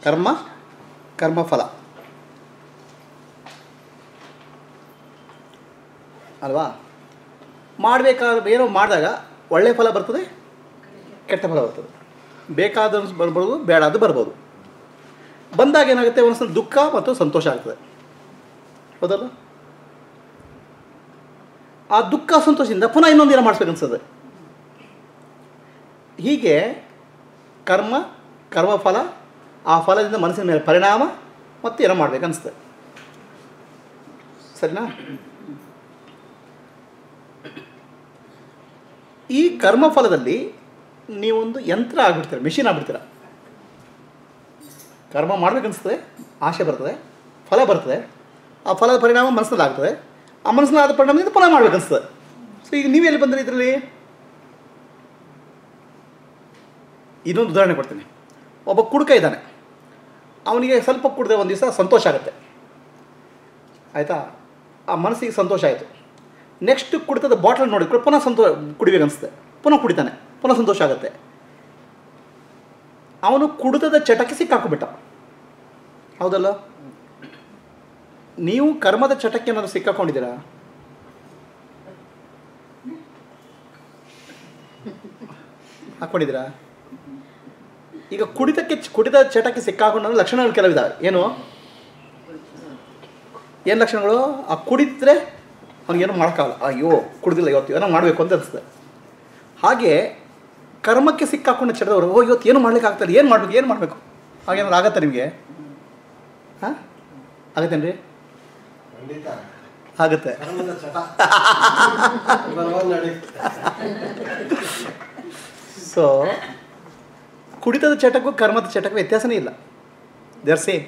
ಕರ್ಮ ಕರ್ಮಫಲ ಅಲ್ವಾ ಮಾಡಬೇಕಾದ ಏನೋ ಮಾಡಿದಾಗ ಒಳ್ಳೆಯ ಫಲ ಬರ್ತದೆ ಕೆಟ್ಟ ಫಲ ಬರ್ತದೆ ಬೇಕಾದ ಬರ್ಬೋದು ಬೇಡ ಅದು ಬರ್ಬೋದು ಬಂದಾಗ ಏನಾಗುತ್ತೆ ಒಂದ್ಸಲ ದುಃಖ ಮತ್ತು ಸಂತೋಷ ಆಗ್ತದೆ ಹೌದಲ್ಲ ಆ ದುಃಖ ಸಂತೋಷದಿಂದ ಪುನಃ ಇನ್ನೊಂದು ಏನೋ ಮಾಡಿಸ್ಬೇಕು ಅನ್ಸ್ತದೆ ಹೀಗೆ ಕರ್ಮ ಕರ್ಮಫಲ ಆ ಫಲದಿಂದ ಮನಸ್ಸಿನ ಮೇಲೆ ಪರಿಣಾಮ ಮತ್ತು ಏನೋ ಮಾಡ್ಬೇಕು ಅನಿಸ್ತದೆ ಸರಿನಾ ಈ ಕರ್ಮಫಲದಲ್ಲಿ ನೀವೊಂದು ಯಂತ್ರ ಆಗ್ಬಿಡ್ತೀರ ಮಿಷಿನ್ ಆಗ್ಬಿಡ್ತೀರ ಕರ್ಮ ಮಾಡ್ಬೇಕನ್ಸ್ತದೆ ಆಸೆ ಬರ್ತದೆ ಫಲ ಬರ್ತದೆ ಆ ಫಲದ ಪರಿಣಾಮ ಮನಸ್ಸಿನಲ್ಲಿ ಆಗ್ತದೆ ಆ ಮನಸ್ಸಿನ ಆದ ಪರಿಣಾಮದಿಂದ ಪುನಃ ಮಾಡ್ಬೇಕನ್ಸ್ತದೆ ಸೊ ಈಗ ನೀವು ಎಲ್ಲಿ ಬಂದ್ರಿ ಇದರಲ್ಲಿ ಇನ್ನೊಂದು ಉದಾಹರಣೆ ಕೊಡ್ತೀನಿ ಒಬ್ಬ ಕುಡುಕ ಇದ್ದಾನೆ ಅವನಿಗೆ ಸ್ವಲ್ಪ ಕುಡಿದ್ರೆ ಒಂದು ದಿವಸ ಸಂತೋಷ ಆಗುತ್ತೆ ಆಯಿತಾ ಆ ಮನಸ್ಸಿಗೆ ಸಂತೋಷ ಆಯಿತು ನೆಕ್ಸ್ಟ್ ಕುಡಿತದ ಬಾಟಲ್ ನೋಡಿದ್ರೆ ಪುನಃ ಸಂತೋ ಕುಡಿಬೇಕು ಅನಿಸುತ್ತೆ ಪುನಃ ಕುಡಿತಾನೆ ಪುನಃ ಸಂತೋಷ ಆಗುತ್ತೆ ಅವನು ಕುಡಿತದ ಚಟಕ್ಕೆ ಸಿಕ್ಕಾಕೊಂಡ್ಬಿಟ್ಟ ಹೌದಲ್ಲ ನೀವು ಕರ್ಮದ ಚಟಕ್ಕೆ ಏನಾದ್ರು ಸಿಕ್ಕಾಕೊಂಡಿದ್ದೀರಾ ಹಾಕೊಂಡಿದ್ದೀರಾ ಈಗ ಕುಡಿತಕ್ಕೆ ಕುಡಿತ ಚಟಕ್ಕೆ ಸಿಕ್ಕಾಕೊಂಡ ಲಕ್ಷಣಗಳು ಕೆಲವಿದಾವೆ ಏನು ಏನು ಲಕ್ಷಣಗಳು ಆ ಕುಡಿದ್ರೆ ಅವ್ನಿಗೇನು ಮಾಡೋಕ್ಕಾಗಲ್ಲ ಅಯ್ಯೋ ಕುಡ್ದಿಲ್ಲ ಇವತ್ತು ಏನೋ ಮಾಡಬೇಕು ಅಂತ ಅನಿಸ್ತದೆ ಹಾಗೆ ಕರ್ಮಕ್ಕೆ ಸಿಕ್ಕಾಕೊಂಡ ಚಟದವರು ಓ ಇವತ್ತು ಏನು ಮಾಡ್ಲಿಕ್ಕೆ ಆಗ್ತದೆ ಏನು ಮಾಡ್ಬೇಕು ಏನು ಮಾಡಬೇಕು ಹಾಗೇನಾದ್ರು ಆಗತ್ತಾ ನಿಮಗೆ ಹಾಂ ಆಗತ್ತೇನ್ರಿ ಖಂಡಿತ ಆಗುತ್ತೆ ಕರ್ಮದ ಚಟ ಬರುವಾಗ ನಡಿ ಸೊ ಕುಡಿತದ ಚಟಕ್ಕೂ ಕರ್ಮದ ಚಟಕ್ಕೂ ವ್ಯತ್ಯಾಸನೇ ಇಲ್ಲ ದೇರ್ ಸೇಮ್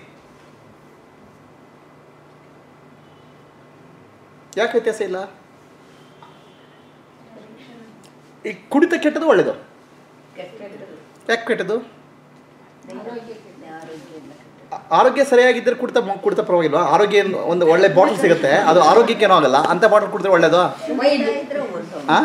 ಯಾಕೆ ವ್ಯತ್ಯಾಸ ಇಲ್ಲ ಈ ಕುಡಿತ ಕೆಟ್ಟದು ಒಳ್ಳೇದು ಯಾಕೆ ಕೆಟ್ಟದು ಆ- ಆರೋಗ್ಯ ಸರಿಯಾಗಿದ್ದರೆ ಕುಡಿತ ಮ- ಕುಡಿತ ಪರವಾಗಿಲ್ವಾ ಆರೋಗ್ಯ ಏನು- ಒಂದು ಒಳ್ಳೆ ಬಾಟಲ್ ಸಿಗುತ್ತೆ ಅದು ಆರೋಗ್ಯಕ್ಕೇನೋ ಆಗಲ್ಲ ಅಂತ ಬಾಟಲ್ ಕುಡಿದ್ರೆ ಒಳ್ಳೇದು ಆ?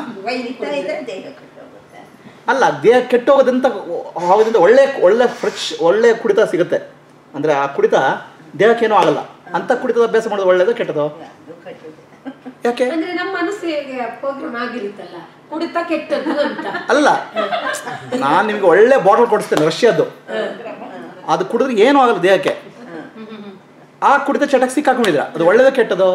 ಅಲ್ಲ ದೇಹ ಕೆಟ್ಟೋಗೋದಂತ ಹೋಗೋದ್ರಿಂದ ಒಳ್ಳೆ ಒಳ್ಳೆ ಫ್ರೆಶ್ ಒಳ್ಳೆ ಕುಡಿತ ಸಿಗುತ್ತೆ ಅಂದರೆ ಆ ಕುಡಿತ ದೇಹಕ್ಕೇನೂ ಆಗಲ್ಲ ಅಂತ ಕುಡಿತದ ಅಭ್ಯಾಸ ಮಾಡೋದು ಒಳ್ಳೇದು ಕೆಟ್ಟದು ಯಾಕೆ ಅಂದ್ರೆ ನಮ್ಮ ಮನಸ್ಸಿಗೆ ಪ್ರೋಗ್ರಾಮ್ ಆಗಿರುತ್ತಲ್ಲ ಕುಡಿತ ಕೆಟ್ಟದ್ದು ಅಂತ ಅಲ್ಲ ನಾನು ನಿಮ್ಗೆ ಒಳ್ಳೆ ಬಾಟಲ್ ಕೊಡಿಸ್ತೇನೆ ರಷ್ಯಾದ್ದು ಅದು ಕುಡಿದ್ರೆ ಏನೂ ಆಗಲ್ಲ ದೇಹಕ್ಕೆ ಆ ಕುಡಿತ ಚಟಕ್ಕೆ ಸಿಕ್ಕಾಕೊಂಡಿದ್ರ ಅದು ಒಳ್ಳೇದು ಕೆಟ್ಟದು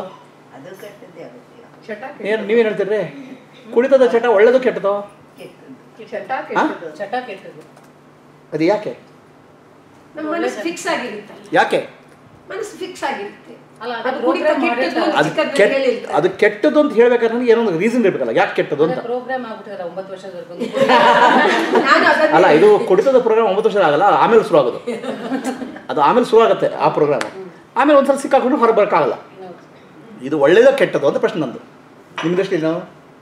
ಚಟ ಏನು ನೀವೇನು ಹೇಳ್ತೀರಿ ಕುಡಿತದ ಚಟ ಒಳ್ಳೇದು ಕೆಟ್ಟದು ಚಟ ಹಾ? ಕೆಟ್ಟದು ಚಟ ಕೆಟ್ಟದು ಅದು ಯಾಕೆ ನಮ್ಮ ಮನಸ್ಸು ಫಿಕ್ಸ್ ಆಗಿರುತ್ತಲ್ಲ ಯಾಕೆ ಮನಸ್ಸು ಫಿಕ್ಸ್ ಆಗಿರುತ್ತೆ ಅಲ್ಲ ಅದು ಅದು ಕುಡಿತ ಪ್ರೋಗ್ರಾಮ್ ಕೆಟ್ಟದ್ದು ಮಾಡಿರ್ತಾರೆ ಅದು ಚಿಕ್ಕದ್ರಲ್ಲಿ ಕೆಟ್ಟ ಹೇಳಿರ್ತಾರೆ. ಅದು ಕೆಟ್ಟದು ಅಂತ ಹೇಳ್ಬೇಕಾದ್ರೆ ನನಗೆ ಏನೋ ಒಂದು ರೀಸನ್ ಇರ್ಬೇಕಲ್ಲ ಯಾಕೆ ಕೆಟ್ಟದು ಅಂತ ಪ್ರೋಗ್ರಾಮ್ ಆಗ್ಬಿಟ್ಟಿದೆ ಒಂಬತ್ತು ವರ್ಷದವರೆಗೂ ನಾನು ಅದನ್ನೇ ಅಲ್ಲ ಇದು ಕುಡಿತದ ಪ್ರೋಗ್ರಾಮ್ ಒಂಬತ್ತು ವರ್ಷ ಆಗಲ್ಲ ಆಮೇಲೆ ಶುರು ಆಗೋದು ಅದು ಆಮೇಲೆ ಶುರು ಆಗುತ್ತೆ ಆ ಪ್ರೋಗ್ರಾಮ್ ಆಮೇಲೆ ಒಂದ್ಸಲ ಸಿಕ್ಕಾಕೊಂಡು ಹೊರಗೆ ಬರೋಕ್ಕಾಗಲ್ಲ ಇದು ಒಳ್ಳೇದೋ ಕೆಟ್ಟದು ಅಂತ ಪ್ರಶ್ನೆ ನಂದು ನಿಮ್ಮ ದೃಷ್ಟಿಯಲ್ಲಿ ನಾವು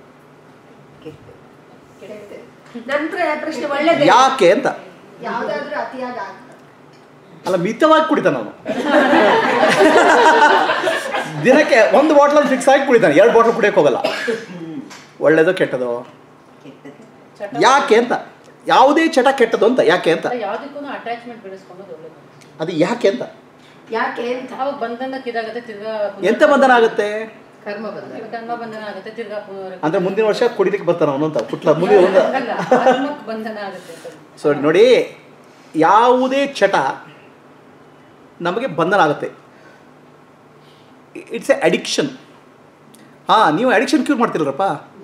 ನಂತರ ಪ್ರಶ್ನೆ ಒಳ್ಳೇದೇ ಯಾಕೆ ಅಂತ ಯಾವ್ದಾದ್ರೂ ಅತಿಯಾಗ ಆಗ್ತದೆ ಅಲ್ಲ ಮಿತವಾಗಿ ಕುಡಿತಾನೆ ಅವನು ದಿನಕ್ಕೆ ಒಂದು ಬಾಟ್ಲ್ ಫಿಕ್ಸ್ ಆಗಿ ಕುಡಿತಾನೆ ಎರಡು ಬಾಟ್ಲ್ ಕುಡಿಯೋಕೆ ಹೋಗಲ್ಲ ಒಳ್ಳೇದೋ ಕೆಟ್ಟದೋ ಚಟ ಯಾಕೆ ಅಂತ ಯಾವುದೇ ಚಟ ಕೆಟ್ಟದು ಅಂತ ಯಾಕೆ ಅಂತ ಯಾವ್ದಕ್ಕೂ ಅಟ್ಯಾಚ್ಮೆಂಟ್ ಬೆಳೆಸ್ಕೊಳ್ಳೋದು ಒಳ್ಳೇದು ಅದು ಯಾಕೆ ಅಂತ ಯಾಕೆ ಅಂತ ಅವಾಗ ಬಂಧನಕ್ಕೆ ಇದಾಗುತ್ತೆ ತಿರ್ಗಾ ಪುನಃ- ಎಂತ ಬಂಧನ ಆಗುತ್ತೆ ಕರ್ಮ ಬಂದ ತಿರ್ಗಾ ಕರ್ಮ ಬಂಧನ ಆಗುತ್ತೆ ತಿರ್ಗಾ ಪುನಃ- ಅಂದ್ರೆ ಮುಂದಿನ ವರ್ಷ ಕುಡಿಲಿಕ್ಕೆ ಬರ್ತಾನೆ ಅವನು ಅಂತ ಪುಟ್ಲ ಮುಂದಿನ ಒಂದು ಹಂಗಲ್ಲ, ಆತ್ಮಕ್ಕೆ ಬಂಧನ ಆಗುತ್ತೆ ಅಂತ. ಸೊ ನೋಡಿ ಯಾವುದೇ ಚಟ ನಮಗೆ ಬಂಧನ ಆಗುತ್ತೆ ಇಟ್ಸ್ ಎ ಅಡಿಕ್ಷನ್ ಹಾಂ ನೀವು ಅಡಿಕ್ಷನ್ ಕ್ಯೂರ್ ಮಾಡ್ತಿರಲ್ಲಪ್ಪ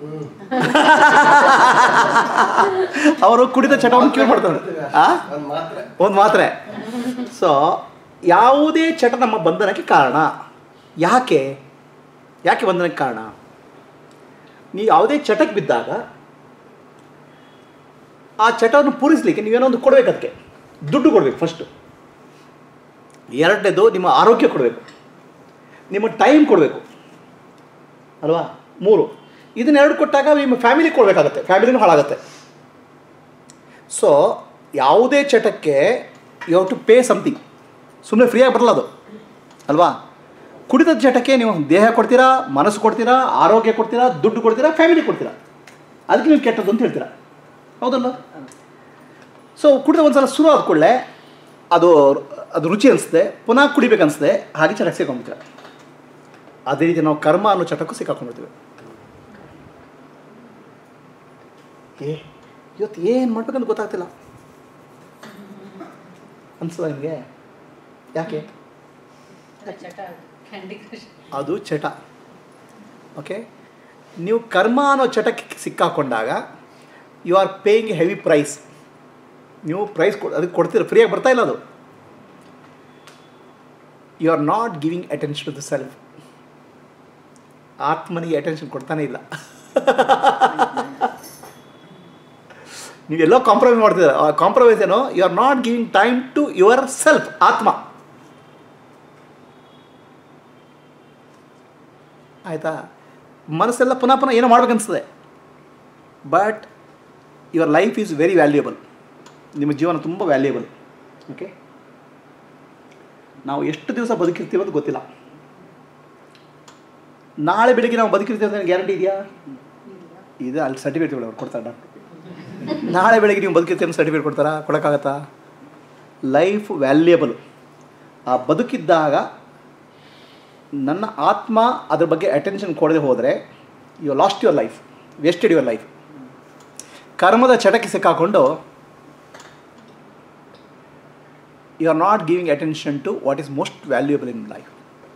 ಅವರು ಕುಡಿದ ಚಟವನ್ನು ಕ್ಯೂರ್ ಮಾಡ್ತಾರೆ ಆ ಒಂದು ಮಾತ್ರ ಒಂದು ಮಾತ್ರೆ ಸೊ ಯಾವುದೇ ಚಟ ನಮ್ಮ ಬಂಧನಕ್ಕೆ ಕಾರಣ ಯಾಕೆ ಯಾಕೆ ಬಂಧನಕ್ಕೆ ಕಾರಣ ನೀವು ಯಾವುದೇ ಚಟಕ್ಕೆ ಬಿದ್ದಾಗ ಆ ಚಟವನ್ನು ಪೂರೈಸಲಿಕ್ಕೆ ನೀವೇನೋ ಒಂದು ಕೊಡಬೇಕು ಅದಕ್ಕೆ ದುಡ್ಡು ಕೊಡಬೇಕು ಫಸ್ಟು ಎರಡನೇದು ನಿಮ್ಮ ಆರೋಗ್ಯ ಕೊಡಬೇಕು ನಿಮ್ಮ ಟೈಮ್ ಕೊಡಬೇಕು ಅಲ್ವಾ ಮೂರು ಇದನ್ನೆರಡು ಕೊಟ್ಟಾಗ ನಿಮ್ಮ ಫ್ಯಾಮಿಲಿ ಕೊಡಬೇಕಾಗತ್ತೆ ಫ್ಯಾಮಿಲಿನೂ ಹಾಳಾಗುತ್ತೆ ಸೊ ಯಾವುದೇ ಚಟಕ್ಕೆ you have to pay something ಸುಮ್ಮನೆ ಫ್ರೀಯಾಗಿ ಬರಲ್ಲ ಅದು ಅಲ್ವಾ ಕುಡಿತದ ಚಟಕ್ಕೆ ನೀವು ದೇಹ ಕೊಡ್ತೀರಾ ಮನಸ್ಸು ಕೊಡ್ತೀರಾ ಆರೋಗ್ಯ ಕೊಡ್ತೀರಾ ದುಡ್ಡು ಕೊಡ್ತೀರಾ ಫ್ಯಾಮಿಲಿ ಕೊಡ್ತೀರಾ ಅದಕ್ಕೆ ನೀವು ಕೆಟ್ಟದ್ದು ಅಂತ ಹೇಳ್ತೀರಾ ಹೌದಲ್ಲ ಸೊ ಕುಡಿದ ಒಂದು ಸಲ ಶುರು ಆದ ಕೂಡಲೇ ಅದು ಅದು ರುಚಿ ಅನಿಸ್ತದೆ ಪುನಃ ಕುಡಿಬೇಕು ಅನಿಸ್ತದೆ ಹಾಗೆ ಚಟಕ್ಕೆ ಸಿಕ್ಕೊಂಡ್ಬಿಡ್ತೀರ ಅದೇ ರೀತಿ ನಾವು ಕರ್ಮ ಅನ್ನೋ ಚಟಕ್ಕೂ ಸಿಕ್ಕಾಕೊಂಡ್ಬಿಡ್ತೀವಿ ಏ ಇವತ್ತು ಏನು ಮಾಡ್ಬೇಕಂತ ಗೊತ್ತಾಗ್ತಿಲ್ಲ ಅನ್ಸದ ನಿಮಗೆ ಯಾಕೆ ಚಟ ಕ್ಯಾಂಡಿ ಕ್ರಶ್ ಅದು ಚಟ ಓಕೆ ನೀವು ಕರ್ಮ ಅನ್ನೋ ಚಟಕ್ಕೆ ಸಿಕ್ಕಾಕೊಂಡಾಗ you are paying heavy price ನೀವು ಪ್ರೈಸ್ ಕೊಡ್ ಅದಕ್ಕೆ ಕೊಡ್ತೀರ ಫ್ರೀಯಾಗಿ ಬರ್ತಾ ಇಲ್ಲ ಅದು you are not giving attention to the self ಆತ್ಮನಿಗೆ ಅಟೆನ್ಷನ್ ಕೊಡ್ತಾನೆ ಇಲ್ಲ ನೀವೆಲ್ಲೋ ಕಾಂಪ್ರಮೈಸ್ ಮಾಡ್ತಿದ್ದೀರ ಆ ಕಾಂಪ್ರಮೈಸ್ ಏನೋ you are not giving time to yourself ಆತ್ಮ ಆಯಿತಾ ಮನಸ್ಸೆಲ್ಲ ಪುನಃ ಪುನಃ ಏನೋ ಮಾಡ್ಬೇಕನ್ಸ್ತದೆ but your life is very valuable ನಿಮ್ಮ ಜೀವನ ತುಂಬ ವ್ಯಾಲ್ಯೂಯಬಲ್ ಓಕೆ ನಾವು ಎಷ್ಟು ದಿವಸ ಬದುಕಿರ್ತೀವಿ ಅಂತ ಗೊತ್ತಿಲ್ಲ ನಾಳೆ ಬೆಳಿಗ್ಗೆ ನಾವು ಬದುಕಿರ್ತೀವಿ ಅಂತ ಗ್ಯಾರಂಟಿ ಇದೆಯಾ ಇದೆ ಅಲ್ಲಿ ಸರ್ಟಿಫಿಕೇಟ್ ಅವ್ರು ಕೊಡ್ತಾರೆ ಡಾಕ್ಟರ್ ನಾಳೆ ಬೆಳಿಗ್ಗೆ ನೀವು ಬದುಕಿರ್ತೀವಿ ಅಂತ ಸರ್ಟಿಫಿಕೇಟ್ ಕೊಡ್ತಾರಾ ಕೊಡೋಕ್ಕಾಗತ್ತಾ ಲೈಫ್ ವ್ಯಾಲ್ಯೂಯಬಲ್ ಆ ಬದುಕಿದ್ದಾಗ ನನ್ನ ಆತ್ಮ ಅದ್ರ ಬಗ್ಗೆ ಅಟೆನ್ಷನ್ ಕೊಡದೆ ಹೋದರೆ you lost your life wasted your life ಕರ್ಮದ ಚಟಕ್ಕೆ ಸಿಕ್ಕಾಕೊಂಡು you are not giving attention to what is most valuable in life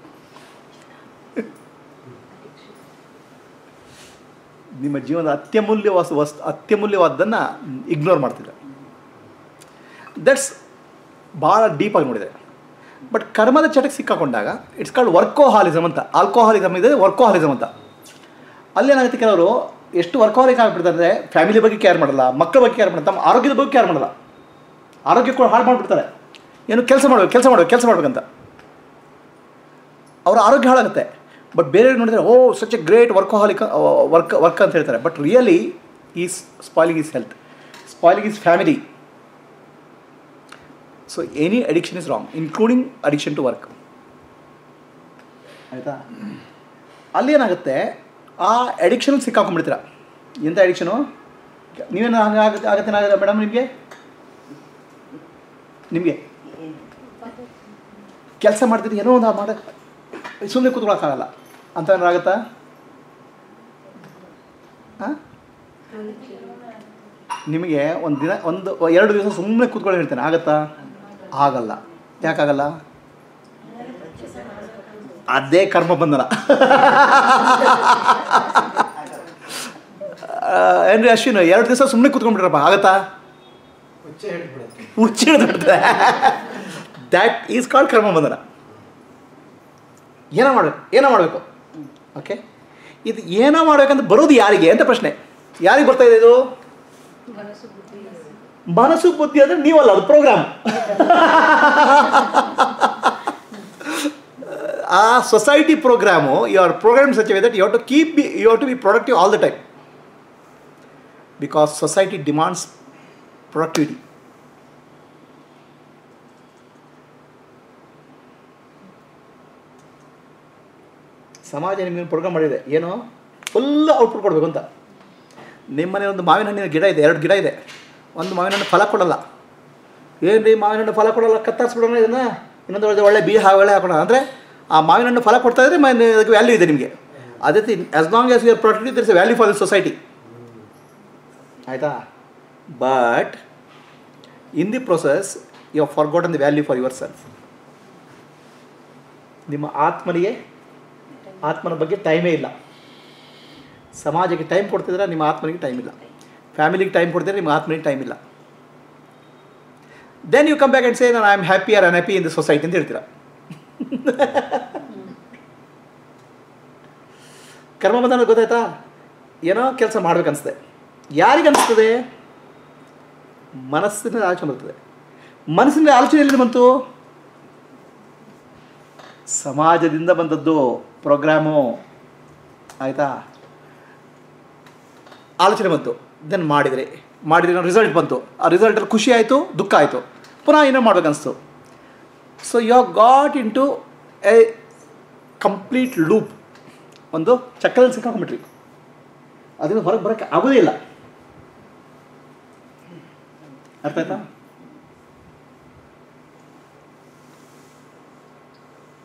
ನಿಮ್ಮ ಜೀವನದ ಅತ್ಯಮೂಲ್ಯವಾದ ವಸ್ತು ಅತ್ಯಮೂಲ್ಯವಾದ್ದನ್ನು ಇಗ್ನೋರ್ ಮಾಡ್ತಿದ್ದಾರೆ ದಟ್ಸ್ ಭಾಳ ಡೀಪಾಗಿ ನೋಡಿದೆ ಬಟ್ ಕರ್ಮದ ಚಟಕ್ಕೆ ಸಿಕ್ಕಾಕೊಂಡಾಗ ಇಟ್ಸ್ ಕಾಲ್ಡ್ ವರ್ಕೋಹಾಲಿಸಮ್ ಅಂತ ಆಲ್ಕೋಹಾಲಿಸಮ್ ಇದೆ ವರ್ಕೋಹಾಲಿಸಮ್ ಅಂತ ಅಲ್ಲೇನಾಗುತ್ತೆ ಕೆಲವರು ಎಷ್ಟು ವರ್ಕೋಹಾಲಿಕ್ ಆಗಿಬಿಡ್ತಾರೆ ಅಂದರೆ ಫ್ಯಾಮಿಲಿ ಬಗ್ಗೆ ಕೇರ್ ಮಾಡಲ್ಲ ಮಕ್ಕಳ ಬಗ್ಗೆ ಕೇರ್ ಮಾಡಲ್ಲ ತಮ್ಮ ಆರೋಗ್ಯದ ಬಗ್ಗೆ ಕೇರ್ ಮಾಡಲ್ಲ ಆರೋಗ್ಯ ಕೂಡ ಹಾಳು ಮಾಡಿಬಿಡ್ತಾರೆ ಏನು ಕೆಲಸ ಮಾಡಬೇಕು ಕೆಲಸ ಮಾಡಬೇಕು ಕೆಲಸ ಮಾಡ್ಬೇಕಂತ ಅವರ ಆರೋಗ್ಯ ಹಾಳಾಗುತ್ತೆ ಬಟ್ ಬೇರೆ ನೋಡಿದರೆ oh such a great workaholic work work ಅಂತ ಹೇಳ್ತಾರೆ but really is spoiling is health spoiling is family so any addiction is wrong including addiction to work ಆಯಿತಾ ಅಲ್ಲಿ ಏನಾಗುತ್ತೆ ಆ ಅಡಿಕ್ಷನ್ ಸಿಕ್ಕಾಕೊಂಡ್ಬಿಡ್ತೀರ ಎಂಥ ಅಡಿಕ್ಷನು ನೀವೇನು ಹಂಗೆ ಆಗುತ್ತೆ ಆಗತ್ತೆ ಏನಾಗುತ್ತೆ ಮೇಡಮ್ ನಿಮಗೆ ನಿಮಗೆ ಕೆಲಸ ಮಾಡ್ತಿದ್ದು ಏನೋ ಒಂದು ಮಾಡ ಸುಮ್ಮನೆ ಕೂತ್ಕೊಳ್ಳೋಕ್ಕಾಗಲ್ಲ ಅಂತ ಏನಾರು ಆಗುತ್ತಾ ಹಾಂ ನಿಮಗೆ ಒಂದು ದಿನ ಒಂದು ಎರಡು ದಿವಸ ಸುಮ್ಮನೆ ಕೂತ್ಕೊಳ್ಳಿ ಹೇಳ್ತೇನೆ ಆಗತ್ತಾ ಆಗಲ್ಲ ಯಾಕಾಗಲ್ಲ ಅದೇ ಕರ್ಮ ಬಂಧನ ಏನ್ರಿ ಅಶ್ವಿನ್ ಎರಡು ದಿವಸ ಸುಮ್ಮನೆ ಕೂತ್ಕೊಂಡ್ಬಿಟ್ರಪ್ಪ ಆಗತ್ತಾ ಹುಚ್ಚೆ ಹಿಡ್ಬಿಡುತ್ತೆ ಹುಚ್ಚಿಡ್ತದೆ that is called karma bandhana ಏನೋ ಮಾಡಬೇಕು ಏನೋ ಮಾಡಬೇಕು ಓಕೆ ಇದು ಏನೋ ಮಾಡ್ಬೇಕಂತ ಬರೋದು ಯಾರಿಗೆ ಅಂತ ಪ್ರಶ್ನೆ ಯಾರಿಗೆ ಬರ್ತಾ ಇದೆ ಇದು ಮನಸ್ಸು ಬುದ್ಧಿ ಮನಸ್ಸು ಬುದ್ಧಿ ಅಂದರೆ ನೀವಲ್ಲ ಅದು ಪ್ರೋಗ್ರಾಮ್ ಆ society program your program such way that you have to keep be you have to be productive all the time because society demands productivity ಸಮಾಜ ನಿಮಗೆ ಪ್ರೋಗ್ರಾಮ್ ಮಾಡಿದೆ ಏನು ಫುಲ್ ಔಟ್ಪುಟ್ ಕೊಡಬೇಕು ಅಂತ ನಿಮ್ಮನೆ ಒಂದು ಮಾವಿನ ಹಣ್ಣಿನ ಗಿಡ ಇದೆ ಎರಡು ಗಿಡ ಇದೆ ಒಂದು ಮಾವಿನ ಹಣ್ಣು ಫಲ ಕೊಡಲ್ಲ ಏನು ರೀ ಮಾವಿನ ಹಣ್ಣು ಫಲ ಕೊಡಲ್ಲ ಕತ್ತರಿಸ್ಬಿಡೋಣ ಇದನ್ನು ಇನ್ನೊಂದು ಒಳ್ಳೆ ಒಳ್ಳೆ ಬೀಜ ಒಳ್ಳೆ ಹಾಕೋಣ ಅಂದರೆ ಆ ಮಾವಿನ ಹಣ್ಣು ಫಲ ಕೊಡ್ತಾ ಇದ್ರೆ ಮ- ಅದಕ್ಕೆ ವ್ಯಾಲ್ಯೂ ಇದೆ ನಿಮಗೆ ಅದೇ ರೀತಿ as long as your productive there's a value for the society ಆಯಿತಾ but in the process you have forgotten the value for yourself ನಿಮ್ಮ ಆತ್ಮನಿಗೆ ಆತ್ಮನ ಬಗ್ಗೆ ಟೈಮೇ ಇಲ್ಲ ಸಮಾಜಕ್ಕೆ ಟೈಮ್ ಕೊಡ್ತಿದ್ರೆ ನಿಮ್ಮ ಆತ್ಮನಿಗೆ ಟೈಮ್ ಇಲ್ಲ ಫ್ಯಾಮಿಲಿಗೆ ಟೈಮ್ ಕೊಡ್ತಿದ್ರೆ ನಿಮ್ಮ ಆತ್ಮನಿಗೆ ಟೈಮ್ ಇಲ್ಲ then you come back and say ನಾನು I am happy or unhappy in the society ಅಂತ ಹೇಳ್ತೀರಾ ಕರ್ಮ ಬಂಧನ ಗೊತ್ತಾಯ್ತಾ ಏನೋ ಕೆಲಸ ಮಾಡ್ಬೇಕನ್ನಿಸ್ತದೆ ಯಾರಿಗೆ ಅನಿಸ್ತದೆ ಮನಸ್ಸಿನ ಆಲೋಚನೆ ಬರ್ತದೆ ಮನಸ್ಸಿನ ಆಲೋಚನೆ ಎಲ್ಲಿ ಬಂತು ಸಮಾಜದಿಂದ ಬಂದದ್ದು ಪ್ರೋಗ್ರಾಮು ಆಯಿತಾ ಆಲೋಚನೆ ಬಂತು ದೆನ್ ಮಾಡಿದರೆ ಮಾಡಿದರೆ ರಿಸಲ್ಟ್ ಬಂತು ಆ ರಿಸಲ್ಟಲ್ಲಿ ಖುಷಿ ಆಯಿತು ದುಃಖ ಆಯಿತು ಪುನಃ ಏನೋ ಮಾಡ್ಬೇಕನ್ನಿಸ್ತು so you have got into a complete loop ಒಂದು ಚಕ್ರದಲ್ಲಿ ಸಿಕ್ಕಾಕೊಂಡ್ಬಿಟ್ರಿ ಅದರಿಂದ ಹೊರಗೆ ಬರೋಕ್ಕೆ ಆಗೋದೇ ಇಲ್ಲ ಅರ್ಥ ಆಯ್ತಾ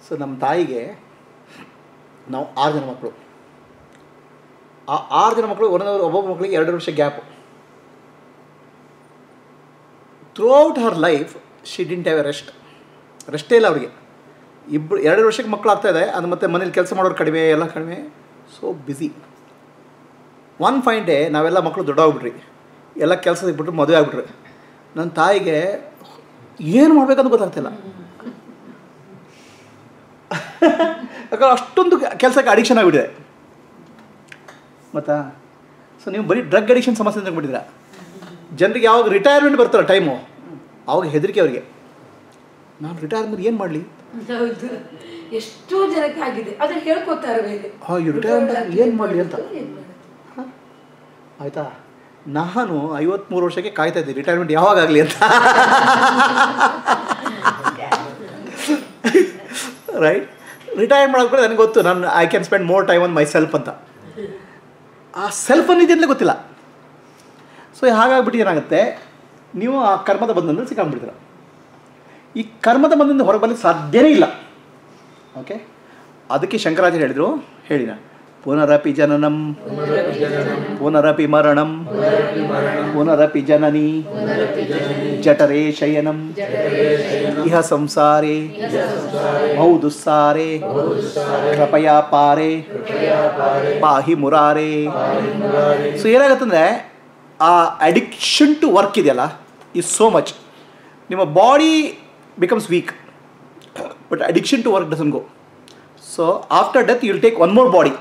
ಸೊ ನಮ್ಮ ತಾಯಿಗೆ ನಾವು ಆರು ಜನ ಮಕ್ಕಳು ಆ ಆರು ಜನ ಮಕ್ಕಳು ಒಂದೊಂದು ಒಬ್ಬೊಬ್ಬ ಮಕ್ಕಳಿಗೆ ಎರಡು ವರ್ಷ gap throughout her life she didn't have a rest ರೆಸ್ಟೇ ಇಲ್ಲ ಅವರಿಗೆ ಇಬ್ಬರು ಎರಡು ವರ್ಷಕ್ಕೆ ಮಕ್ಕಳು ಆಗ್ತಾ ಇದೆ ಅದು ಮತ್ತೆ ಮನೇಲಿ ಕೆಲಸ ಮಾಡೋರು ಕಡಿಮೆ ಎಲ್ಲ ಕಡಿಮೆ so busy one fine day ನಾವೆಲ್ಲ ಮಕ್ಕಳು ದೊಡ್ಡಾಗ್ಬಿಟ್ರಿ ಎಲ್ಲ ಕೆಲಸ ಸಿಗ್ಬಿಟ್ರು ಮದುವೆ ಆಗ್ಬಿಟ್ರಿ ನನ್ನ ತಾಯಿಗೆ ಏನು ಮಾಡ್ಬೇಕಂತ ಗೊತ್ತಾಗ್ತಿಲ್ಲ ಯಾಕಂದ್ರೆ ಅಷ್ಟೊಂದು ಕೆಲಸಕ್ಕೆ ಅಡಿಕ್ಷನ್ ಆಗಿಬಿಟ್ಟಿದೆ ಮತ್ತಾ ಸೊ ನೀವು ಬರೀ ಡ್ರಗ್ ಅಡಿಕ್ಷನ್ ಸಮಸ್ಯೆ ಅಂತ ಬಿಟ್ಟಿದ್ದೀರಾ ಜನರಿಗೆ ಯಾವಾಗ ರಿಟೈರ್ಮೆಂಟ್ ಬರ್ತಾರೆ ಟೈಮು ಅವಾಗ ಹೆದರಿಕೆ ಅವರಿಗೆ ನಾನು ರಿಟೈರ್ ಆದ್ಮೇಲೆ ಏನು ಮಾಡಲಿ ಹೌದು ಎಷ್ಟೋ ಜನಕ್ಕೆ ಆಗಿದೆ ಅದನ್ನ ಹೇಳ್ಕೊತಾರೆ ಬೇರೆ ಹಾ, ಈ retirement ಏನ್ ಮಾಡ್ಲಿ ಅಂತ. ಆಯಿತಾ ನಾನು ಐವತ್ತ್ಮೂರು ವರ್ಷಕ್ಕೆ ಕಾಯ್ತಾ ಇದ್ದೆ ರಿಟೈರ್ಮೆಂಟ್ ಯಾವಾಗ ಆಗಲಿ ಅಂತ ರೈಟ್ ರಿಟೈರ್ ಮಾಡೋದು ನನಗೆ ಗೊತ್ತು ನಾನು I can spend more time on myself ಅಂತ ಆ ಸೆಲ್ಫ್ ಅನ್ನೋದು ಗೊತ್ತಿಲ್ಲ ಸೊ ಹಾಗಾಗ್ಬಿಟ್ಟು ಏನಾಗುತ್ತೆ ನೀವು ಆ ಕರ್ಮದ ಬಂಧನದಲ್ಲಿ ಸಿಕ್ಕಾಗ್ಬಿಡ್ತೀರ ಈ ಕರ್ಮದ ಬಂಧನದಿಂದ ಹೊರಗೆ ಬರಲಿಕ್ಕೆ ಸಾಧ್ಯನೇ ಇಲ್ಲ ಓಕೆ ಅದಕ್ಕೆ ಶಂಕರಾಚಾರ್ಯ ಹೇಳಿದರು ಹೇಳಿನ ಪುನರಪಿ ಜನನಂ ಪುನರಪಿ ಮರಣಂ ಪುನರಪಿ ಜನನಿ ಜಠರೇ ಶಯನಂ ಇಹ ಸಂಸಾರೇ ಬಹು ದುಸ್ಸಾರೆ ಕೃಪಯಾ ಪಾರೆ ಪಾಹಿ ಮುರಾರೆ ಸೊ ಏನಾಗುತ್ತಂದ್ರೆ ಆ ಅಡಿಕ್ಷನ್ ಟು ವರ್ಕ್ ಇದೆಯಲ್ಲ ಈಸ್ ಸೋ ಮಚ್ ನಿಮ್ಮ body becomes weak but addiction to work doesn't go so after death you'll take one more body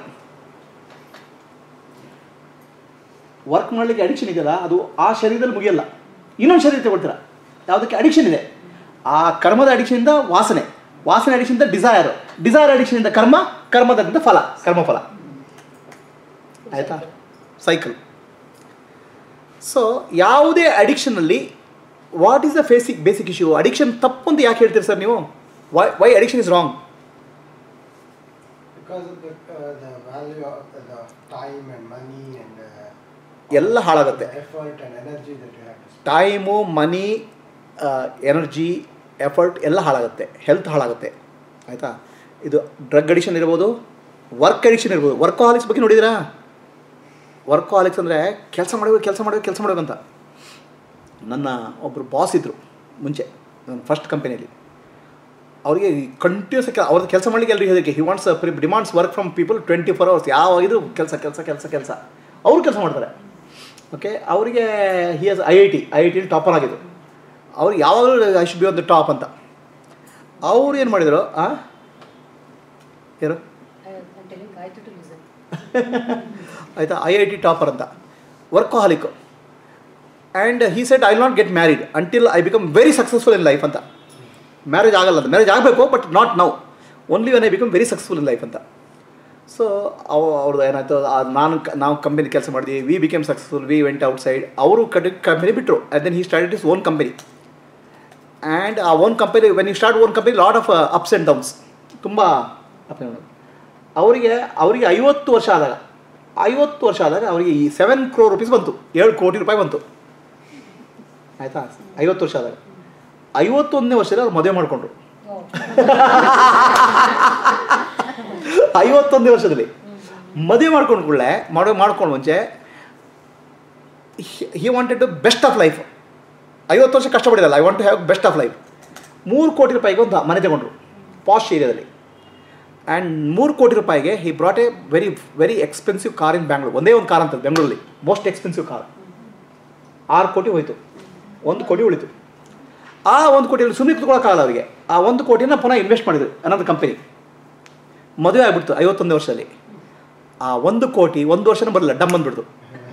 work ಮಾಡಲಿಕ್ಕೆ ಅಡಿಕ್ಷನ್ ಇದೆಯಲ್ಲ ಅದು ಆ ಶರೀರದಲ್ಲಿ ಮುಗಿಯಲ್ಲ ಇನ್ನೊಂದು ಶರೀರ ತಗೊಳ್ತೀರ ಯಾವುದಕ್ಕೆ ಅಡಿಕ್ಷನ್ ಇದೆ ಆ ಕರ್ಮದ ಅಡಿಕ್ಷನಿಂದ ವಾಸನೆ ವಾಸನೆ ಅಡಿಕ್ಷನಿಂದ ಡಿಸೈರ್ ಡಿಸೈರ್ ಅಡಿಕ್ಷನಿಂದ ಕರ್ಮ ಕರ್ಮದಿಂದ ಫಲ ಕರ್ಮಫಲ ಆಯಿತಾ ಸೈಕಲ್ ಸೊ ಯಾವುದೇ ಅಡಿಕ್ಷನಲ್ಲಿ what is the basic basic issue addiction ತಪ್ಪು ಅಂತ ಯಾಕೆ ಹೇಳ್ತೀರಿ ಸರ್ ನೀವು why why addiction is wrong Because of the, uh, the value of the, the time and money and uh, ಎಲ್ಲ ಹಾಳಾಗುತ್ತೆ the effort and energy that you have to spend. Time money energy effort ಎಲ್ಲ ಹಾಳಾಗುತ್ತೆ health ಹಾಳಾಗುತ್ತೆ ಆಯಿತಾ ಇದು drug addiction ಇರ್ಬೋದು work addiction ಇರ್ಬೋದು workaholics ಬಗ್ಗೆ ನೋಡಿದಿರಾ ವರ್ಕ್ ಹಾಲಿಕ್ಸ್ ಅಂದರೆ ಕೆಲಸ ಮಾಡಬೇಕು ಕೆಲಸ ಮಾಡಬೇಕು ಕೆಲಸ ಮಾಡಬೇಕಂತ ನನ್ನ ಒಬ್ಬರು ಬಾಸ್ ಇದ್ದರು ಮುಂಚೆ ನನ್ನ ಫಸ್ಟ್ ಕಂಪನಿಯಲ್ಲಿ ಅವರಿಗೆ ಕಂಟಿನ್ಯೂಸ್ ಅವ್ರದ್ದು ಕೆಲಸ ಮಾಡಲಿಕ್ಕೆ ಎಲ್ಲರಿಗೂ ಹೆದರಿಕೆ he wants demands work from people twenty four hours ಯಾವ ಇದು ಕೆಲಸ ಕೆಲಸ ಕೆಲಸ ಕೆಲಸ ಅವರು ಕೆಲಸ ಮಾಡ್ತಾರೆ ಓಕೆ ಅವರಿಗೆ he is I I T I I ಟಿಲಿ ಟಾಪರ್ ಆಗಿದ್ದು ಅವ್ರು ಯಾವಾಗಲೂ I should be on the top ಅಂತ ಅವ್ರು ಏನು ಮಾಡಿದರು ಆ ಯಾರು ಟೆಲಿಂಗ್ ಆಯ್ತು ಟು ಲಿಸನ್ ಆಯಿತಾ ಐ ಐ ಟಿ ಟಾಪರ್ ಅಂತ workaholic and he said I not get married until I become very successful in life ಅಂತ ಮ್ಯಾರೇಜ್ ಆಗಲ್ಲ ಅಂತ ಮ್ಯಾರೇಜ್ ಆಗಬೇಕು but not now only when I become very successful in life ಅಂತ so ಅವ ಅವ್ರದ್ದು ಏನಾಯ್ತು ಆ ನಾನು ಕ- ನಾವು ಕಂಪನಿ ಕೆಲಸ ಮಾಡಿದ್ವಿ we became successful we went outside ಅವರು ಕಡೆ ಕಂಪನಿ ಬಿಟ್ಟರು and then he started his own company and ಆ own company when you start own company lot of ups and downs ತುಂಬ ಅಪ್ ಆ್ಯಂಡ್ ಡೌನ್ ಅವರಿಗೆ ಅವರಿಗೆ ಐವತ್ತು ವರ್ಷ ಆದಾಗ ಐವತ್ತು ವರ್ಷ ಆದಾಗ ಅವರಿಗೆ ಈ ಸೆವೆನ್ ಕ್ರೋ ರುಪೀಸ್ ಬಂತು ಏಳು ಕೋಟಿ ರೂಪಾಯಿ ಬಂತು ಆಯಿತಾ ಐವತ್ತು ವರ್ಷ ಆದಾಗ ಐವತ್ತೊಂದನೇ ವರ್ಷದಲ್ಲಿ ಅವ್ರು ಮದುವೆ ಮಾಡಿಕೊಂಡ್ರು ಐವತ್ತೊಂದನೇ ವರ್ಷದಲ್ಲಿ ಮದುವೆ ಮಾಡ್ಕೊಂಡು ಕೂಡಲೇ ಮಾಡೋ ಮಾಡ್ಕೊಂಡು ಮುಂಚೆ he wanted to best of life ಐವತ್ತು ವರ್ಷ ಕಷ್ಟಪಡಿದಲ್ಲ I want to have best of life ಮೂರು ಕೋಟಿ ರೂಪಾಯಿಗೆ ಒಂದು ಮನೆ ತಗೊಂಡ್ರು ಪಾಶ್ ಏರಿಯಾದಲ್ಲಿ ಆ್ಯಂಡ್ ಮೂರು ಕೋಟಿ ರೂಪಾಯಿಗೆ he brought a very very expensive car in Bangalore ಒಂದೇ ಒಂದು ಕಾರ್ ಅಂತ ಬೆಂಗಳೂರಲ್ಲಿ ಮೋಸ್ಟ್ ಎಕ್ಸ್ಪೆನ್ಸಿವ್ ಕಾರ್ ಆರು ಕೋಟಿ ಹೋಯಿತು ಒಂದು ಕೋಟಿ ಉಳಿತು ಆ ಒಂದು ಕೋಟಿಯಲ್ಲಿ ಸುಮ್ಮನೆ ಕುತ್ಕೊಳ್ಳೋಕ್ಕಾಗಲ್ಲ ಅವರಿಗೆ ಆ ಒಂದು ಕೋಟಿನ ಪುನಃ ಇನ್ವೆಸ್ಟ್ ಮಾಡಿದ್ರು ಅನ್ನೋದು ಕಂಪನಿ ಮದುವೆ ಆಗ್ಬಿಡ್ತು ಐವತ್ತೊಂದು ವರ್ಷದಲ್ಲಿ ಆ ಒಂದು ಕೋಟಿ ಒಂದು ವರ್ಷನೂ ಬರಲಿಲ್ಲ ಡಮ್ ಬಂದ್ಬಿಡ್ತು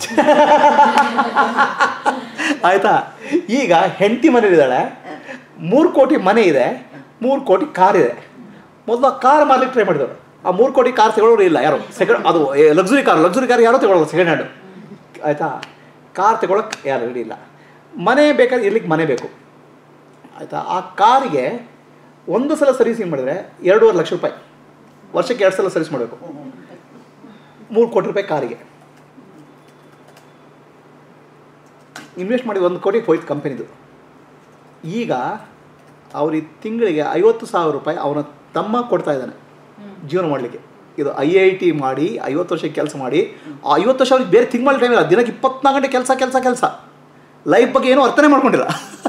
ಆಯಿತಾ ಈಗ ಹೆಂಡತಿ ಮನೇಲಿದ್ದಾಳೆ ಮೂರು ಕೋಟಿ ಮನೆ ಇದೆ ಮೂರು ಕೋಟಿ ಕಾರ್ ಇದೆ ಮೊದಲು ಆ ಕಾರ್ ಮಾರ್ಲಿಕ್ಕೆ ಟ್ರೈ ಮಾಡಿದ್ರು ಆ ಮೂರು ಕೋಟಿ ಕಾರ್ ತಗೊಳ್ಳೋರು ಇಲ್ಲ ಯಾರು ಸೆಕೆಂಡ್ ಅದು ಲಕ್ಸುರಿ ಕಾರ್ ಲಕ್ಸುರಿ ಕಾರ್ ಯಾರೋ ತಗೊಳ್ಳೋದು ಸೆಕೆಂಡ್ ಹ್ಯಾಂಡು ಆಯಿತಾ ಕಾರ್ ತಗೊಳಕ್ಕೆ ಯಾರು ರೆಡಿ ಇಲ್ಲ ಮನೆ ಬೇಕಾದ್ರೆ ಇರ್ಲಿಕ್ಕೆ ಮನೆ ಬೇಕು ಆಯಿತಾ ಆ ಕಾರಿಗೆ ಒಂದು ಸಲ ಸರ್ವಿಸಿಂಗ್ ಮಾಡಿದ್ರೆ ಎರಡೂವರೆ ಲಕ್ಷ ರೂಪಾಯಿ ವರ್ಷಕ್ಕೆ ಎರಡು ಸಲ ಸರ್ವಿಸ್ ಮಾಡಬೇಕು ಮೂರು ಕೋಟಿ ರೂಪಾಯಿ ಕಾರಿಗೆ ಇನ್ವೆಸ್ಟ್ ಮಾಡಿ ಒಂದು ಕೋಟಿಗೆ ಹೋಯ್ತು ಕಂಪನಿದು ಈಗ ಅವ್ರಿಗೆ ತಿಂಗಳಿಗೆ ಐವತ್ತು ಸಾವಿರ ರೂಪಾಯಿ ಅವನ ತಮ್ಮ ಕೊಡ್ತಾ ಇದ್ದಾನೆ ಜೀವನ ಮಾಡಲಿಕ್ಕೆ ಇದು ಐ ಐ ಟಿ ಮಾಡಿ ಐವತ್ತು ವರ್ಷ ಕೆಲಸ ಮಾಡಿ ಆ ಐವತ್ತು ವರ್ಷ ಅವ್ರಿಗೆ ಬೇರೆ ಥಿಂಕ್ ಮಾಡೋ ಟೈಮ್ ಇಲ್ಲ ದಿನಕ್ಕೆ ಇಪ್ಪತ್ನಾಲ್ಕು ಗಂಟೆ ಕೆಲಸ ಕೆಲಸ ಕೆಲಸ ಲೈಫ್ ಬಗ್ಗೆ ಏನೂ ಅರ್ಥನೇ ಮಾಡ್ಕೊಂಡಿಲ್ಲ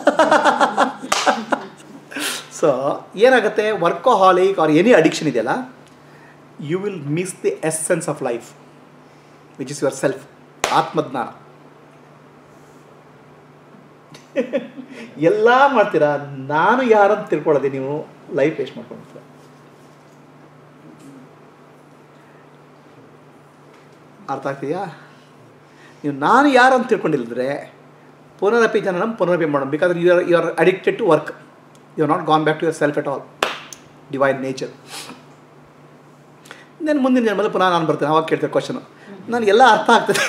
ಸೊ ಏನಾಗುತ್ತೆ ವರ್ಕೋಹಾಲಿಕ್ ಆರ್ ಎನಿ ಅಡಿಕ್ಷನ್ ಇದೆಯಲ್ಲ you will miss the essence of life which is yourself ಆತ್ಮಜ್ಞಾನ ಎಲ್ಲ ಮಾಡ್ತೀರಾ ನಾನು ಯಾರಂತ ತಿಳ್ಕೊಳ್ಳೋದೆ ನೀವು ಲೈಫ್ ವೇಸ್ಟ್ ಮಾಡ್ಕೊಂಡಿರ್ತೀರ ಅರ್ಥ ಆಗ್ತೀಯಾ ನೀವು ನಾನು ಯಾರು ಅಂತ ತಿಳ್ಕೊಂಡಿಲ್ಲದ್ರೆ ಪುನರಪಿ ಜನನಂ ಪುನರಪಿ ಮಾಡೋಣ because you are you are addicted to work you are not gone back to yourself at all divine nature ನಾನು ಮುಂದಿನ ಜನ್ಮದಲ್ಲಿ ಪುನಃ ನಾನು ಬರ್ತೇನೆ ಅವಾಗ ಕೇಳ್ತೇನೆ ಕ್ವಶನು ನನಗೆಲ್ಲ ಅರ್ಥ ಆಗ್ತದೆ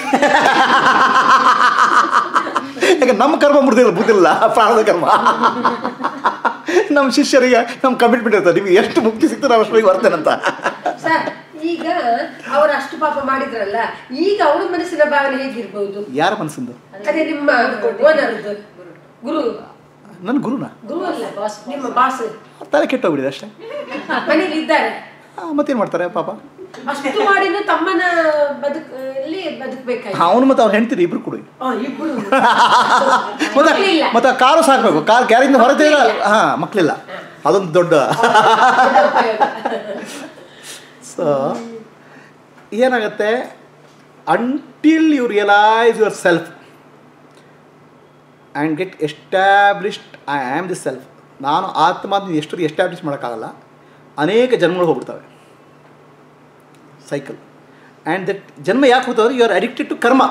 ಯಾಕೆ ನಮ್ಮ ಕರ್ಮ ಮುರಿದಿಲ್ಲ ಬುದ್ಧಿಲ್ಲ ಪ್ರಾಣದ ಕರ್ಮ ನಮ್ಮ ಶಿಷ್ಯರಿಗೆ ನಮ್ಮ ಕಮಿಟ್ಮೆಂಟ್ ಇರ್ತದೆ ನಿಮಗೆ ಎಷ್ಟು ಮುಕ್ತಿ ಸಿಗ್ತದೆ ನಾವು ಅಷ್ಟೊಂದು ಬರ್ತೇನಂತ ಸರ್ ಈಗ ಅವ್ರು ಅಷ್ಟು ಪಾಪ ಮಾಡಿದ್ರಲ್ಲ ಈಗ ಅವ್ರ ಮನಸ್ಸಿನ ಭಾವನೆ ಹೇಗಿರ್ಬಹುದು ಯಾರ ಮನಸ್ಸಿಂದು ಅದೇ ನಿಮ್ಮ ಓನರ್ದು ಗುರು ನನ್ನ ಗುರುನ ಗುರು ಅಲ್ಲ ಬಾಸ್ ನಿಮ್ಮ ಬಾಸ್ ತಲೆ ಕೆಟ್ಟೋಗ್ಬಿಡಿದೆ ಅಷ್ಟೇ ಮನೇಲಿ ಇದ್ದಾರೆ ಆ, ಮತ್ತೇನು ಮಾಡ್ತಾರೆ ಪಾಪ ಅಷ್ಟು ಮಾಡಿನೂ ತಮ್ಮನ ಬದುಕಲ್ಲಿ ಬದುಕಬೇಕಾಯ್ತು ಅವನು ಮತ್ತು ಅವ್ರು ಹೆಂಡ್ತೀರಿ ಇಬ್ರು ಕೊಡಿ ಇಬ್ಬರು ಮತ್ತೆ ಮಕ್ಳಿಲ್ಲ. ಮತ್ತೆ ಆ ಕಾರು ಸಾಕಬೇಕು ಕಾರ್ ಗ್ಯಾರೇಜಿಂದ ಹೊರಗೆ ಹಾಂ ಮಕ್ಕಳಿಲ್ಲ ಅದೊಂದು ದೊಡ್ಡ ಸೊ ಏನಾಗುತ್ತೆ until you realise yourself and get established I am the self ನಾನು ಆತ್ಮ ಅಂತ ನೀನು ಎಷ್ಟು ಎಸ್ಟ್ಯಾಬ್ಲಿಷ್ ಮಾಡೋಕ್ಕಾಗಲ್ಲ ಅನೇಕ ಜನ್ಮಗಳು ಹೋಗ್ಬಿಡ್ತವೆ ಸೈಕಲ್ ಆ್ಯಂಡ್ ದಟ್ ಜನ್ಮ ಯಾಕೆ ಹೋಗ್ತವೆ ಯು ಆರ್ ಅಡಿಕ್ಟೆಡ್ ಟು ಕರ್ಮ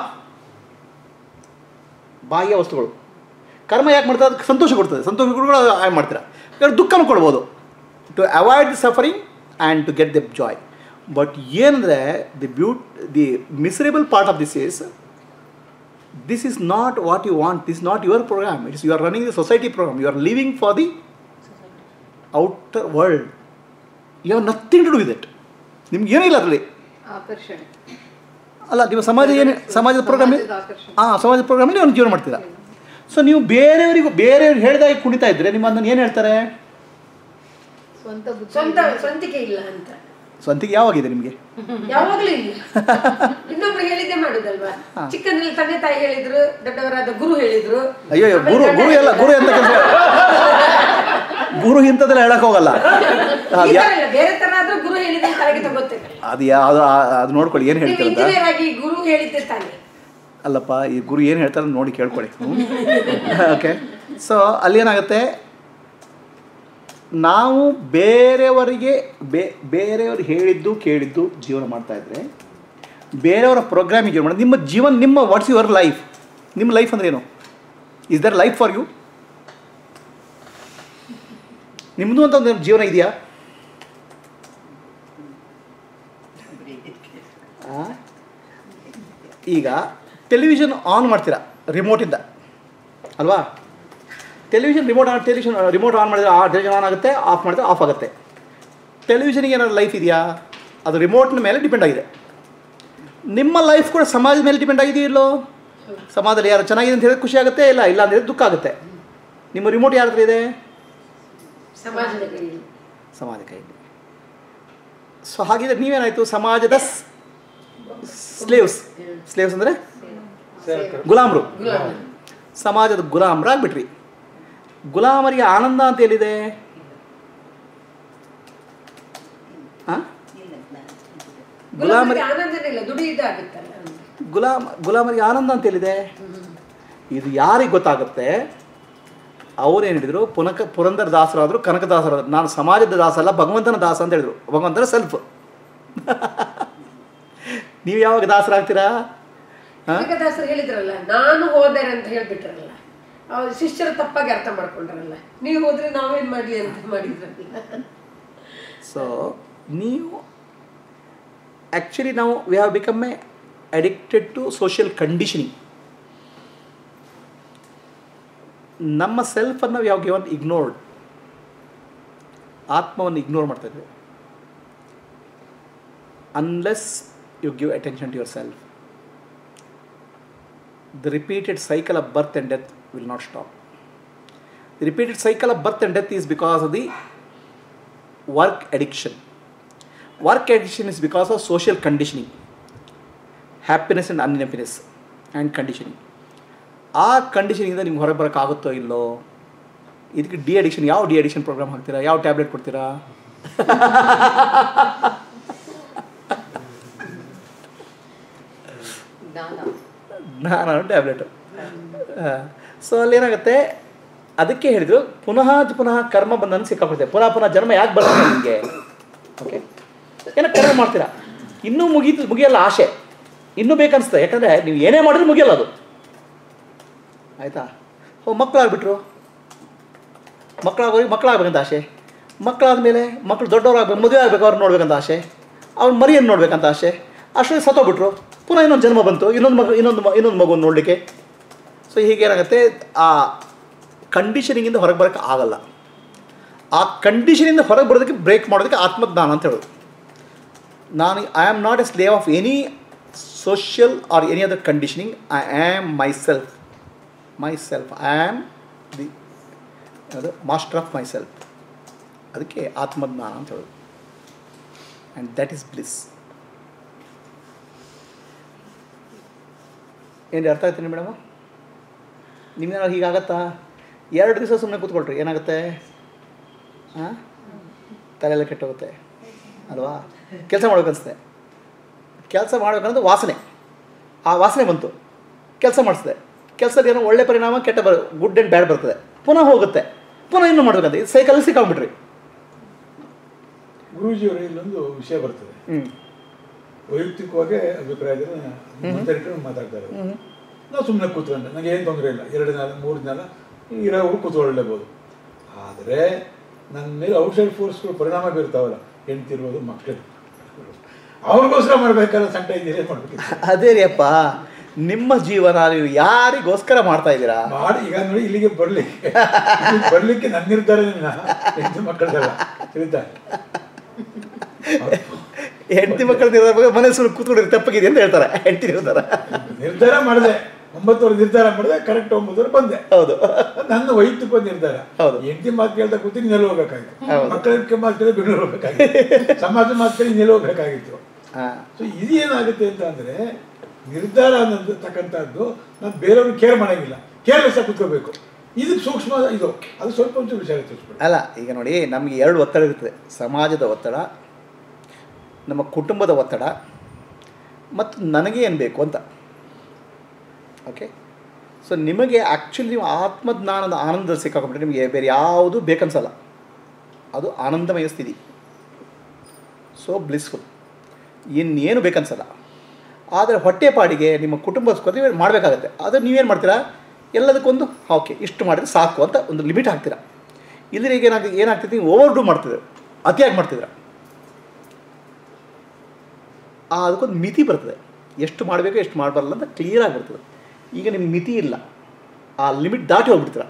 ಬಾಹ್ಯ ವಸ್ತುಗಳು ಕರ್ಮ ಯಾಕೆ ಮಾಡ್ತಾರೆ ಅದಕ್ಕೆ ಸಂತೋಷ ಕೊಡ್ತದೆ ಸಂತೋಷ ಕೂಡ ಆಯ್ಕೆ ಮಾಡ್ತೀರಾ ಇವಾಗ ದುಃಖನೂ ಕೊಡ್ಬೋದು to avoid the suffering and to get the joy but ಏನಂದರೆ the beauty the miserable part of this is this is not what you want this not your program it's you are running the society program you are living for the outer world you have nothing to do with it ನಿಮ್ಗೆ ಏನೂ ಇಲ್ಲ ಅದರಲ್ಲಿ ಆಕರ್ಷಣೆ ಅಲ್ಲ ನೀವು ಸಮಾಜ ಏನು ಸಮಾಜದ ಪ್ರೋಗ್ರಾಮ್ ಸಮಾಜದ ಆಕರ್ಷಣೆ. ಹಾಂ ಸಮಾಜದ ಪ್ರೋಗ್ರಾಮಲ್ಲಿ ಒಂದು ಜೀವನ ಮಾಡ್ತೀರಾ ಸೊ ನೀವು ಬೇರೆಯವರಿಗೂ ಬೇರೆಯವ್ರು ಹೇಳಿದಾಗ ಕುಣಿತಾ ಇದ್ದರೆ ನಿಮ್ಮ ಅದನ್ನು ಏನು ಹೇಳ್ತಾರೆ ಸ್ವಂತ ಬುದ್ಧಿ ಸ್ವಂತ ಸ್ವಂತಿಕೆ ಇಲ್ಲ ಅಂತ ಸ್ವಂತಿಗೆ ಯಾವಾಗಿದೆ ನಿಮಗೆ ಯಾವಾಗ್ಲೂ ಇಲ್ಲ ಇನ್ನೊಬ್ರು ಹೇಳಿದ್ದೆ ಮಾಡುದಲ್ವಾ ಹಾ. ಚಿಕ್ಕಂದ್ರಲ್ಲಿ ತಂದೆ ತಾಯಿ ಹೇಳಿದ್ರು ದೊಡ್ಡವರಾದ ಗುರು ಹೇಳಿದ್ರು ಅಯ್ಯೋ ಅಯ್ಯೋ, ಆಮೇಲೆ ಗುರು ಗಂಡ ಗುರು ಎಲ್ಲ ಗುರು ಎಂತ ಕೆಲಸ ಗುರು ಇಂಥದ್ದೆಲ್ಲ ಹೇಳಕ್ ಹೋಗಲ್ಲ ಅದು ಈ ಯಾ ತರ ಇಲ್ಲ, ಬೇರೆ ತರ ಆದ್ರೂ ಗುರು ಹೇಳಿದ್ದೆ ತಲೆಗೆ ತಗೋತೇನೆ ಅದು ಯಾವುದು ಅದು ನೋಡ್ಕೊಳ್ಳಿ ಏನು ನೀವು ಹೇಳ್ತೀರಂತ ಇಂಜಿನಿಯರ್ ಆಗಿ ಗುರು ಹೇಳಿದ್ದೆ ತಾನೆ ಅಲ್ಲಪ್ಪ ಈ ಗುರು ಏನು ಹೇಳ್ತಾರೆ ಅಂತ ನೋಡಿ ಕೇಳ್ಕೊಳ್ಳಿ ಓಕೆ ಸೊ ಅಲ್ಲೇನಾಗುತ್ತೆ ನಾವು ಬೇರೆಯವರಿಗೆ ಬೇ ಬೇರೆಯವರು ಹೇಳಿದ್ದು ಕೇಳಿದ್ದು ಜೀವನ ಮಾಡ್ತಾ ಇದ್ರೆ ಬೇರೆಯವರ ಪ್ರೋಗ್ರಾಮಿಗೆ ಜೀವನ ಮಾಡಿ ನಿಮ್ಮ ಜೀವನ ನಿಮ್ಮ ವಾಟ್ಸ್ ಯುವರ್ ಲೈಫ್ ನಿಮ್ಮ ಲೈಫ್ ಅಂದ್ರೆ ಏನು is there life for you ನಿಮ್ಮದು ಅಂತ ಒಂದು ಜೀವನ ಇದೆಯಾ ಆ? ಈಗ ಟೆಲಿವಿಷನ್ ಆನ್ ಮಾಡ್ತೀರಾ ರಿಮೋಟಿಂದ ಅಲ್ವಾ television remote on television remote on ಮಾಡಿದ್ರೆ ಆ ಟೆಲಿವಿಷನ್ ಆನ್ ಆಗುತ್ತೆ ಆಫ್ ಮಾಡಿದ್ರೆ ಆಫ್ ಆಗುತ್ತೆ ಟೆಲಿವಿಷನ್ಗೆ ಏನಾದ್ರು ಲೈಫ್ ಇದೆಯಾ ಅದು ರಿಮೋಟ್ನ ಮೇಲೆ ಡಿಪೆಂಡ್ ಆಗಿದೆ ನಿಮ್ಮ ಲೈಫ್ ಕೂಡ ಸಮಾಜದ ಮೇಲೆ ಡಿಪೆಂಡ್ ಆಗಿದೆಯೋ ಇಲ್ಲೋ ಸಮಾಜದಲ್ಲಿ ಯಾರು ಚೆನ್ನಾಗಿದೆ ಅಂತ ಹೇಳಿದ್ರೆ ಖುಷಿ ಆಗುತ್ತೆ ಇಲ್ಲ ಇಲ್ಲ ಅಂದರೆ ದುಃಖ ಆಗುತ್ತೆ ನಿಮ್ಮ ರಿಮೋಟ್ ಯಾರ ಹತ್ರ ಇದೆ ಸಮಾಜದ ಕೈಯಲ್ಲಿ ಸಮಾಜ ಕೈಯಲ್ಲಿ ಸೊ ಹಾಗಿದ್ರೆ ನೀವೇನಾಯಿತು ಸಮಾಜದ ಸ್ಲೇವ್ಸ್ ಸ್ಲೇವ್ಸ್ ಅಂದರೆ ಗುಲಾಮ್ರು ಗುಲಾಮ. ಸಮಾಜದ ಗುಲಾಮರಾಗ್ಬಿಟ್ರಿ ಗುಲಾಮರಿಗೆ ಆನಂದ ಅಂತ ಎಲ್ಲಿದೆ ಆ? ಗುಲಾಮರಿಗೆ ಗುಲಾಮರಿ ಆನಂದನೇ ಇಲ್ಲ ದುಡಿಯುದಾಗುತ್ತಲ್ಲ ಗುಲಾಮ ಗುಲಾಮರಿಗೆ ಆನಂದ ಅಂತ ಎಲ್ಲಿದೆ ಇದು ಯಾರಿಗೆ ಗೊತ್ತಾಗುತ್ತೆ ಅವ್ರೇನು ಹೇಳಿದ್ರು ಪುನಕ ಪುರಂದರ ದಾಸರಾದರು ಕನಕದಾಸರಾದರು ನಾನು ಸಮಾಜದ ದಾಸ ಅಲ್ಲ ಭಗವಂತನ ದಾಸ ಅಂತ ಹೇಳಿದ್ರು ಭಗವಂತನ ಸೆಲ್ಫ್ ನೀವು ಯಾವಾಗ ದಾಸರಾಗ್ತೀರಾ ಹಾ? ಕನಕದಾಸರು ಹೇಳಿದ್ರಲ್ಲ ನಾನು ಹೋದರೆ ಅಂತ ಹೇಳ್ಬಿಟ್ರಲ್ಲ ಅವ್ರ ಶಿಷ್ಯರು ತಪ್ಪಾಗಿ ಅರ್ಥ ಮಾಡ್ಕೊಂಡ್ರಲ್ಲ ನೀವು ಹೋದ್ರೆ ನಾವೇನ್ ಮಾಡ್ಲಿ ಅಂತ ಮಾಡಿದ್ರಲ್ಲ ಸೊ ನೀವು ಆ್ಯಕ್ಚುಲಿ ನಾವು we have become a addicted to social conditioning ನಮ್ಮ ಸೆಲ್ಫನ್ನು ಯಾವ ಗಿವನ್ ಇಗ್ನೋರ್ಡ್ ಆತ್ಮವನ್ನು ಇಗ್ನೋರ್ ಮಾಡ್ತಾ ಇದ್ವಿ unless you give attention to yourself the repeated cycle of birth and death will not stop the repeated cycle of birth and death is because of the work addiction work addiction is because of social conditioning happiness and unhappiness and conditioning ಆ ಕಂಡೀಷನಿಂದ ನಿಮ್ಗೆ ಹೊರಗೆ ಬರೋಕ್ಕಾಗುತ್ತೋ ಇಲ್ಲೋ ಇದಕ್ಕೆ D deaddiction ಯಾವ deaddiction program ಹಾಕ್ತೀರಾ ಯಾವ ಟ್ಯಾಬ್ಲೆಟ್ ಕೊಡ್ತೀರಾ ಜ್ಞಾನ ನಾನು ಟ್ಯಾಬ್ಲೆಟು ಸೊ ಅಲ್ಲೇನಾಗುತ್ತೆ ಅದಕ್ಕೆ ಹೇಳಿದ್ರು ಪುನಃ ಪುನಃ ಕರ್ಮ ಬಂಧನ ಸಿಕ್ಕಾಕೊಳ್ತೇವೆ ಪುನಃ ಪುನಃ ಜನ್ಮ ಯಾಕೆ ಬರುತ್ತೆ ನಿಮಗೆ ಓಕೆ ಏನೋ ಕರ್ಮ ಮಾಡ್ತೀರಾ ಇನ್ನೂ ಮುಗೀತು ಮುಗಿಯಲ್ಲ ಆಸೆ ಇನ್ನೂ ಬೇಕನ್ಸುತ್ತೆ ಯಾಕಂದರೆ ನೀವು ಏನೇ ಮಾಡಿದ್ರು ಮುಗಿಯಲ್ಲ ಅದು ಆಯಿತಾ ಹೋ ಮಕ್ಕಳಾಗ್ಬಿಟ್ರು ಮಕ್ಕಳಾಗೋಗಿ ಮಕ್ಕಳಾಗ್ಬೇಕಂತ ಆಸೆ ಮಕ್ಕಳಾದ ಮೇಲೆ ಮಕ್ಕಳು ದೊಡ್ಡವರಾಗಬೇಕು ಮದುವೆ ಆಗಬೇಕು ಅವ್ರು ನೋಡ್ಬೇಕಂತ ಆಸೆ ಅವ್ರ ಮರಿಯನ್ನು ನೋಡ್ಬೇಕಂತ ಆಸೆ ಅಷ್ಟರಲ್ಲಿ ಸತ್ತೋಗ್ಬಿಟ್ರು ಪುನಃ ಇನ್ನೊಂದು ಜನ್ಮ ಬಂತು ಇನ್ನೊಂದು ಮಗು ಇನ್ನೊಂದು ಮ- ಇನ್ನೊಂದು ಮಗುವನ್ನು ನೋಡಲಿಕ್ಕೆ ಸೊ ಹೀಗೇನಾಗುತ್ತೆ ಆ ಕಂಡೀಷನಿಂಗಿಂದ ಹೊರಗೆ ಬರೋಕ್ಕೆ ಆಗಲ್ಲ ಆ ಕಂಡೀಷನಿಂದ ಹೊರಗೆ ಬರೋದಕ್ಕೆ ಬ್ರೇಕ್ ಮಾಡೋದಕ್ಕೆ ಆತ್ಮಜ್ಞಾನ ಅಂತ ಹೇಳೋದು ನಾನು I am not a slave of any social or any other conditioning I am myself myself I am the ಅದು ಮಾಸ್ಟರ್ ಆಫ್ ಮೈ ಸೆಲ್ಫ್ ಅದಕ್ಕೆ ಆತ್ಮಜ್ಞಾನ ಅಂತ ಹೇಳೋದು ಆ್ಯಂಡ್ ದ್ಯಾಟ್ ಈಸ್ ಬ್ಲಿಸ್ ಏನು ಅರ್ಥ ಆಯ್ತೀನಿ ಮೇಡಮ್ ನಿಮ್ಗೇನಾದ್ರು ಹೀಗಾಗತ್ತಾ ಎರಡು ದಿವಸ ಸುಮ್ಮನೆ ಕೂತ್ಕೊಳ್ರಿ ಏನಾಗುತ್ತೆ ಹಾಂ ತಲೆಯೆಲ್ಲ ಕೆಟ್ಟೋಗುತ್ತೆ ಅಲ್ವಾ ಕೆಲಸ ಮಾಡ್ಬೇಕನ್ಸುತ್ತೆ ಕೆಲಸ ಮಾಡ್ಬೇಕನ್ನೋದು ವಾಸನೆ ಆ ವಾಸನೆ ಬಂತು ಕೆಲಸ ಮಾಡಿಸಿದೆ ಕೆಲಸದಲ್ಲಿ ಏನೋ ಒಳ್ಳೆ ಪರಿಣಾಮ ಕೆಟ್ಟ ಬರ ಗುಡ್ ಆ್ಯಂಡ್ ಬ್ಯಾಡ್ ಬರ್ತದೆ ಪುನಃ ಹೋಗುತ್ತೆ ಪುನಃ ಇನ್ನೂ ಮಾಡ್ಬೇಕಂತ ಇದು ಸೈಕಲ್ ಸಿಕ್ಕಾಗ್ಬಿಟ್ರಿ ಗುರೂಜಿಯವರ ಇಲ್ಲೊಂದು ವಿಷಯ ಬರ್ತದೆ ಹ್ಞೂ ವೈಯಕ್ತಿಕವಾಗಿ ಅಭಿಪ್ರಾಯದಲ್ಲಿ ಮುಂದೆ ಮಾತಾಡ್ತಾ ಇರೋದು ನಾವು ಸುಮ್ಮನೆ ಕೂತ್ಕೊಂಡೆ ನನಗೆ ಏನು ತೊಂದರೆ ಇಲ್ಲ ಎರಡು ದಿನ ಮೂರು ದಿನ ಇರೋರು ಕೂತ್ಕೊಳ್ಳಲೇಬೋದು ಆದರೆ ನನ್ನ ಮೇಲೆ ಔಟ್ಸೈಡ್ ಫೋರ್ಸ್ಗಳು ಪರಿಣಾಮ ಬೀರ್ತಾವಲ್ಲ ಹೆಣ್ತಿರ್ಬೋದು ಮಕ್ಕಳು ಅವ್ರಿಗೋಸ್ಕರ ಮಾಡ್ಬೇಕಾದ್ರೆ ಸಂಟ ಇದ್ದೀರಿ ಮಾಡ್ಬೇಕಿತ್ತು ಅದೇ ರೀ ಅಪ್ಪ ನಿಮ್ಮ ಜೀವನ ನೀವು ಯಾರಿಗೋಸ್ಕರ ಮಾಡ್ತಾ ಇದ್ದೀರಾ ಮಾಡಿ ಈಗ ನೋಡಿ ಇಲ್ಲಿಗೆ ಬರ್ಲಿಕ್ಕೆ ಇಲ್ಲಿಗೆ ಬರ್ಲಿಕ್ಕೆ ನನ್ನ ನಿರ್ಧಾರ ಹೆಂಡತಿ ಮಕ್ಕಳದಲ್ಲ ತಿಳಿತಾ ಹೆಂಡತಿ ಮಕ್ಕಳ ಬಗ್ಗೆ ಮನೆ ಸುಮ್ಮನೆ ಕೂತ್ಕೊಂಡಿರಿ ತಪ್ಪಗಿದೆ ಅಂತ ಹೇಳ್ತಾರೆ ಹೆಂಡತಿ ನಿರ್ಧಾರ ನಿರ್ಧಾರ ಮಾಡಿದೆ ಒಂಬತ್ತುವರೆ ನಿರ್ಧಾರ ಮಾಡಿದೆ ಕರೆಕ್ಟ್ ಒಂಬತ್ತುವರೆ ಬಂದೆ ಹೌದು ನನ್ನ ವೈಯಕ್ತಿಕ ನಿರ್ಧಾರ ಹೌದು. ಹೆಂಡತಿ ಮಾತು ಕೇಳ್ತಾ ಕೂತೀನಿ ನೆಲೆ ಹೋಗ್ಬೇಕಾಗಿತ್ತು ಹೌದು. ಮಕ್ಕಳ ಮಾತು ಕೇಳಿ ಬೆಂಗಳೂರು ಹೋಗ್ಬೇಕಾಗಿತ್ತು ಸಮಾಜ ಮಾತು ಕೇಳಿ ನೆಲೆ ಹೋಗ್ಬೇಕಾಗಿತ್ತು ಹಾಂ ಸೊ ಇದು ಏನಾಗುತ್ತೆ ಅಂತ ಅಂದ್ರೆ ನಿರ್ಧಾರ ಅನ್ನತಕ್ಕಂಥದ್ದು ನಾನು ಬೇರೆಯವ್ರಿಗೆ ಕೇರ್ ಮಾಡಂಗಿಲ್ಲ ಕೇರ್ಲೆಸ್ ಆಗಿ ಕೂತ್ಕೋಬೇಕು ಇದು ಸೂಕ್ಷ್ಮ ಇದು ಅದು ಸ್ವಲ್ಪ ಒಂಚೂರು ವಿಚಾರ ತಿಳಿಸ್ಬಿಡಿ ಅಲ್ಲ ಈಗ ನೋಡಿ ನಮಗೆ ಎರಡು ಒತ್ತಡ ಇರ್ತದೆ ಸಮಾಜದ ಒತ್ತಡ ನಮ್ಮ ಕುಟುಂಬದ ಒತ್ತಡ ಮತ್ತು ನನಗೆ ಏನು ಬೇಕು ಅಂತ ಓಕೆ ಸೊ ನಿಮಗೆ ಆ್ಯಕ್ಚುಲಿ ನೀವು ಆತ್ಮಜ್ಞಾನದ ಆನಂದ ಸಿಕ್ಕಾಕೊಂಡ್ರೆ ನಿಮಗೆ ಬೇರೆ ಯಾವುದು ಬೇಕನ್ಸಲ್ಲ ಅದು ಆನಂದಮಯ ಸ್ಥಿತಿ ಸೊ ಬ್ಲಿಸ್ಫುಲ್ ಇನ್ನೇನು ಬೇಕನ್ಸಲ್ಲ ಆದರೆ ಹೊಟ್ಟೆಪಾಡಿಗೆ ನಿಮ್ಮ ಕುಟುಂಬಕ್ಕೋಸ್ಕರ ನೀವು ಮಾಡಬೇಕಾಗತ್ತೆ ಆದರೆ ನೀವೇನು ಮಾಡ್ತೀರಾ ಎಲ್ಲದಕ್ಕೊಂದು ಓಕೆ ಇಷ್ಟು ಮಾಡಿದ್ರೆ ಸಾಕು ಅಂತ ಒಂದು ಲಿಮಿಟ್ ಹಾಕ್ತೀರಾ ಇಲ್ಲಿ ಈಗ ಏನಾಗ ಏನಾಗ್ತೈತಿ ನೀವು ಓವರ್ ಡೂ ಮಾಡ್ತಿದ್ರು ಅತಿಯಾಗಿ ಮಾಡ್ತಿದ್ರ ಆ ಅದಕ್ಕೊಂದು ಮಿತಿ ಬರ್ತದೆ ಎಷ್ಟು ಮಾಡಬೇಕು ಎಷ್ಟು ಮಾಡಬಾರಲ್ಲ ಅಂತ ಕ್ಲಿಯರ್ ಆಗಿರ್ತದೆ ಈಗ ನಿಮ್ಮ ಮಿತಿ ಇಲ್ಲ ಆ ಲಿಮಿಟ್ ದಾಟಿ ಹೋಗ್ಬಿಡ್ತೀರ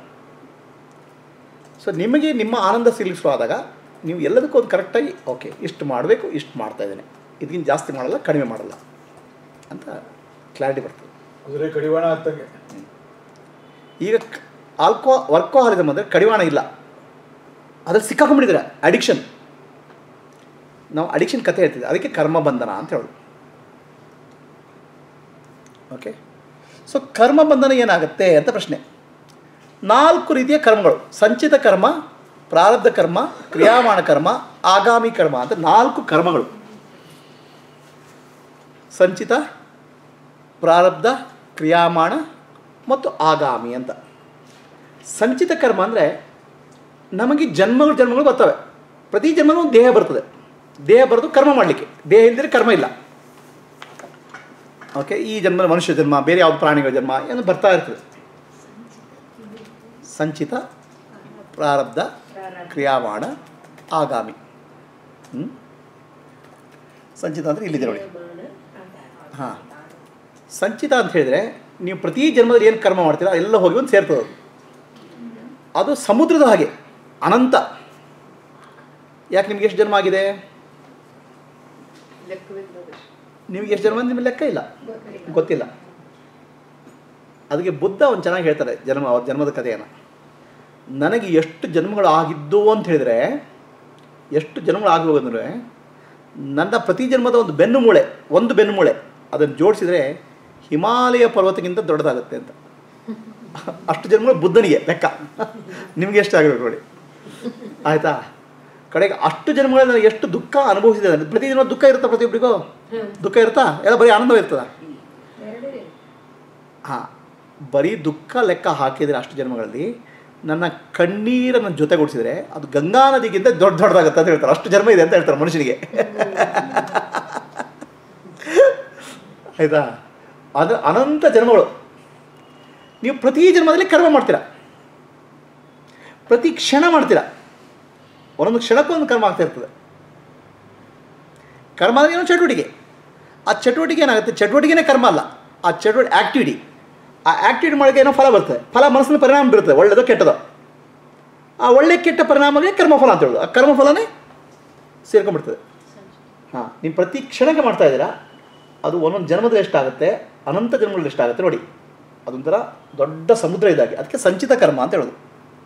ಸೊ ನಿಮಗೆ ನಿಮ್ಮ ಆನಂದ ಸಿಲಿಸು ಆದಾಗ ನೀವು ಎಲ್ಲದಕ್ಕೂ ಒಂದು ಕರೆಕ್ಟಾಗಿ ಓಕೆ ಇಷ್ಟು ಮಾಡಬೇಕು ಇಷ್ಟು ಮಾಡ್ತಾ ಇದ್ದೇನೆ ಇದಕ್ಕಿಂತ ಜಾಸ್ತಿ ಮಾಡಲ್ಲ ಕಡಿಮೆ ಮಾಡಲ್ಲ ಅಂತ ಕ್ಲಾರಿಟಿ ಬರ್ತದೆ ಕುದುರೆ ಕಡಿವಾಣ ಆಗ್ತಂಗೆ ಈಗ ಆಲ್ಕೋ ವರ್ಕೋಹಾಲಿಸಮ್ ಅಂದರೆ ಕಡಿವಾಣ ಇಲ್ಲ ಅದ್ರಲ್ಲಿ ಸಿಕ್ಕಾಕೊಂಡ್ಬಿಟ್ಟಿದ್ದಾರೆ ಅಡಿಕ್ಷನ್ ನಾವು ಅಡಿಕ್ಷನ್ ಕತೆ ಹೇಳ್ತಿದ್ದೆ ಅದಕ್ಕೆ ಕರ್ಮ ಬಂಧನ ಅಂತ ಹೇಳೋದು ಓಕೆ ಸೊ ಕರ್ಮ ಬಂಧನ ಏನಾಗುತ್ತೆ ಅಂತ ಪ್ರಶ್ನೆ ನಾಲ್ಕು ರೀತಿಯ ಕರ್ಮಗಳು ಸಂಚಿತ ಕರ್ಮ ಪ್ರಾರಬ್ಧ ಕರ್ಮ ಕ್ರಿಯಾಮಾಣ ಕರ್ಮ ಆಗಾಮಿ ಕರ್ಮ ಅಂತ ನಾಲ್ಕು ಕರ್ಮಗಳು ಸಂಚಿತ ಪ್ರಾರಬ್ಧ ಕ್ರಿಯಾಮಾಣ ಮತ್ತು ಆಗಾಮಿ ಅಂತ ಸಂಚಿತ ಕರ್ಮ ಅಂದರೆ ನಮಗೆ ಜನ್ಮಗಳು ಜನ್ಮಗಳು ಬರ್ತವೆ ಪ್ರತಿ ಜನ್ಮನೂ ಒಂದು ದೇಹ ಬರ್ತದೆ ದೇಹ ಬರೋದು ಕರ್ಮ ಮಾಡಲಿಕ್ಕೆ ದೇಹ ಇಲ್ಲದ್ರೆ ಕರ್ಮ ಇಲ್ಲ ಓಕೆ ಈ ಜನ್ಮ ಮನುಷ್ಯ ಜನ್ಮ ಬೇರೆ ಯಾವ್ದು ಪ್ರಾಣಿಗಳ ಜನ್ಮ ಏನು ಬರ್ತಾ ಇರ್ತದೆ ಸಂಚಿತ ಪ್ರಾರಬ್ಧ ಕ್ರಿಯಾಮಾಣ ಆಗಾಮಿ ಹ್ಞೂ ಸಂಚಿತ ಅಂದರೆ ಇಲ್ಲಿದೆ ನೋಡಿ ಹಾಂ ಸಂಚಿತ ಅಂತ ಹೇಳಿದರೆ ನೀವು ಪ್ರತಿ ಜನ್ಮದಲ್ಲಿ ಏನು ಕರ್ಮ ಮಾಡ್ತೀರಾ ಎಲ್ಲ ಹೋಗಿ ಒಂದು ಸೇರ್ತದೆ ಅದು ಅದು ಸಮುದ್ರದ ಹಾಗೆ ಅನಂತ ಯಾಕೆ ನಿಮ್ಗೆ ಎಷ್ಟು ಜನ್ಮ ಆಗಿದೆ ಲೆಕ್ಕವಿಲ್ಲದಷ್ಟು ನಿಮ್ಗೆ ಎಷ್ಟು ಜನ್ಮ ನಿಮಗೆ ಲೆಕ್ಕ ಇಲ್ಲ ಗೊತ್ತಿಲ್ಲ ಅದಕ್ಕೆ ಬುದ್ಧ ಒಂದು ಚೆನ್ನಾಗಿ ಹೇಳ್ತಾರೆ ಜನ್ಮ ಅವ್ರ ಜನ್ಮದ ಕಥೆಯನ್ನು ನನಗೆ ಎಷ್ಟು ಜನ್ಮಗಳು ಆಗಿದ್ದು ಅಂತ ಹೇಳಿದರೆ ಎಷ್ಟು ಜನ್ಮಗಳು ಆಗಬೇಕಂದ್ರೆ ನನ್ನ ಪ್ರತಿ ಜನ್ಮದ ಒಂದು ಬೆನ್ನು ಮೂಳೆ ಒಂದು ಬೆನ್ನು ಮೂಳೆ ಅದನ್ನು ಜೋಡಿಸಿದರೆ ಹಿಮಾಲಯ ಪರ್ವತಕ್ಕಿಂತ ದೊಡ್ಡದಾಗುತ್ತೆ ಅಂತ ಅಷ್ಟು ಜನ್ಮಗಳು ಬುದ್ಧನಿಗೆ ಲೆಕ್ಕ ನಿಮಗೆ ಎಷ್ಟು ಆಗಬೇಕು ನೋಡಿ ಆಯಿತಾ ಕಡೆಗೆ ಅಷ್ಟು ಜನ್ಮಗಳಲ್ಲಿ ನಾನು ಎಷ್ಟು ದುಃಖ ಅನುಭವಿಸಿದೆ ನಾನು ಪ್ರತಿ ಜನ್ಮ ದುಃಖ ಇರುತ್ತಾ ಪ್ರತಿಯೊಬ್ಬರಿಗೂ ದುಃಖ ಇರುತ್ತಾ ಎಲ್ಲ ಬರೀ ಆನಂದ ಇರ್ತದ ಎರಡೇ ಹಾಂ ಬರೀ ದುಃಖ ಲೆಕ್ಕ ಹಾಕಿದರೆ ಅಷ್ಟು ಜನ್ಮಗಳಲ್ಲಿ ನನ್ನ ಕಣ್ಣೀರನ್ನು ಜೊತೆಗೂಡಿಸಿದರೆ ಅದು ಗಂಗಾ ನದಿಗಿಂತ ದೊಡ್ಡ ದೊಡ್ಡದಾಗುತ್ತೆ ಅಂತ ಹೇಳ್ತಾರೆ ಅಷ್ಟು ಜನ್ಮ ಇದೆ ಅಂತ ಹೇಳ್ತಾರೆ ಮನುಷ್ಯನಿಗೆ ಆಯಿತಾ ಅದು ಅನಂತ ಜನ್ಮಗಳು ನೀವು ಪ್ರತಿ ಜನ್ಮದಲ್ಲಿ ಕರ್ಮ ಮಾಡ್ತೀರಾ ಪ್ರತಿ ಕ್ಷಣ ಮಾಡ್ತೀರಾ ಒಂದೊಂದು ಕ್ಷಣಕ್ಕೂ ಒಂದು ಕರ್ಮ ಆಗ್ತಾ ಇರ್ತದೆ ಕರ್ಮ ಅಂದರೆ ಏನೋ ಚಟುವಟಿಕೆ ಆ ಚಟುವಟಿಕೆ ಏನಾಗುತ್ತೆ ಚಟುವಟಿಕೆನೇ ಕರ್ಮ ಅಲ್ಲ ಆ ಚಟುವಟಿಕೆ ಆ್ಯಕ್ಟಿವಿಟಿ ಆ ಆ್ಯಕ್ಟಿವಿಟಿ ಮಾಡೋಕ್ಕೆ ಏನೋ ಫಲ ಬರ್ತದೆ ಫಲ ಮನಸ್ಸಿನ ಪರಿಣಾಮ ಬೀರ್ತದೆ ಒಳ್ಳೆಯದೋ ಕೆಟ್ಟದೋ ಆ ಒಳ್ಳೆ ಕೆಟ್ಟ ಪರಿಣಾಮವೇ ಕರ್ಮಫಲ ಅಂತ ಹೇಳೋದು ಆ ಕರ್ಮಫಲನೇ ಸೇರ್ಕೊಂಡ್ಬಿಡ್ತದೆ ಹಾಂ ನೀವು ಪ್ರತಿ ಕ್ಷಣಕ್ಕೆ ಮಾಡ್ತಾ ಇದ್ದೀರಾ ಅದು ಒಂದೊಂದು ಜನ್ಮದಲ್ಲಿ ಎಷ್ಟಾಗುತ್ತೆ ಅನಂತ ಜನ್ಮದಲ್ಲಿ ಎಷ್ಟಾಗುತ್ತೆ ನೋಡಿ ಅದೊಂಥರ ದೊಡ್ಡ ಸಮುದ್ರ ಇದಾಗಿ ಅದಕ್ಕೆ ಸಂಚಿತ ಕರ್ಮ ಅಂತ ಹೇಳೋದು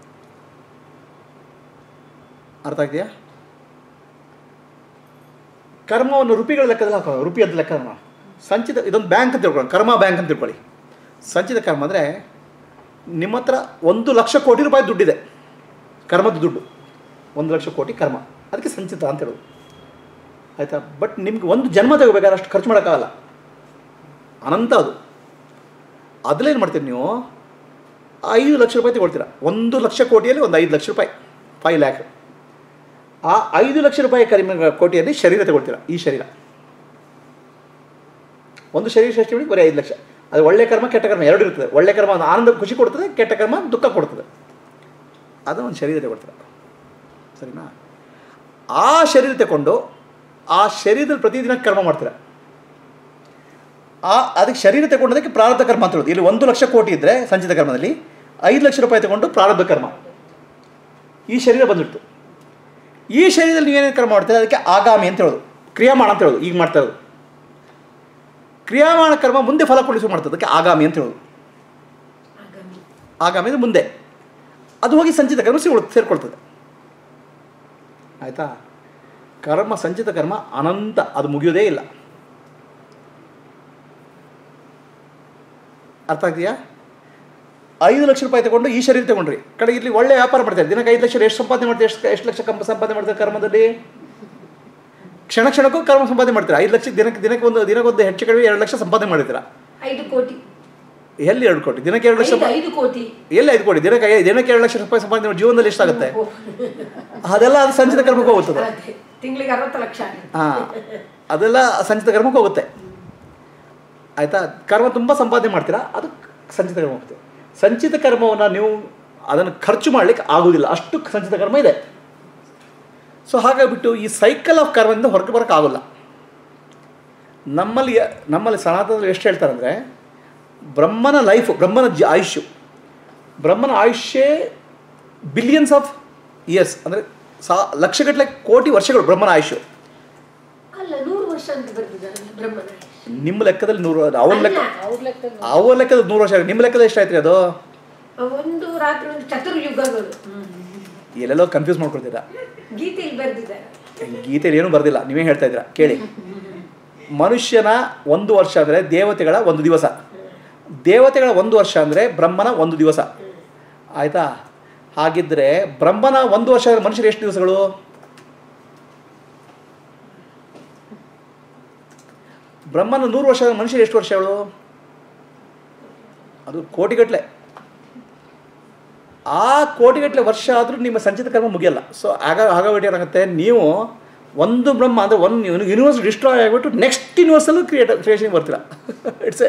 ಅರ್ಥ ಆಗ್ತೀಯಾ ಕರ್ಮವನ್ನು ರುಪಿಗಳ ಲೆಕ್ಕದಲ್ಲಿ ಹಾಕೋಣ ರುಪಿ ಅಂತ ಲೆಕ್ಕ ಮಾಡೋಣ ಸಂಚಿತ ಇದೊಂದು ಬ್ಯಾಂಕ್ ಅಂತ ತಿಳ್ಕೊಳ್ಳಿ ಕರ್ಮ ಬ್ಯಾಂಕ್ ಅಂತ ತಿಳ್ಕೊಳ್ಳಿ ಸಂಚಿತ ಕರ್ಮ ಅಂದರೆ ನಿಮ್ಮ ಹತ್ರ ಒಂದು ಲಕ್ಷ ಕೋಟಿ ರೂಪಾಯಿ ದುಡ್ಡಿದೆ ಕರ್ಮದ ದುಡ್ಡು ಒಂದು ಲಕ್ಷ ಕೋಟಿ ಕರ್ಮ ಅದಕ್ಕೆ ಸಂಚಿತ ಅಂತ ಹೇಳೋದು ಆಯಿತಾ ಬಟ್ ನಿಮ್ಗೆ ಒಂದು ಜನ್ಮ ತೆಗೋಬೇಕಾದ್ರೆ ಅಷ್ಟು ಖರ್ಚು ಮಾಡೋಕ್ಕಾಗಲ್ಲ ಅನಂತ ಅದು ಅದಲ್ಲೇನು ಮಾಡ್ತೀರಿ ನೀವು ಐದು ಲಕ್ಷ ರೂಪಾಯಿ ತಗೊಳ್ತೀರಾ ಒಂದು ಲಕ್ಷ ಕೋಟಿಯಲ್ಲಿ ಒಂದು ಐದು ಲಕ್ಷ ರೂಪಾಯಿ ಫೈವ್ ಲ್ಯಾಕ್ ಆ ಐದು ಲಕ್ಷ ರೂಪಾಯಿ ಕಡಿಮೆ ಕೋಟಿಯಲ್ಲಿ ಶರೀರ ತಗೊಳ್ತೀರಾ ಈ ಶರೀರ ಒಂದು ಶರೀರ ಸೃಷ್ಟಿ ಮಾಡಿ ಬರೀ ಐದು ಲಕ್ಷ ಅದು ಒಳ್ಳೆ ಕರ್ಮ ಕೆಟ್ಟ ಕರ್ಮ ಎರಡು ಇರ್ತದೆ ಒಳ್ಳೆ ಕರ್ಮ ಒಂದು ಆನಂದ ಖುಷಿ ಕೊಡ್ತದೆ ಕೆಟ್ಟ ಕರ್ಮ ದುಃಖ ಕೊಡ್ತದೆ ಅದು ಒಂದು ಶರೀರ ತಗೊಳ್ತೀರ ಸರಿನಾ ಆ ಶರೀರ ತಗೊಂಡು ಆ ಶರೀರದಲ್ಲಿ ಪ್ರತಿದಿನ ಕರ್ಮ ಮಾಡ್ತೀರ ಆ ಅದಕ್ಕೆ ಶರೀರ ತಗೊಂಡದಕ್ಕೆ ಪ್ರಾರಬ್ಧ ಕರ್ಮ ಅಂತ ಹೇಳೋದು ಇಲ್ಲಿ ಒಂದು ಲಕ್ಷ ಕೋಟಿ ಇದ್ದರೆ ಸಂಚಿತ ಕರ್ಮದಲ್ಲಿ ಐದು ಲಕ್ಷ ರೂಪಾಯಿ ತಗೊಂಡು ಪ್ರಾರಬ್ಧ ಕರ್ಮ ಈ ಶರೀರ ಬಂದ್ಬಿಡ್ತು ಈ ಶರೀರದಲ್ಲಿ ನೀವೇನೇನು ಕರ್ಮ ಮಾಡ್ತೀರ ಅದಕ್ಕೆ ಆಗಾಮಿ ಅಂತ ಹೇಳೋದು ಕ್ರಿಯಾಮಾಣ ಅಂತ ಹೇಳೋದು ಈಗ ಮಾಡ್ತಾ ಇರೋದು ಕ್ರಿಯಾಮಾಣ ಕರ್ಮ ಮುಂದೆ ಫಲ ಕೊಡಿಸು ಮಾಡ್ತದೆ ಅದಕ್ಕೆ ಆಗಾಮಿ ಅಂತ ಹೇಳೋದು ಆಗಾಮಿ ಆಗಾಮಿ ಅಂದರೆ ಮುಂದೆ ಅದು ಹೋಗಿ ಸಂಚಿತ ಕರ್ಮ ಸಿಗೊಳ್ ಸೇರ್ಕೊಳ್ತದೆ ಆಯಿತಾ ಕರ್ಮ ಸಂಚಿತ ಕರ್ಮ ಅನಂತ ಅದು ಮುಗಿಯೋದೇ ಇಲ್ಲ ಅರ್ಥ ಆಗ್ತೀಯಾ ಐದು ಲಕ್ಷ ರೂಪಾಯಿ ತಗೊಂಡು ಈ ಶರೀರ ತಗೊಂಡ್ರಿ ಕಡೆ ಇಲ್ಲಿ ಒಳ್ಳೆ ವ್ಯಾಪಾರ ಮಾಡ್ತಾರೆ ದಿನಕ್ಕೆ ಐದು ಲಕ್ಷ ಎಷ್ಟು ಸಂಪಾದನೆ ಮಾಡ್ತೀರಿ ಎಷ್ಟು ಎಷ್ಟು ಲಕ್ಷ ಕಂಪ ಸಂಪಾದನೆ ಮಾಡ್ತಾರೆ ಕರ್ಮದಲ್ಲಿ ಕ್ಷಣ ಕ್ಷಣಕ್ಕೂ ಕರ್ಮ ಸಂಪಾದನೆ ಮಾಡ್ತೀರಾ ಐದು ಲಕ್ಷ ದಿನಕ್ಕೆ ದಿನಕ್ಕೆ ಒಂದು ದಿನಕ್ಕೊಂದು ಹೆಚ್ಚು ಕಡಿಮೆ ಎರಡು ಲಕ್ಷ ಸಂಪಾದನೆ ಮಾಡಿರ್ತೀರಾ ಐದು ಕೋಟಿ ಎಲ್ಲಿ ಎರಡು ಕೋಟಿ ದಿನಕ್ಕೆ ಎರಡು ಲಕ್ಷ ಐದು ಐದು ಕೋಟಿ ಎಲ್ಲಿ ಐದು ಕೋಟಿ ದಿನಕ್ಕೆ ಐ- ದಿನಕ್ಕೆ ಎರಡು ಲಕ್ಷ ರೂಪಾಯಿ ಸಂಪಾದನೆ ಮಾಡಿ ಜೀವನದಲ್ಲಿ ಎಷ್ಟಾಗುತ್ತೆ ಅದೆಲ್ಲ ಅದು ಸಂಚಿತ ಕರ್ಮಕ್ಕೆ ಹೋಗುತ್ತದೆ ಅದೇ ತಿಂಗಳಿಗೆ ಅರವತ್ತು ಲಕ್ಷ ಆಗುತ್ತೆ. ಹಾಂ ಅದೆಲ್ಲ ಸಂಚಿತ ಕರ್ಮಕ್ಕೆ ಹೋಗುತ್ತೆ ಆಯಿತಾ ಕರ್ಮ ತುಂಬ ಸಂಪಾದನೆ ಮಾಡ್ತೀರಾ ಅದು ಸಂಚಿತ ಕರ್ಮ ಹೋಗುತ್ತೆ ಸಂಚಿತ ಕರ್ಮವನ್ನು ನೀವು ಅದನ್ನು ಖರ್ಚು ಮಾಡಲಿಕ್ಕೆ ಆಗೋದಿಲ್ಲ ಅಷ್ಟು ಸಂಚಿತ ಕರ್ಮ ಇದೆ ಸೊ ಹಾಗಾಗಿಬಿಟ್ಟು ಈ ಸೈಕಲ್ ಆಫ್ ಕರ್ಮದಿಂದ ಹೊರಗೆ ಬರೋಕ್ಕಾಗಲ್ಲ ನಮ್ಮಲ್ಲಿ ನಮ್ಮಲ್ಲಿ ಸನಾತನದಲ್ಲಿ ಎಷ್ಟು ಹೇಳ್ತಾರೆ ಅಂದರೆ ಬ್ರಹ್ಮನ ಲೈಫು ಬ್ರಹ್ಮನ ಜಿ ಆಯುಷ್ಯು ಬ್ರಹ್ಮನ ಆಯುಷ್ಯೇ ಬಿಲಿಯನ್ಸ್ ಆಫ್ ಇಯರ್ಸ್ ಅಂದರೆ ಸಾ ಲಕ್ಷಗಟ್ಟಲೆ ಕೋಟಿ ವರ್ಷಗಳು ಬ್ರಹ್ಮನ ಆಯುಷ್ಯು ಅಲ್ಲ ನೂರು ವರ್ಷ ಅಂತ ಬರ್ತಿದಾರಲ್ಲ ಬ್ರಹ್ಮನ ನಿಮ್ಮ ಲೆಕ್ಕದಲ್ಲಿ ನೂರು ಅವನ ಲೆಕ್ಕ ಅಲ್ಲ, ಅವ್ರ ಲೆಕ್ಕದಲ್ಲಿ ಅವ್ರ ಲೆಕ್ಕದ ನೂರು ವರ್ಷ ನಿಮ್ಮ ಲೆಕ್ಕದ ಎಷ್ಟಾಯ್ತು ರೀ ಅದು ಒಂದು ರಾತ್ರಿ ಒಂದು ಚತುರ್ಯುಗಗಳು ಎಲ್ಲೆಲ್ಲೋ ಕನ್ಫ್ಯೂಸ್ ಮಾಡ್ಕೊಳ್ತೀರಾ ಗೀತೆಯಲ್ಲಿ ಬರೆದಿದ್ದಾರೆ ಗೀತೆಯಲ್ಲಿ ಏನೂ ಬರ್ದಿಲ್ಲ ನೀವೇ ಹೇಳ್ತಾ ಇದ್ದೀರಾ ಕೇಳಿ ಮನುಷ್ಯನ ಒಂದು ವರ್ಷ ಅಂದರೆ ದೇವತೆಗಳ ಒಂದು ದಿವಸ ದೇವತೆಗಳ ಒಂದು ವರ್ಷ ಅಂದರೆ ಬ್ರಹ್ಮನ ಒಂದು ದಿವಸ ಆಯಿತಾ ಹಾಗಿದ್ದರೆ ಬ್ರಹ್ಮನ ಒಂದು ವರ್ಷ ಅಂದರೆ ಮನುಷ್ಯರು ಎಷ್ಟು ದಿವಸಗಳು ಬ್ರಹ್ಮನ ನೂರು ವರ್ಷ ಅಂದರೆ ಮನುಷ್ಯರು ಎಷ್ಟು ವರ್ಷಗಳು ಅದು ಕೋಟಿಗಟ್ಟಲೆ ಆ ಕೋಟಿಗಟ್ಟಲೆ ವರ್ಷ ಆದರೂ ನಿಮ್ಮ ಸಂಚಿತ ಕರ್ಮ ಮುಗಿಯಲ್ಲ ಸೊ ಆಗ ಹಾಗಾಗ್ಬಿಟ್ಟು ಏನಾಗುತ್ತೆ ನೀವು ಒಂದು ಬ್ರಹ್ಮ ಅಂದರೆ ಒಂದು ಯೂನಿವರ್ಸ್ ಡಿಸ್ಟ್ರಾಯ್ ಆಗಿಬಿಟ್ಟು ನೆಕ್ಸ್ಟ್ ಯೂನಿವರ್ಸಲ್ಲೂ ಕ್ರಿಯೇಟ್ ಕ್ರಿಯೇಷನ್ ಬರ್ತೀರಾ ಇಟ್ಸ್ ಎ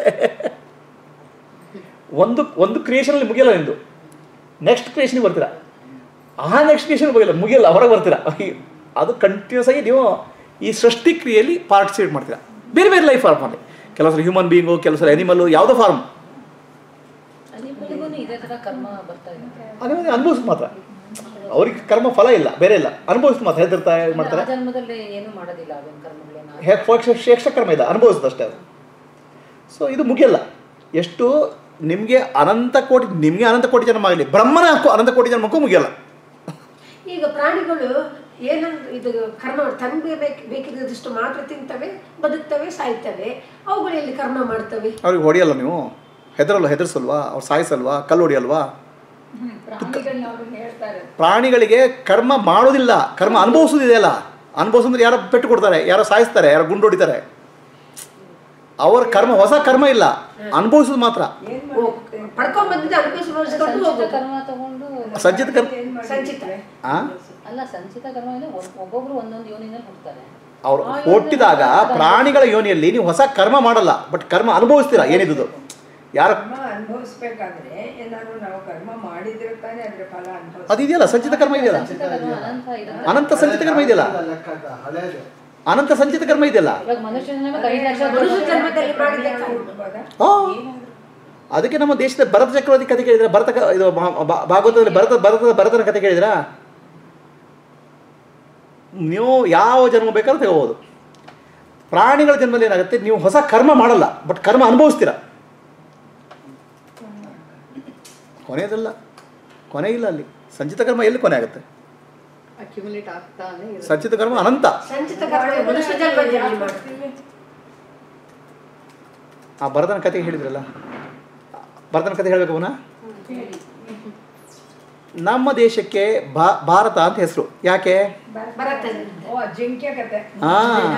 ಒಂದು ಒಂದು ಕ್ರಿಯೇಷನಲ್ಲಿ ಮುಗಿಯಲ್ಲ ನಿಮ್ಮದು ನೆಕ್ಸ್ಟ್ ಕ್ರಿಯೇಷನ್ಗೆ ಬರ್ತೀರಾ ಆ ನೆಕ್ಸ್ಟ್ ಕ್ರಿಯೇಷನ್ ಮುಗಿಯಲ್ಲ ಮುಗಿಯಲ್ಲ ಹೊರಗೆ ಬರ್ತೀರಾ ಅದು ಕಂಟಿನ್ಯೂಸ್ ಆಗಿ ನೀವು ಈ ಸೃಷ್ಟಿ ಕ್ರಿಯೆಯಲ್ಲಿ ಪಾರ್ಟಿಸಿಪೇಟ್ ಮಾಡ್ತೀರಾ ಬೇರೆ ಬೇರೆ ಲೈಫ್ ಫಾರ್ಮಲ್ಲಿ ಕೆಲವು ಸಲ ಹ್ಯೂಮನ್ ಬೀಯಿಂಗು ಕೆಲವು ಸಲ ಅನಿಮಲ್ಲು ಯಾವುದೋ ಫಾರ್ಮ್ ನಿಮ್ಮಲ್ಲಿಗೂ ಇದೇ ತರ ಕರ್ಮ ಬರ್ತಾ ಇದೆ ಅದೇ ಅನುಭವಿಸ್ ಮಾತ್ರ ಅವ್ರಿಗೆ ಕರ್ಮ ಫಲ ಇಲ್ಲ ಬೇರೆ ಇಲ್ಲ ಅನುಭವಿಸ್ ಮಾತ್ರ ಹೆದರ್ತಾ ಇದು ಮಾಡ್ತಾರೆ ಆ ಜನ್ಮದಲ್ಲಿ ಏನು ಮಾಡೋದಿಲ್ಲ ಅವೇನು ಕರ್ಮಗಳೇನ ಹೇ ಶ್ರೇಷ್ಠ ಕರ್ಮ ಇದೆ ಅನುಭವಿಸುತ್ತೆ ಅಷ್ಟೇ ಅದು ಸೊ ಇದು ಮುಗಿಯಲ್ಲ ಎಷ್ಟು ನಿಮಗೆ ಅನಂತ ಕೋಟಿ ನಿಮಗೆ ಅನಂತ ಕೋಟಿ ಜನ್ಮ ಆಗಲಿ ಬ್ರಹ್ಮನ ಹಕ್ಕು ಅನಂತ ಕೋಟಿ ಜನ್ಮಕ್ಕೂ ಮುಗಿಯಲ್ಲ ಈಗ ಪ್ರಾಣಿಗಳು ಏನಂದ್ರೆ ಇದು ಕರ್ಮ ತನಗೆ ಬೇಕು ಬೇಕಿದ್ದಷ್ಟು ಮಾತ್ರ ತಿಂತವೆ ಬದುಕ್ತವೆ ಸಾಯ್ತವೆ ಅವುಗಳಲ್ಲಿ ಕರ್ಮ ಮಾಡ್ತವೆ ಅವ್ರಿಗೆ ಹೊಡಿಯಲ್ಲ ನೀವು ಹೆದರಲ್ಲ ಹೆದರ್ಸಲ್ವಾ ಅವ್ರು ಸಾಯಿಸಲ್ವಾ ಕಲ್ಲು ಹೊಡಿಯಲ್ವಾ ಪ್ರಾಣಿಗಳನ್ನ ಅವ್ರು ಹೇಳ್ತಾರೆ ಪ್ರಾಣಿಗಳಿಗೆ ಕರ್ಮ ಮಾಡೋದಿಲ್ಲ ಕರ್ಮ ಅನುಭವಿಸೋದಿದೆಯಲ್ಲ ಅನುಭವಿಸೋದ್ರೆ ಯಾರೋ ಪೆಟ್ಟು ಕೊಡ್ತಾರೆ ಯಾರೋ ಸಾಯಿಸ್ತಾರೆ ಯಾರೋ ಗುಂಡು ಹೊಡಿತಾರೆ ಅವರ ಕರ್ಮ ಹೊಸ ಕರ್ಮ ಇಲ್ಲ ಅನುಭವಿಸೋದು ಮಾತ್ರ ಪಡ್ಕೊಂಡ್ ಬಂದಿದ್ದು ಅನುಭವಿಸ್ಕೊಂಡು ಸಂಚಿತ ಹೋಗೋದು ಕರ್ಮ ತಗೊಂಡು ಸಂಚಿತ ಕರ್ಮ ಸಂಚಿತ ಆ? ಅಲ್ಲ ಸಂಚಿತ ಕರ್ಮ ಅಂದ್ರೆ ಒಬ್- ಒಬ್ಬೊಬ್ರು ಒಂದೊಂದು ಯೋನಿನಲ್ಲಿ ಹುಡ್ತಾರೆ ಅವ್ರು ಹುಟ್ಟಿದಾಗ ಪ್ರಾಣಿಗಳ ಯೋನಿಯಲ್ಲಿ ನೀವು ಹೊಸ ಕರ್ಮ ಮಾಡಲ್ಲ ಬಟ್ ಕರ್ಮ ಅನುಭವಿಸ್ತೀರಾ ಏನಿದ್ದು ಯಾರ ಕರ್ಮ ಅನುಭವಿಸ್ಬೇಕಾದ್ರೆ ಏನಾದ್ರು ನಾವು ಕರ್ಮ ಮಾಡಿದ್ರೆ ತಾನೇ ಅದ್ರ ಫಲ ಅನುಭವಿಸ್ ಅದಿದೆಯಲ್ಲ ಸಂಚಿತ ಕರ್ಮ ಇದೆಯಲ್ಲ ಸಂಚಿತ ಕರ್ಮ ಅನಂತ ಇರುತ್ತೆ ಅನಂತ ಸಂಚಿತ ಕರ್ಮ ಇದೆಯಲ್ಲ ಲೆಕ್ಕದ ಹಳೇದು ಅನಂತ ಸಂಚಿತ ಕರ್ಮ ಇದೆಯಲ್ಲ ಇವಾಗ ಮನುಷ್ಯನ ನಮಗೆ ಐದು ಲಕ್ಷ ಮನುಷ್ಯ ಜನ್ಮದಲ್ಲಿ ಮಾಡಿದ ಕರ್ಮ. ಹುಟ್ಬೋದಾ? ಆ, ಅದಕ್ಕೆ ನಮ್ಮ ದೇಶದ ಭರತ ಚಕ್ರವರ್ತಿ ಕಥೆ ಕೇಳಿದ್ರ ಭರತ ಕ- ಇದು ಮಹಾ- ಭಾ- ಭಾಗವತದಲ್ಲಿ ಭರತ ಭರತದ ಭರತನ ಕಥೆ ಕೇಳಿದ್ರಾ ನೀವು ಯಾವ ಜನ್ಮ ಬೇಕಾದ್ರೂ ತಗೋಬೋದು ಪ್ರಾಣಿಗಳ ಜನ್ಮದಲ್ಲಿ ಏನಾಗುತ್ತೆ ನೀವು ಹೊಸ ಕರ್ಮ ಮಾಡಲ್ಲ ಬಟ್ ಕರ್ಮ ಅನುಭವಿಸ್ತೀರ ಕೊನೆಯದಲ್ಲ ಕೊನೆ ಇಲ್ಲ ಅಲ್ಲಿ ಸಂಚಿತ ಕರ್ಮ ಎಲ್ಲಿ ಕೊನೆ ಆಗುತ್ತೆ ಅಕ್ಯುಮುಲೇಟ್ ಆಗ್ತಾನೆ ಇರುತ್ತೆ. ಸಂಚಿತ ಕರ್ಮ ಅನಂತ ಸಂಚಿತ ಕರ್ಮ ಮನುಷ್ಯ ಜನ್ಮದಲ್ಲಿ ಮಾಡ್ತವೆ ಆ ಭರತನ ಕಥೆ ಹೇಳಿದ್ರಲ್ಲ ಭರತನ ಕಥೆ ಹೇಳಬೇಕು ಪುನಃ ನಮ್ಮ ದೇಶಕ್ಕೆ ಭಾ ಭಾರತ ಅಂತ ಹೆಸರು ಯಾಕೆ ಭರತನಿಂದ ಓ ಜಿಂಕೆ ಕತೆ ಆ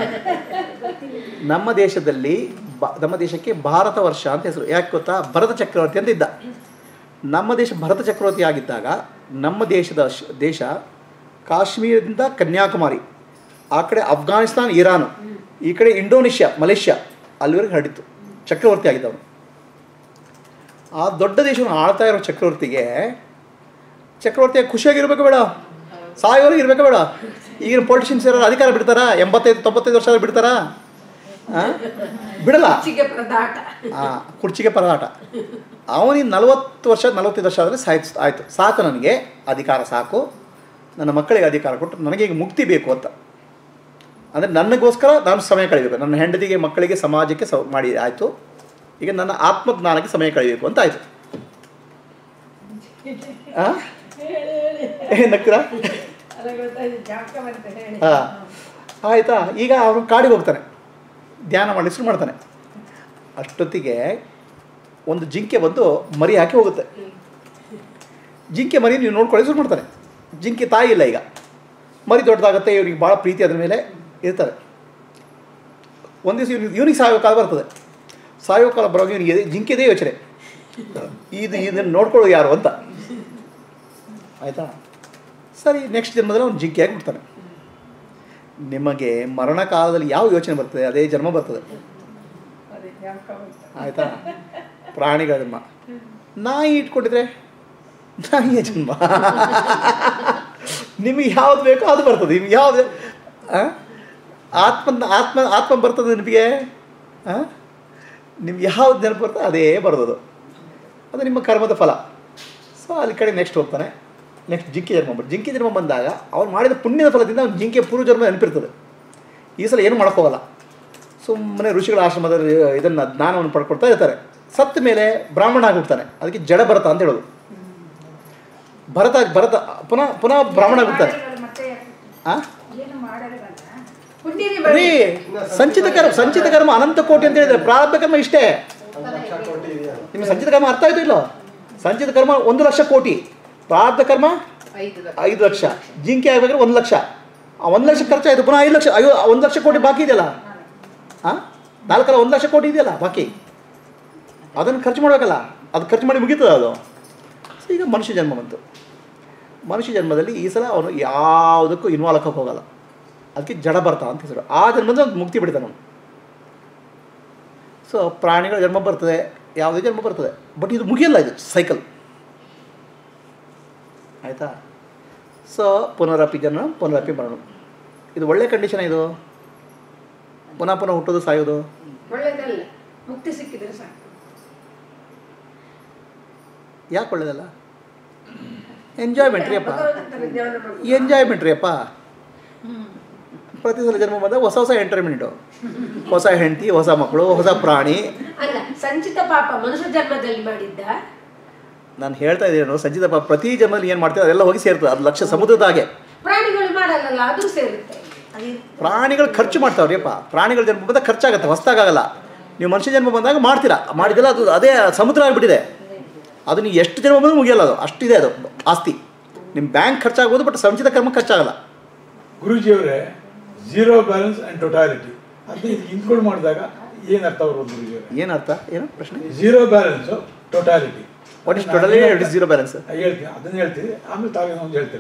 ನಮ್ಮ ದೇಶದಲ್ಲಿ ಬ- ನಮ್ಮ ದೇಶಕ್ಕೆ ಭಾರತ ವರ್ಷ ಅಂತ ಹೆಸರು ಯಾಕೆ ಗೊತ್ತಾ ಭರತ ಚಕ್ರವರ್ತಿ ಅಂತ ಇದ್ದ ನಮ್ಮ ದೇಶ ಭರತ ಚಕ್ರವರ್ತಿ ಆಗಿದ್ದಾಗ ನಮ್ಮ ದೇಶದ ಶ್- ದೇಶ ಕಾಶ್ಮೀರದಿಂದ ಕನ್ಯಾಕುಮಾರಿ ಆ ಕಡೆ ಅಫ್ಘಾನಿಸ್ತಾನ್ ಇರಾನು ಈ ಕಡೆ ಇಂಡೋನೇಷ್ಯಾ ಮಲೇಷ್ಯಾ ಅಲ್ಲಿವರೆಗೆ ಹರಡಿತ್ತು ಚಕ್ರವರ್ತಿ ಆಗಿದ್ದವನು ಆ ದೊಡ್ಡ ದೇಶವನ್ನು ಆಳ್ತಾ ಇರೋ ಚಕ್ರವರ್ತಿಗೆ ಚಕ್ರವರ್ತಿಯಾಗಿ ಖುಷಿಯಾಗಿರ್ಬೇಕು ಬೇಡ ಸಾಯೋವರೆಗೆ ಇರ್ಬೇಕು ಬೇಡ ಈಗಿನ ಪೊಲಿಟಿಷಿಯನ್ಸ್ ಯಾರು ಅಧಿಕಾರ ಬಿಡ್ತಾರಾ ಎಂಬತ್ತೈದು ತೊಂಬತ್ತೈದು ವರ್ಷ ಆದ್ರೆ ಬಿಡ್ತಾರಾ ಆ? ಬಿಡಲ್ಲ ಕುರ್ಚಿಗೆ ಪ್ರದಾಟ ಆ, ಕುರ್ಚಿಗೆ ಪರದಾಟ ಅವನಿಗೆ ನಲವತ್ತು ವರ್ಷ ನಲವತ್ತೈದು ವರ್ಷ ಆದರೆ ಸಾಯ್ತು ಆಯಿತು ಸಾಕು ನನಗೆ ಅಧಿಕಾರ ಸಾಕು ನನ್ನ ಮಕ್ಕಳಿಗೆ ಅಧಿಕಾರ ಕೊಟ್ಟು ನನಗೆ ಈಗ ಮುಕ್ತಿ ಬೇಕು ಅಂತ ಅಂದರೆ ನನಗೋಸ್ಕರ ನಾನು ಸಮಯ ಕಳಿಬೇಕು ನನ್ನ ಹೆಂಡತಿಗೆ ಮಕ್ಕಳಿಗೆ ಸಮಾಜಕ್ಕೆ ಸ ಮಾಡಿ ಆಯಿತು ಈಗ ನನ್ನ ಆತ್ಮಜ್ಞಾನಕ್ಕೆ ಸಮಯ ಕಳಿಬೇಕು ಅಂತ ಆಯಿತು ಏನಕ್ಕಿರ ಅಲ್ಲ ಗೊತ್ತಾಯ್ತು ಜಾಕ ಬರ್ತದೆ ಹೇಳಿ ಹಾಂ ಆಯಿತಾ ಈಗ ಅವನು ಕಾಡಿಗೆ ಹೋಗ್ತಾನೆ ಧ್ಯಾನ ಮಾಡಿ ಶುರು ಮಾಡ್ತಾನೆ ಅಷ್ಟೊತ್ತಿಗೆ ಒಂದು ಜಿಂಕೆ ಬಂದು ಮರಿ ಹಾಕಿ ಹೋಗುತ್ತೆ ಜಿಂಕೆ ಮರಿ ನೀವು ನೋಡ್ಕೊಳ್ಳಿ ಶುರು ಮಾಡ್ತಾನೆ ಜಿಂಕೆ ತಾಯಿ ಇಲ್ಲ ಈಗ ಮರಿ ದೊಡ್ಡದಾಗುತ್ತೆ ಇವ್ರಿಗೆ ಭಾಳ ಪ್ರೀತಿ ಅದ್ರ ಮೇಲೆ ಇರ್ತಾರೆ ಒಂದು ದಿವಸ ಇವ್ನಿಗೆ ಇವ್ನಿಗೆ ಸಾಯೋ ಕಾಲ ಬರ್ತದೆ ಸಾಯೋ ಕಾಲ ಬರೋವಾಗ ಇವನಿಗೆ ಜಿಂಕೆದೇ ಯೋಚನೆ ಇದು ಇದನ್ನು ನೋಡ್ಕೊಳ್ಳೋದು ಯಾರು ಅಂತ ಆಯಿತಾ ಸರಿ ನೆಕ್ಸ್ಟ್ ಜನ್ಮದಲ್ಲಿ ಅವ್ನು ಜಿಂಕೆಯಾಗಿ ಬಿಡ್ತಾನೆ ನಿಮಗೆ ಮರಣ ಕಾಲದಲ್ಲಿ ಯಾವ ಯೋಚನೆ ಬರ್ತದೆ ಅದೇ ಜನ್ಮ ಬರ್ತದೆ ಅದೇ ಜಾಕ ಬರ್ತದೆ ಆಯಿತಾ ಪ್ರಾಣಿಗಳ ಜನ್ಮ ನಾಯಿ ಇಟ್ಕೊಂಡಿದ್ರೆ ನಾಯಿಯ ಜನ್ಮ ನಿಮಗೆ ಯಾವ್ದು ಬೇಕೋ ಅದು ಬರ್ತದೆ ನಿಮ್ಗೆ ಯಾವ್ದು ಆ? ಆತ್ಮ ಆತ್ಮ ಆತ್ಮ ಬರ್ತದೆ ನಿಮಗೆ ಆ? ನಿಮ್ಗೆ ಯಾವ್ದು ನೆನಪು ಬರ್ತದೆ ಅದೇ ಬರೋದು ಅದು ನಿಮ್ಮ ಕರ್ಮದ ಫಲ ಸೊ ಅಲ್ಲಿ ಕಡೆ ನೆಕ್ಸ್ಟ್ ಹೋಗ್ತಾನೆ ನೆಕ್ಸ್ಟ್ ಜಿಂಕೆ ಜನ್ಮ ಬಂದು ಜಿಂಕೆ ಜನ್ಮ ಬಂದಾಗ ಅವ್ನು ಮಾಡಿದ ಪುಣ್ಯದ ಫಲದಿಂದ ಅವ್ನು ಜಿಂಕೆ ಪೂರ್ವ ಜನ್ಮ ನೆನಪಿರ್ತದೆ ಈ ಸಲ ಏನು ಮಾಡೋಕ್ಕೋಗಲ್ಲ ಸುಮ್ಮನೆ ಋಷಿಗಳ ಆಶ್ರಮದಲ್ಲಿ ಇದನ್ನು ಜ್ಞಾನವನ್ನು ಪಡ್ಕೊಳ್ತಾ ಇರ್ತಾರೆ ಸತ್ತ ಮೇಲೆ ಬ್ರಾಹ್ಮಣ ಆಗಿಬಿಡ್ತಾನೆ ಅದಕ್ಕೆ ಜಡ ಭರತ ಅಂತ ಹೇಳೋದು ಭರತ ಭರತ ಪುನಃ ಪುನಃ ಬ್ರಾಹ್ಮಣ ಆಗಿಬಿಡ್ತಾನೆ ಮತ್ತೆ ಆ ಏನು ಮಾಡಲ್ಲ ಪುಣ್ಯನೇ ರೀ ಸಂಚಿತ ಕರ್ಮ ಸಂಚಿತ ಕರ್ಮ ಅನಂತ ಕೋಟಿ ಅಂತ ಹೇಳಿದ್ರೆ ಪ್ರಾರಬ್ಧ ಕರ್ಮ ಇಷ್ಟೇ ಒಂದು ಲಕ್ಷ ಕೋಟಿ ಇದೆಯಲ್ಲ ನಿಮ್ಗೆ ಸಂಚಿತ ಕರ್ಮ ಅರ್ಥ ಆಯ್ತು ಇಲ್ಲೋ ಸಂಚಿತ ಕರ್ಮ ಒಂದು ಲಕ್ಷ ಕೋಟಿ ಪ್ರಾರಬ್ಧ ಕರ್ಮ ಐದು ಲಕ್ಷ. ಐದು ಲಕ್ಷ ಜಿಂಕೆ ಆಗ್ಬೇಕಾದ್ರೆ ಒಂದು ಲಕ್ಷ ಆ ಒಂದು ಲಕ್ಷ ಖರ್ಚಾಯಿತು ಪುನಃ ಐದು ಲಕ್ಷ ಅಯ್ಯೋ ಒಂದು ಲಕ್ಷ ಕೋಟಿ ಬಾಕಿ ಇದೆಯಲ್ಲ ಹಾಂ ನಾಲ್ಕರ ಒಂದು ಲಕ್ಷ ಕೋಟಿ ಇದೆಯಲ್ಲ ಬಾಕಿ ಅದನ್ನು ಖರ್ಚು ಮಾಡಬೇಕಲ್ಲ ಅದು ಖರ್ಚು ಮಾಡಿ ಮುಗೀತದೆ ಅದು ಸೊ ಈಗ ಮನುಷ್ಯ ಜನ್ಮ ಬಂತು ಮನುಷ್ಯ ಜನ್ಮದಲ್ಲಿ ಈ ಸಲ ಅವನು ಯಾವುದಕ್ಕೂ ಇನ್ವಾಲ್ವ್ ಆಗೋಕೆ ಹೋಗಲ್ಲ ಅದಕ್ಕೆ ಜಡ ಬರ್ತಾ ಅಂತ ಹೆಸರು ಆ ಜನ್ಮದ ಅವ್ನು ಮುಕ್ತಿ ಬಿಡ್ತಾನೆ ಅವನು ಸೊ ಪ್ರಾಣಿಗಳ ಜನ್ಮ ಬರ್ತದೆ ಯಾವುದೇ ಜನ್ಮ ಬರ್ತದೆ ಬಟ್ ಇದು ಮುಗಿಯಲ್ಲ ಇದು ಸೈಕಲ್ ಆಯಿತಾ ಸೊ ಪುನರಪಿ ಜನ್ಮ ಪುನರಪಿ ಮರಣ ಇದು ಒಳ್ಳೆ ಕಂಡೀಷನ್ ಇದು ಪುನಃ ಪುನಃ ಹುಟ್ಟೋದು ಸಾಯೋದು ಒಳ್ಳೇದಲ್ಲ ಮುಕ್ತಿ ಸಿಕ್ಕಿದ್ರೆ ಸಾಕು ಯಾಕೆ ಒಳ್ಳೇದಲ್ಲ ಎಂಜಾಯ್ಮೆಂಟ್ ರೀ ಅಪ್ಪ ಭಗವಂತನ ಜ್ಞಾನ ಮಾಡ್ಕೊಂಡು ಎಂಜಾಯ್ಮೆಂಟ್ ರೀ ಅಪ್ಪ ಪ್ರತಿ ಸಲ ಜನ್ಮ ಬಂದಾಗ ಹೊಸ ಹೊಸ ಎಂಟರ್ಟೈನ್ಮೆಂಟು ಹೊಸ ಹೆಂಡತಿ ಹೊಸ ಮಕ್ಕಳು ಹೊಸ ಪ್ರಾಣಿ ಅಲ್ಲ ಸಂಚಿತ ಪಾಪ ಮನುಷ್ಯ ಜನ್ಮದಲ್ಲಿ ಮಾಡಿದ್ದ ನಾನು ಹೇಳ್ತಾ ಇದ್ದೇನು ಸಂಚಿತ ಪಾಪ ಪ್ರತಿ ಜನ್ಮದಲ್ಲಿ ಏನು ಮಾಡ್ತಾರೆ ಅದೆಲ್ಲ ಹೋಗಿ ಸೇರ್ತದೆ ಅದು ಲಕ್ಷ ಸಮುದ್ರದ ಹಾಗೆ ಪ್ರಾಣಿಗಳು ಮಾಡ ಅಲ್ಲಲ್ಲ ಅದು ಸೇರುತ್ತೆ ಪ್ರಾಣಿಗಳು ಖರ್ಚು ಮಾಡ್ತಾವ್ರಿಯಪ್ಪ ಪ್ರಾಣಿಗಳ ಜನ್ಮ ಬಂದಾಗ ಖರ್ಚಾಗತ್ತೆ ಹೊಸ್ದಾಗಲ್ಲ ನೀವು ಮನುಷ್ಯ ಜನ್ಮ ಬಂದಾಗ ಮಾಡ್ತೀರಾ ಮಾಡಿದಿಲ್ಲ ಅದು ಅದೇ ಸಮುದ್ರ ಆಗಿಬಿಟ್ಟಿದೆ ಅದು ನೀವು ಎಷ್ಟು ಜನ್ಮ ಬಂದರೂ ಮುಗಿಯಲ್ಲ ಅದು ಅಷ್ಟಿದೆ ಅದು ಆಸ್ತಿ ನಿಮ್ಮ ಬ್ಯಾಂಕ್ ಖರ್ಚಾಗ್ಬೋದು ಬಟ್ ಸಂಚಿತ ಕರ್ಮ ಖರ್ಚಾಗಲ್ಲ ಗುರುಜಿಯವರೇ ಝೀರೋ ಬ್ಯಾಲೆನ್ಸ್ ಅಂಡ್ ಟೊಟಾಲಿಟಿ ಅದು ಇದಕ್ಕೆ ಇನ್ಕ್ಲೂಡ್ ಮಾಡಿದಾಗ ಏನು ಅರ್ಥ ಬರ್ಬೋದು ಗುರುಜಿಯವರೇ ಏನರ್ಥ ಏನು ಪ್ರಶ್ನೆ zero balance totality what is totally it is zero balance ಹೇಳ್ತೀನಿ ಅದನ್ನ ಹೇಳ್ತೀವಿ ಆಮೇಲೆ ತಾವೇನೋ ಒಂದು ಹೇಳ್ತೀರ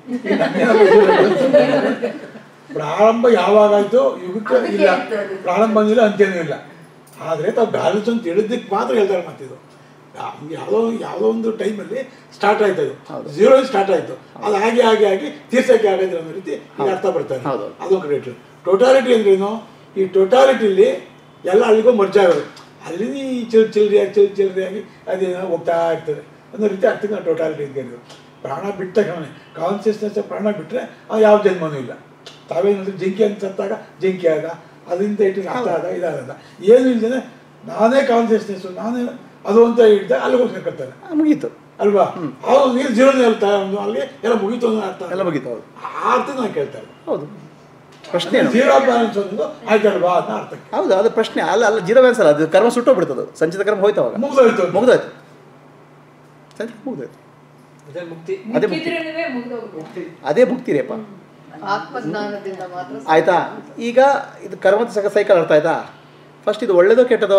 ಪ್ರಾರಂಭ ಯಾವಾಗಾಯ್ತು ಯುಗಕ್ಕೆ ಅದಕ್ಕೆ ಇಲ್ಲ ಹೇಳ್ತಾರೆ. ಪ್ರಾರಂಭ ಇಲ್ಲ ಅಂತ್ಯನೂ ಇಲ್ಲ ಆದರೆ ತಾವು ಬ್ಯಾಲೆನ್ಸ್ ಅಂತ ಹೇಳಿದ್ದಕ್ಕೆ ಮಾತ್ರ ಹೇಳ್ತಾರೆ ಮತ್ತಿದು ಯಾ- ಯಾವುದೋ ಯಾವುದೋ ಒಂದು ಟೈಮಲ್ಲಿ ಸ್ಟಾರ್ಟ್ ಆಯ್ತು ಅದು ಝೀರೋ ಸ್ಟಾರ್ಟ್ ಆಯ್ತು ಅದು ಹಾಗೆ ಹಾಗೆ ಆಗಿ ತೀರ್ಸಕ್ಕೆ ಆಗೈತೆ ಅನ್ನೋ ರೀತಿ ಈಗ ಅರ್ಥ ಬರ್ತಾರೆ ಹೌದು. ಅದೊಂದು ಗ್ರೇಟ್ ಟೊಟಾಲಿಟಿ ಅಂದ್ರೇನು ಈ ಟೊಟಾಲಿಟಿಲಿ ಎಲ್ಲ ಅಲ್ಲಿಗೂ ಮರ್ಜ್ ಆಗೋದು ಅಲ್ಲಿ ಈ ಚಿಲ್ ಚಿಲ್ರಿಯಾಗಿ ಚಿಲ್ ಚಿಲ್ರಿಯಾಗಿ ಅದೇನೋ ಹೋಗ್ತಾ ಇರ್ತದೆ ಅನ್ನೋ ರೀತಿ ಆಗ್ತದೆ ನಾವು ಟೊಟಾಲಿಟಿ ಅಂತ ಹೇಳಿದ್ರು ಪ್ರಾಣ ಬಿಟ್ಟ ತಕ್ಷಣ ಕಾನ್ಸಿಯಸ್ನೆಸ್ ಪ್ರಾಣ ಬಿಟ್ಟರೆ ಅದು ಯಾವ ಜನ್ಮನೂ ಇಲ್ಲ ತಾವೇನಂದ್ರೆ ಜಿಂಕೆ ಅಂತ ಸತ್ತಾಗ ಜಿಂಕೆ ಆದ ಅದರಿಂದ ಇಟ್ಟು ಅರ್ಥ ಆದ ಇದಾದ ಏನು ಇಲ್ದೇನೆ ನಾನೇ ಕಾನ್ಸಿಯಸ್ನೆಸ್ಸು ನಾನೇ ಅದು ಅಂತ ಹಿಡ್ದ ಅಲ್ಲಿ ಹೋಗಿ ಕರ್ತಾರೆ ಮುಗೀತು ಅಲ್ವಾ ಅವ್ರು ನೀರು ಜೀವನ ಹೇಳ್ತಾ ಒಂದು ಅಲ್ಲಿ ಎಲ್ಲ ಮುಗೀತು ಅನ್ನೋ ಅರ್ಥ ಎಲ್ಲ ಮುಗೀತು ಹೌದು ಆ ಅರ್ಥ ನಾನು ಕೇಳ್ತಾರೆ ಹೌದು ಪ್ರಶ್ನೆ ಏನು ಜೀರೋ ಬ್ಯಾಲೆನ್ಸ್ ಅನ್ನೋದು ಆಯ್ತಲ್ವಾ ಅದನ್ನ ಅರ್ಥಕ್ಕೆ ಹೌದು ಅದು ಪ್ರಶ್ನೆ ಅಲ್ಲ ಅಲ್ಲ ಜೀರೋ ಬ್ಯಾಲೆನ್ಸ್ ಅಲ್ಲ ಅದು ಕರ್ಮ ಸುಟ್ಟೋಗ್ಬಿಡ್ತದೆ ಅದು. ಸಂಚಿತ ಕರ್ಮ ಹೋಯ್ತು ಅವಾಗ ಮುಗ್ದೋಯ್ತು ಅಂತ. ಮುಗ್ದೋಯ್ತು ಸಂಚಿತ ಮುಗ್ದೋಯ್ತು ಅದೇ ಮುಕ್ತಿ ಅದೇ ಮುಕ್ತಿ ಮುಚ್ಚಿದ್ರೇನುವೆ ಮುಗ್ದೋಗ್ಬಿಡುತ್ತೆ ಅದೇ ಮುಕ್ತಿರೇಪ್ಪ ಆತ್ಮಜ್ಞಾನದಿಂದ ಮಾತ್ರ ಆಯ್ತಾ ಈಗ ಇದು ಕರ್ಮದ ಸಕ ಸೈಕಲ್ ಅರ್ಥ ಆಯ್ತಾ ಫಸ್ಟ್ ಇದು ಒಳ್ಳೇದೋ ಕೆಟ್ಟದೋ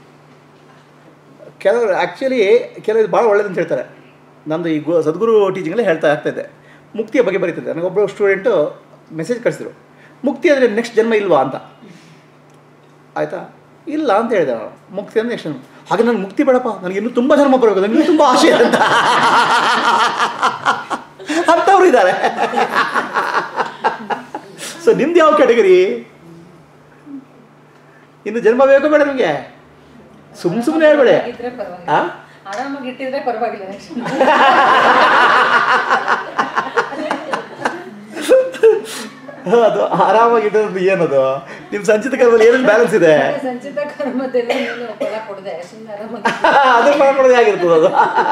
ಕೆಲವರು ಆ್ಯಕ್ಚುಲಿ ಕೆಲವರು ಭಾಳ ಒಳ್ಳೇದು ಅಂತ ಹೇಳ್ತಾರೆ ನಂದು ಈ ಗು ಸದ್ಗುರು ಟೀಚಿಂಗಲ್ಲಿ ಹೇಳ್ತಾ ಆಗ್ತಾಯಿದ್ದೆ ಮುಕ್ತಿಯ ಬಗ್ಗೆ ಬರೀತಿದ್ದೆ ನನಗೊಬ್ಬರು ಸ್ಟೂಡೆಂಟು ಮೆಸೇಜ್ ಕಳಿಸಿದ್ರು ಮುಕ್ತಿ ಅಂದರೆ ನೆಕ್ಸ್ಟ್ ಜನ್ಮ ಇಲ್ವಾ ಅಂತ ಆಯಿತಾ ಇಲ್ಲ ಅಂತ ಹೇಳಿದೆ ನಾನು ಮುಕ್ತಿ ಅಂದರೆ ನೆಕ್ಸ್ಟ್ ಜನ್ಮ ಹಾಗೆ ನನಗೆ ಮುಕ್ತಿ ಬೇಡಪ್ಪ ನನಗೆ ಇನ್ನೂ ತುಂಬ ಜನ್ಮ ಬರಬೇಕು ನನಗೆ ಇನ್ನೂ ತುಂಬ ಆಸೆ ಇದೆ ಅಂತ ಅಂಥವ್ರು ಇದ್ದಾರೆ ಸೊ ನಿಮ್ದು ಯಾವ ಕ್ಯಾಟಗರಿ ಇನ್ನು ಜನ್ಮ ಬೇಕು ಬೇಡ ನಿಮಗೆ ಸುಮ್ ಸುಮ್ಮನೆ ಹೇಳ್ಬೇಡಿ ಇದ್ರೆ ಪರವಾಗಿಲ್ಲ ಆ? ಆರಾಮಾಗಿ ಇಟ್ಟಿದ್ರೆ ಪರವಾಗಿಲ್ಲ ನೆಕ್ಸ್ಟ್ ಅದು ಆರಾಮಾಗಿಟ್ಟದ್ದು ಏನದು ನಿಮ್ಮ ಸಂಚಿತ ಕರ್ಮದಲ್ಲಿ ಏನೇನು ಬ್ಯಾಲೆನ್ಸ್ ಇದೆ ಸಂಚಿತ ಕರ್ಮದಲ್ಲಿ ನೀನು ಫಲ ಕೊಡದೆ ಸುಮ್ಮನೆ ಆರಾಮಾಗಿ ಅದ್ರ ಮಾಡ್ಕೊಳ್ಳೋದೇ ಆಗಿರ್ತದೆ ಅದು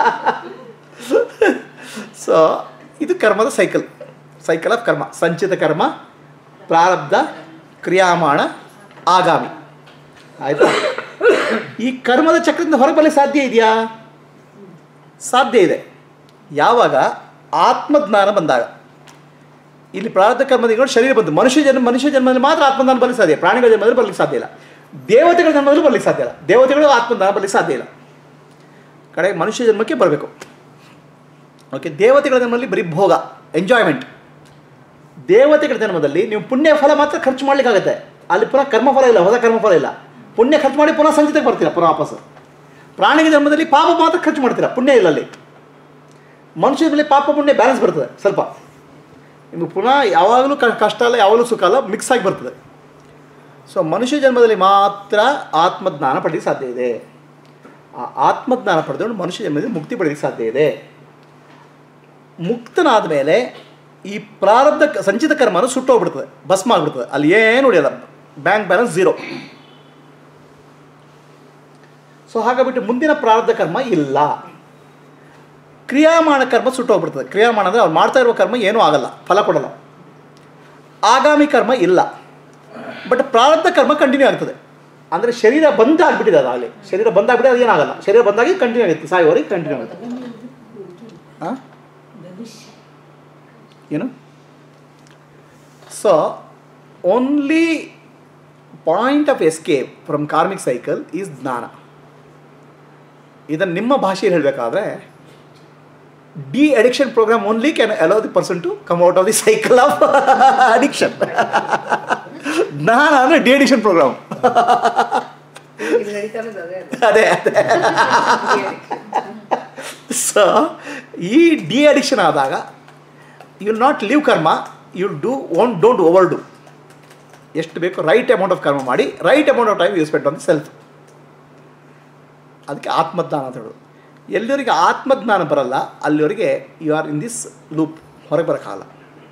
ಸೊ ಇದು ಕರ್ಮದ ಸೈಕಲ್ ಸೈಕಲ್ ಆಫ್ ಕರ್ಮ ಸಂಚಿತ ಕರ್ಮ ಪ್ರಾರಬ್ಧ ಕ್ರಿಯಾಮಾಣ ಆಗಾಮಿ ಆಯ್ತಾ ಈ ಕರ್ಮದ ಚಕ್ರದಿಂದ ಹೊರಗೆ ಬರಲಿಕ್ಕೆ ಸಾಧ್ಯ ಇದೆಯಾ ಸಾಧ್ಯ ಇದೆ ಯಾವಾಗ ಆತ್ಮಜ್ಞಾನ ಬಂದಾಗ ಇಲ್ಲಿ ಪ್ರಾರಬ್ಧ ಕರ್ಮದಿಂದ ಶರೀರ ಬಂತು ಮನುಷ್ಯ ಜನ್ಮ ಮನುಷ್ಯ ಜನ್ಮದಲ್ಲಿ ಮಾತ್ರ ಆತ್ಮಜ್ಞಾನ ಬರಲಿಕ್ಕೆ ಸಾಧ್ಯ ಪ್ರಾಣಿಗಳ ಜನ್ಮದಲ್ಲಿ ಬರಲಿಕ್ಕೆ ಸಾಧ್ಯ ಇಲ್ಲ ದೇವತೆಗಳ ಜನ್ಮದಲ್ಲೂ ಬರಲಿಕ್ಕೆ ಸಾಧ್ಯ ಇಲ್ಲ ದೇವತೆಗಳು ಆತ್ಮಜ್ಞಾನ ಬರಲಿಕ್ಕೆ ಸಾಧ್ಯ ಇಲ್ಲ ಕಡೆ ಮನುಷ್ಯ ಜನ್ಮಕ್ಕೆ ಬರಬೇಕು ಓಕೆ ದೇವತೆಗಳ ಜನ್ಮದಲ್ಲಿ ಬರೀ ಭೋಗ ಎಂಜಾಯ್ಮೆಂಟ್ ದೇವತೆಗಳ ಜನ್ಮದಲ್ಲಿ ನೀವು ಪುಣ್ಯ ಫಲ ಮಾತ್ರ ಖರ್ಚು ಮಾಡ್ಲಿಕ್ಕಾಗತ್ತೆ ಅಲ್ಲಿ ಪುನಃ ಕರ್ಮಫಲ ಇಲ್ಲ ಹೊಸ ಕರ್ಮಫಲ ಇಲ್ಲ ಪುಣ್ಯ ಖರ್ಚು ಮಾಡಿ ಪುನಃ ಸಂಚಿತಕ್ಕೆ ಬರ್ತೀರಾ ಪುನಃ ವಾಪಸ್ ಪ್ರಾಣಿಗಳ ಜನ್ಮದಲ್ಲಿ ಪಾಪ ಮಾತ್ರ ಖರ್ಚು ಮಾಡ್ತೀರಾ ಪುಣ್ಯ ಇಲ್ಲ ಅಲ್ಲಿ ಮನುಷ್ಯನ ಮೇಲೆ ಪಾಪ ಪುಣ್ಯ ಬ್ಯಾಲೆನ್ಸ್ ಬರ್ತದೆ ಸ್ವಲ್ಪ ನಿಮಗೆ ಪುನಃ ಯಾವಾಗಲೂ ಕ- ಕಷ್ಟ ಅಲ್ಲ ಯಾವಾಗಲೂ ಸುಖ ಅಲ್ಲ ಮಿಕ್ಸ್ ಆಗಿ ಬರ್ತದೆ ಸೊ ಮನುಷ್ಯ ಜನ್ಮದಲ್ಲಿ ಮಾತ್ರ ಆತ್ಮಜ್ಞಾನ ಪಡೆಯಲಿಕ್ಕೆ ಸಾಧ್ಯ ಇದೆ ಆ ಆತ್ಮಜ್ಞಾನ ಪಡೆದುಕೊಂಡು ಮನುಷ್ಯ ಜನ್ಮದಲ್ಲಿ ಮುಕ್ತಿ ಪಡೆಯಲಿಕ್ಕೆ ಸಾಧ್ಯ ಇದೆ ಮುಕ್ತನಾದ ಮೇಲೆ ಈ ಪ್ರಾರಬ್ಧ ಕ- ಸಂಚಿತ ಕರ್ಮನು ಸುಟ್ಟೋಗ್ಬಿಡ್ತದೆ ಭಸ್ಮ ಆಗ್ಬಿಡ್ತದೆ ಅಲ್ಲಿ ಏನು ಉಳಿಯಲ್ಲ ಬ್ಯಾಂಕ್ ಬ್ಯಾಲೆನ್ಸ್ ಝೀರೋ ಸೊ ಹಾಗಾಗ್ಬಿಟ್ಟು ಮುಂದಿನ ಪ್ರಾರಬ್ಧ ಕರ್ಮ ಇಲ್ಲ ಕ್ರಿಯಾಮಾಣ ಕರ್ಮ ಸುಟ್ಟೋಗ್ಬಿಡ್ತದೆ ಕ್ರಿಯಾಮಾಣ ಅಂದರೆ ಅವ್ರು ಮಾಡ್ತಾ ಇರುವ ಕರ್ಮ ಏನೂ ಆಗಲ್ಲ ಫಲ ಕೊಡಲ್ಲ ಆಗಾಮಿ ಕರ್ಮ ಇಲ್ಲ ಬಟ್ ಪ್ರಾರಬ್ಧ ಕರ್ಮ ಕಂಟಿನ್ಯೂ ಆಗ್ತದೆ ಅಂದರೆ ಶರೀರ ಬಂದ್ ಆಗ್ಬಿಟ್ಟಿದೆ ಅದು ಆಗಲಿ ಶರೀರ ಬಂದಾಗ್ಬಿಟ್ಟೆ ಅದು ಏನಾಗಲ್ಲ ಶರೀರ ಬಂದಾಗಿ ಕಂಟಿನ್ಯೂ ಆಗುತ್ತೆ ಸಾಯೋವರೆಗೆ ಕಂಟಿನ್ಯೂ ಆಗುತ್ತೆ ಹಾಂ ಏನು so only point of escape from karmic cycle is ಜ್ಞಾನ ಇದನ್ನು ನಿಮ್ಮ ಭಾಷೆಯಲ್ಲಿ ಹೇಳಬೇಕಾದ್ರೆ deaddiction program only can allow the person to come out of the cycle of addiction ಜ್ಞಾನ ಅಂದರೆ ಡಿ ಅಡಿಕ್ಷನ್ ಪ್ರೋಗ್ರಾಮ್ ಇಲ್ಲಿ ನಡೀತಾ ಇರೋದು ಅದೇ ಅದು. ಅದೇ ಅದೇ ಸೊ ಈ ಡಿ ಅಡಿಕ್ಷನ್ ಆದಾಗ you will not leave karma you do won't don't overdo ಎಷ್ಟು ಬೇಕೋ ರೈಟ್ ಅಮೌಂಟ್ ಆಫ್ ಕರ್ಮ ಮಾಡಿ right amount of time use put on self ಅದಕ್ಕೆ ಆತ್ಮಜ್ಞಾನ ಅಂತ ಹೇಳೋದು ಎಲ್ಲಿವರೆಗೆ ಆತ್ಮಜ್ಞಾನ ಬರಲ್ಲ ಅಲ್ಲಿವರೆಗೆ you are in this loop ಹೊರಗೆ ಬರೋಕ್ಕಾಗಲ್ಲ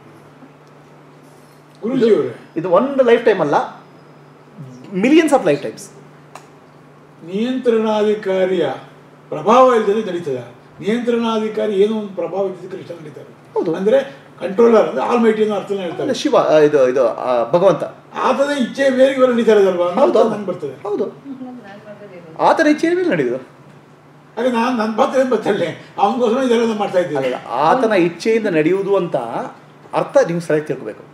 ಗುರುಜಿಯವರೇ ಇದು ಒಂದು ಲೈಫ್ ಟೈಮ್ ಅಲ್ಲ ಮಿಲಿಯನ್ಸ್ ಆಫ್ ಲೈಫ್ ಟೈಮ್ಸ್ ನಿಯಂತ್ರಣಾಧಿಕಾರಿಯ ಪ್ರಭಾವ ಇಲ್ಲದೆ ನಡೀತದೆ ನಿಯಂತ್ರಣಾಧಿಕಾರಿ ಏನೋ ಒಂದು ಪ್ರಭಾವ ಇದ್ದಕ್ಕೆ ಇಷ್ಟ ನಡೀತಾರೆ ಹೌದು. ಅಂದ್ರೆ ಕಂಟ್ರೋಲರ್ ಅಂದ್ರೆ ಆಲ್ ಮೈಟಿ ಅನ್ನೋ ಅರ್ಥನ ಹೇಳ್ತಾರೆ ಅಂದ್ರೆ ಶಿವ ಆ, ಇದು ಇದು ಆ, ಭಗವಂತ ಆತನೇ ಇಚ್ಛೆ ಮೇರೆಗೆ ಇವರು ನಡೀತಾ ಇರೋದಲ್ವಾ ಹೌದು ನಂಗೆ ಬರ್ತದೆ ಹೌದು ಆತನ ಇಚ್ಛೆ ಮೇಲೆ ನಡೆಯುದು ಹಾಗೆ ನಾನು ನನ್ನ ಪಾತ್ರ ಬರ್ತಲ್ಲೇ ಅವನಿಗೋಸ್ಕರ ಇದೆಲ್ಲ ಮಾಡ್ತಾ ಇದ್ದೀನಿ ಅಲ್ಲ ಆತನ ಇಚ್ಛೆಯಿಂದ ನಡೆಯುವುದು ಅಂತ ಅರ್ಥ ನೀವು ಸರಿಯಾಗಿ ತಿಳ್ಕೊಬೇಕು